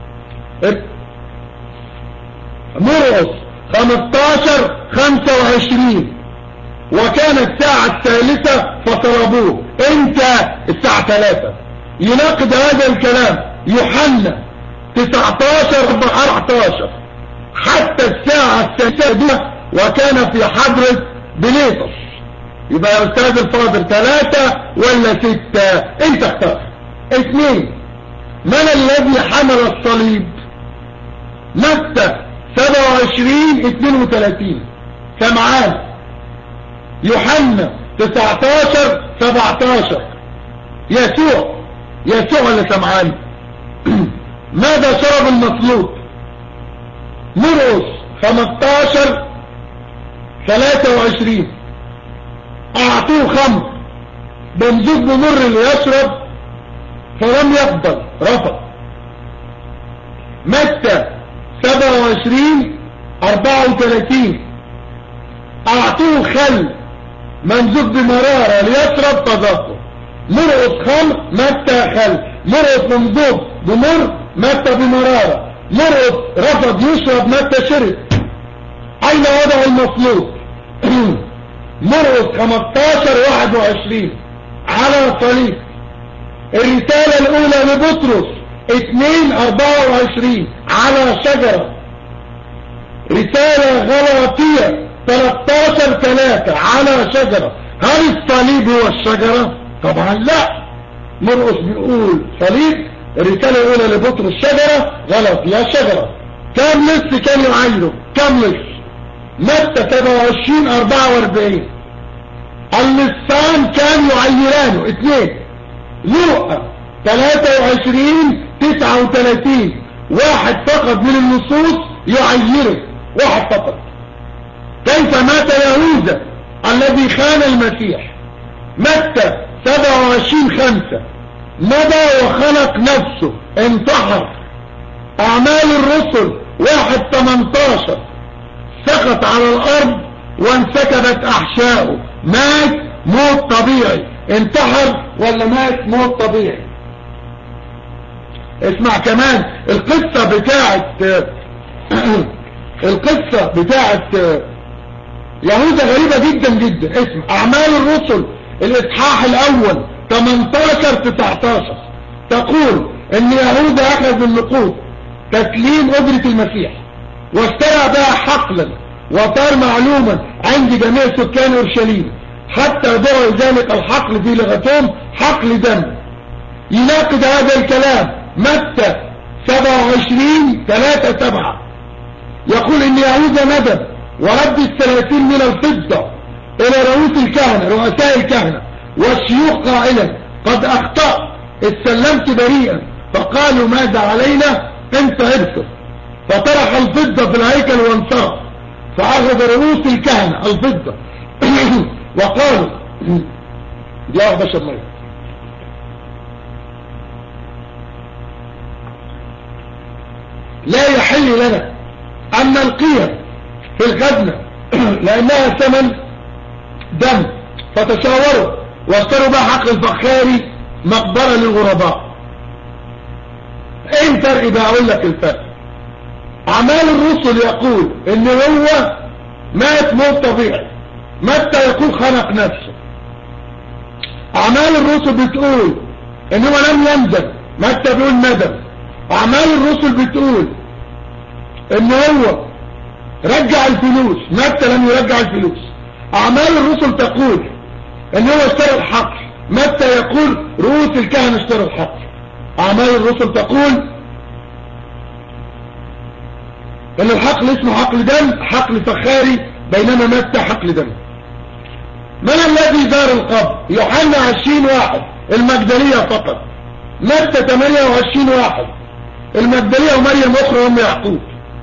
مرقص 15 25 وكانت الساعة الثالثة فطلبوه انت الساعة 3 يناقض هذا الكلام يوحنا 19 14 حتى الساعة الثالثة وكان في حضرة بليطس يبقى يا استاذ الفاضل ثلاثة ولا ستة انت اختار اثنين من الذي حمل الصليب متى 27 32 سمعان يوحنا 19 17 يسوع يسوع اللي سمعان ماذا شرب المصلوب مرقس 15 23 اعطوه خمر بمزوج بمر ليشرب فلم يقبل رفض متى 27 34 اعطوه خل ممزوج بمرارة ليشرب تذكر مرقص خمر متى خل مرقص ممزوج بمر متى بمرارة مرقص رفض يشرب متى شرب اين وضع المطلوب مرقص 15 21 على صليب الرسالة الاولى لبطرس 2 24 على شجرة رسالة غلاطية 13 3 على شجرة هل الصليب هو الشجرة طبعا لا مرقص بيقول صليب الرسالة الاولى لبطرس شجرة غلط يا شجرة كم لص كان يعينه كم لص متى 27 44 اللصان كان يعيرانه اثنين لوقا 23 39 واحد فقط من النصوص يعيره واحد فقط كيف مات يهوذا الذي خان المسيح متى 27 5 مضى وخلق نفسه انتحر اعمال الرسل واحد 18 سقط على الارض وانسكبت احشاؤه مات موت طبيعي انتحر ولا مات موت طبيعي اسمع كمان القصة بتاعت القصة بتاعت يهوذا غريبة جدا جدا اسمع اعمال الرسل الاصحاح الاول 18 19 تقول ان يهوذا اخذ النقود تسليم اجرة المسيح واشترى بها حقلا وصار معلوما عند جميع سكان اورشليم حتى دعوا ذلك الحقل في لغتهم حقل دم يناقض هذا الكلام متى 27 3 7 يقول ان يهوذا ندم ورد الثلاثين من الفضة الى رؤوس الكهنة رؤساء الكهنة والشيوخ قائلا قد اخطأت استسلمت بريئا فقالوا ماذا علينا انت ارسل فطرح الفضة في الهيكل وانصرف فاخذ رؤوس الكهنة الفضة وقالوا دي واحدة شمية لا يحل لنا أن نلقيها في الخزنة لأنها ثمن دم فتشاوروا واشتروا بها حق الفخاري مقبرة للغرباء ايه الفرق بقى اقول لك الفرق اعمال الرسل يقول ان هو مات موت طبيعي متى يقول خنق نفسه اعمال الرسل بتقول ان هو لم يندم متى بيقول ندم اعمال الرسل بتقول ان هو رجع الفلوس متى لم يرجع الفلوس اعمال الرسل تقول ان هو اشترى الحقل متى يقول رؤوس الكهنة اشترى الحقل اعمال الرسل تقول ان الحقل اسمه حقل دم حقل فخاري بينما متى حقل دم من الذي زار القبر يوحنا عشرين واحد المجدلية فقط متى 28 واحد المجدلية ومريم اخرى ام يعقوب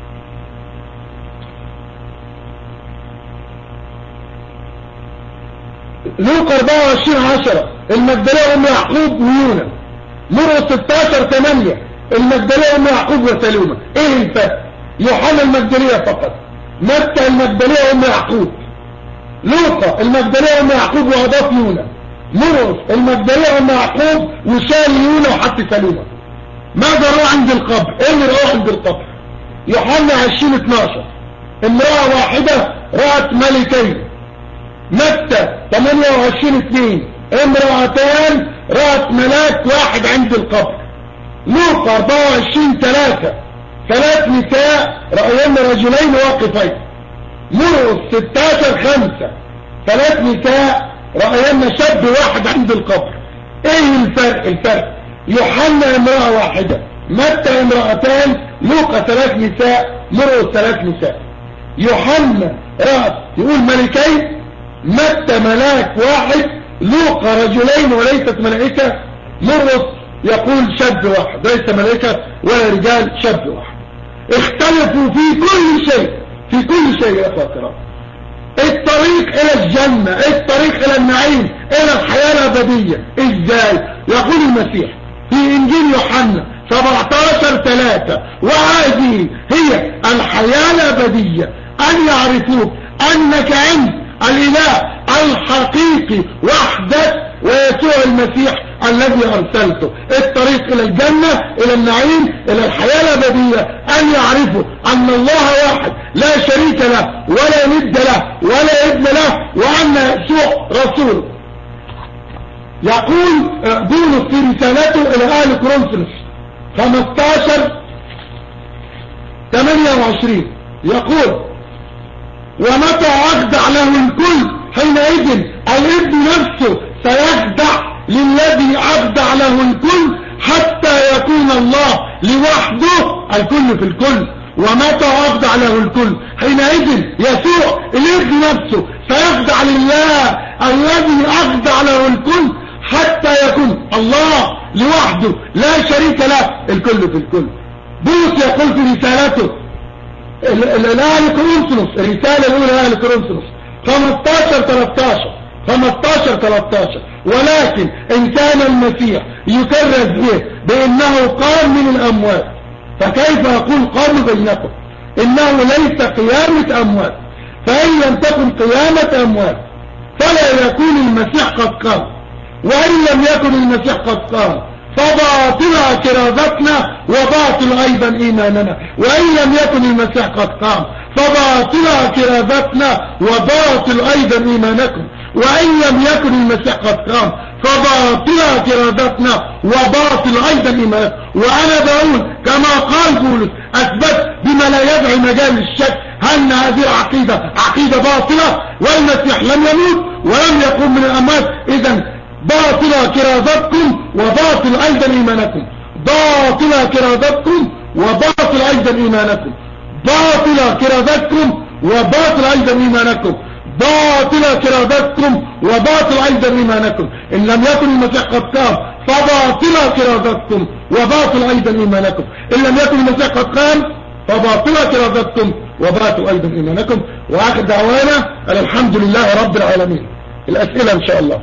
لوقا 24 10 المجدلية ام يعقوب ويونا مرقس 16 8 المجدلية ام يعقوب وسلومة ايه الفرق يوحنا المجدلية فقط متى المجدلية ام يعقوب لوقا المجدلية ام يعقوب واضاف يونا مرقس المجدلية ام يعقوب وشال يونا وحط سلومة ماذا رأى عند القبر ايه اللي رأى عند القبر يوحنا 20 12 امرأة واحدة رأت ملكين متى 28 2 امرأتان رأت ملاك واحد عند القبر لوقا 24 3 ثلاث نساء رأينا رجلين واقفين مرقس 16 5 ثلاث نساء رأينا شاب واحد عند القبر ايه الفرق الفرق يوحنا امرأة واحدة متى امرأتان لوقا ثلاث نساء مرقس ثلاث نساء يوحنا رأت يقول ملكين متى ملاك واحد لوقا رجلين وليست ملائكة مرقس يقول شاب واحد ليس ملائكة ولا رجال شاب واحد اختلفوا في كل شيء في كل شيء يا اخوة الكرام الطريق الى الجنة الطريق الى النعيم الى الحياة الابدية ازاي يقول المسيح في انجيل يوحنا 17 3 وهذه هي الحياة الابدية ان يعرفوك انك انت الاله الحقيقي وحدك ويسوع المسيح الذي ارسلته الطريق الى الجنة الى النعيم الى الحياة الابدية ان يعرفوا ان الله واحد لا شريك له ولا ند له ولا ابن له وان يسوع رسوله يقول بولس في رسالته الى اهل كورنثوس 15 28 يقول ومتى اخدع له الكل حينئذ الابن نفسه سيخدع للذي أخدع له الكل حتى يكون الله لوحده الكل في الكل ومتى أخدع له الكل حينئذ يسوع الابن نفسه سيخدع لله الذي أخدع له الكل حتى يكون الله لوحده لا شريك له الكل في الكل بولس يقول في رسالته الأهل كورنثوس الرسالة الأولى لأهل كورنثوس 15 13 15 13 ولكن إن كان المسيح يكرز به بأنه قام من الأموات فكيف يقول قام بينكم إنه ليس قيامة أموات فإن لم تكن قيامة أموات فلا يكون المسيح قد قام وإن لم يكن المسيح قد قام فباطل كرازتنا وباطل أيضا إيماننا وإن لم يكن المسيح قد قام فباطل كرازتنا وباطل أيضا إيمانكم وإن لم يكن المسيح قد قام فباطل كرازتنا وباطل أيضا إيمانكم وأنا بقول كما قال بولس أثبت بما لا يدعي مجال الشك أن هذه العقيدة عقيدة باطلة والمسيح لم يموت ولم يقوم من الأموات إذا باطل كرازتكم وباطل أيضا إيمانكم باطل كرازتكم وباطل أيضا إيمانكم باطل كرازتكم وباطل أيضا إيمانكم باطل كرازتكم وباطل أيضا إيمانكم إن لم يكن المسيح قد قام فباطل كرازتكم وباطل أيضا إيمانكم إن لم يكن المسيح قد قام فباطل كرازتكم وباطل أيضا إيمانكم وآخر دعوانا الحمد لله رب العالمين الأسئلة إن شاء الله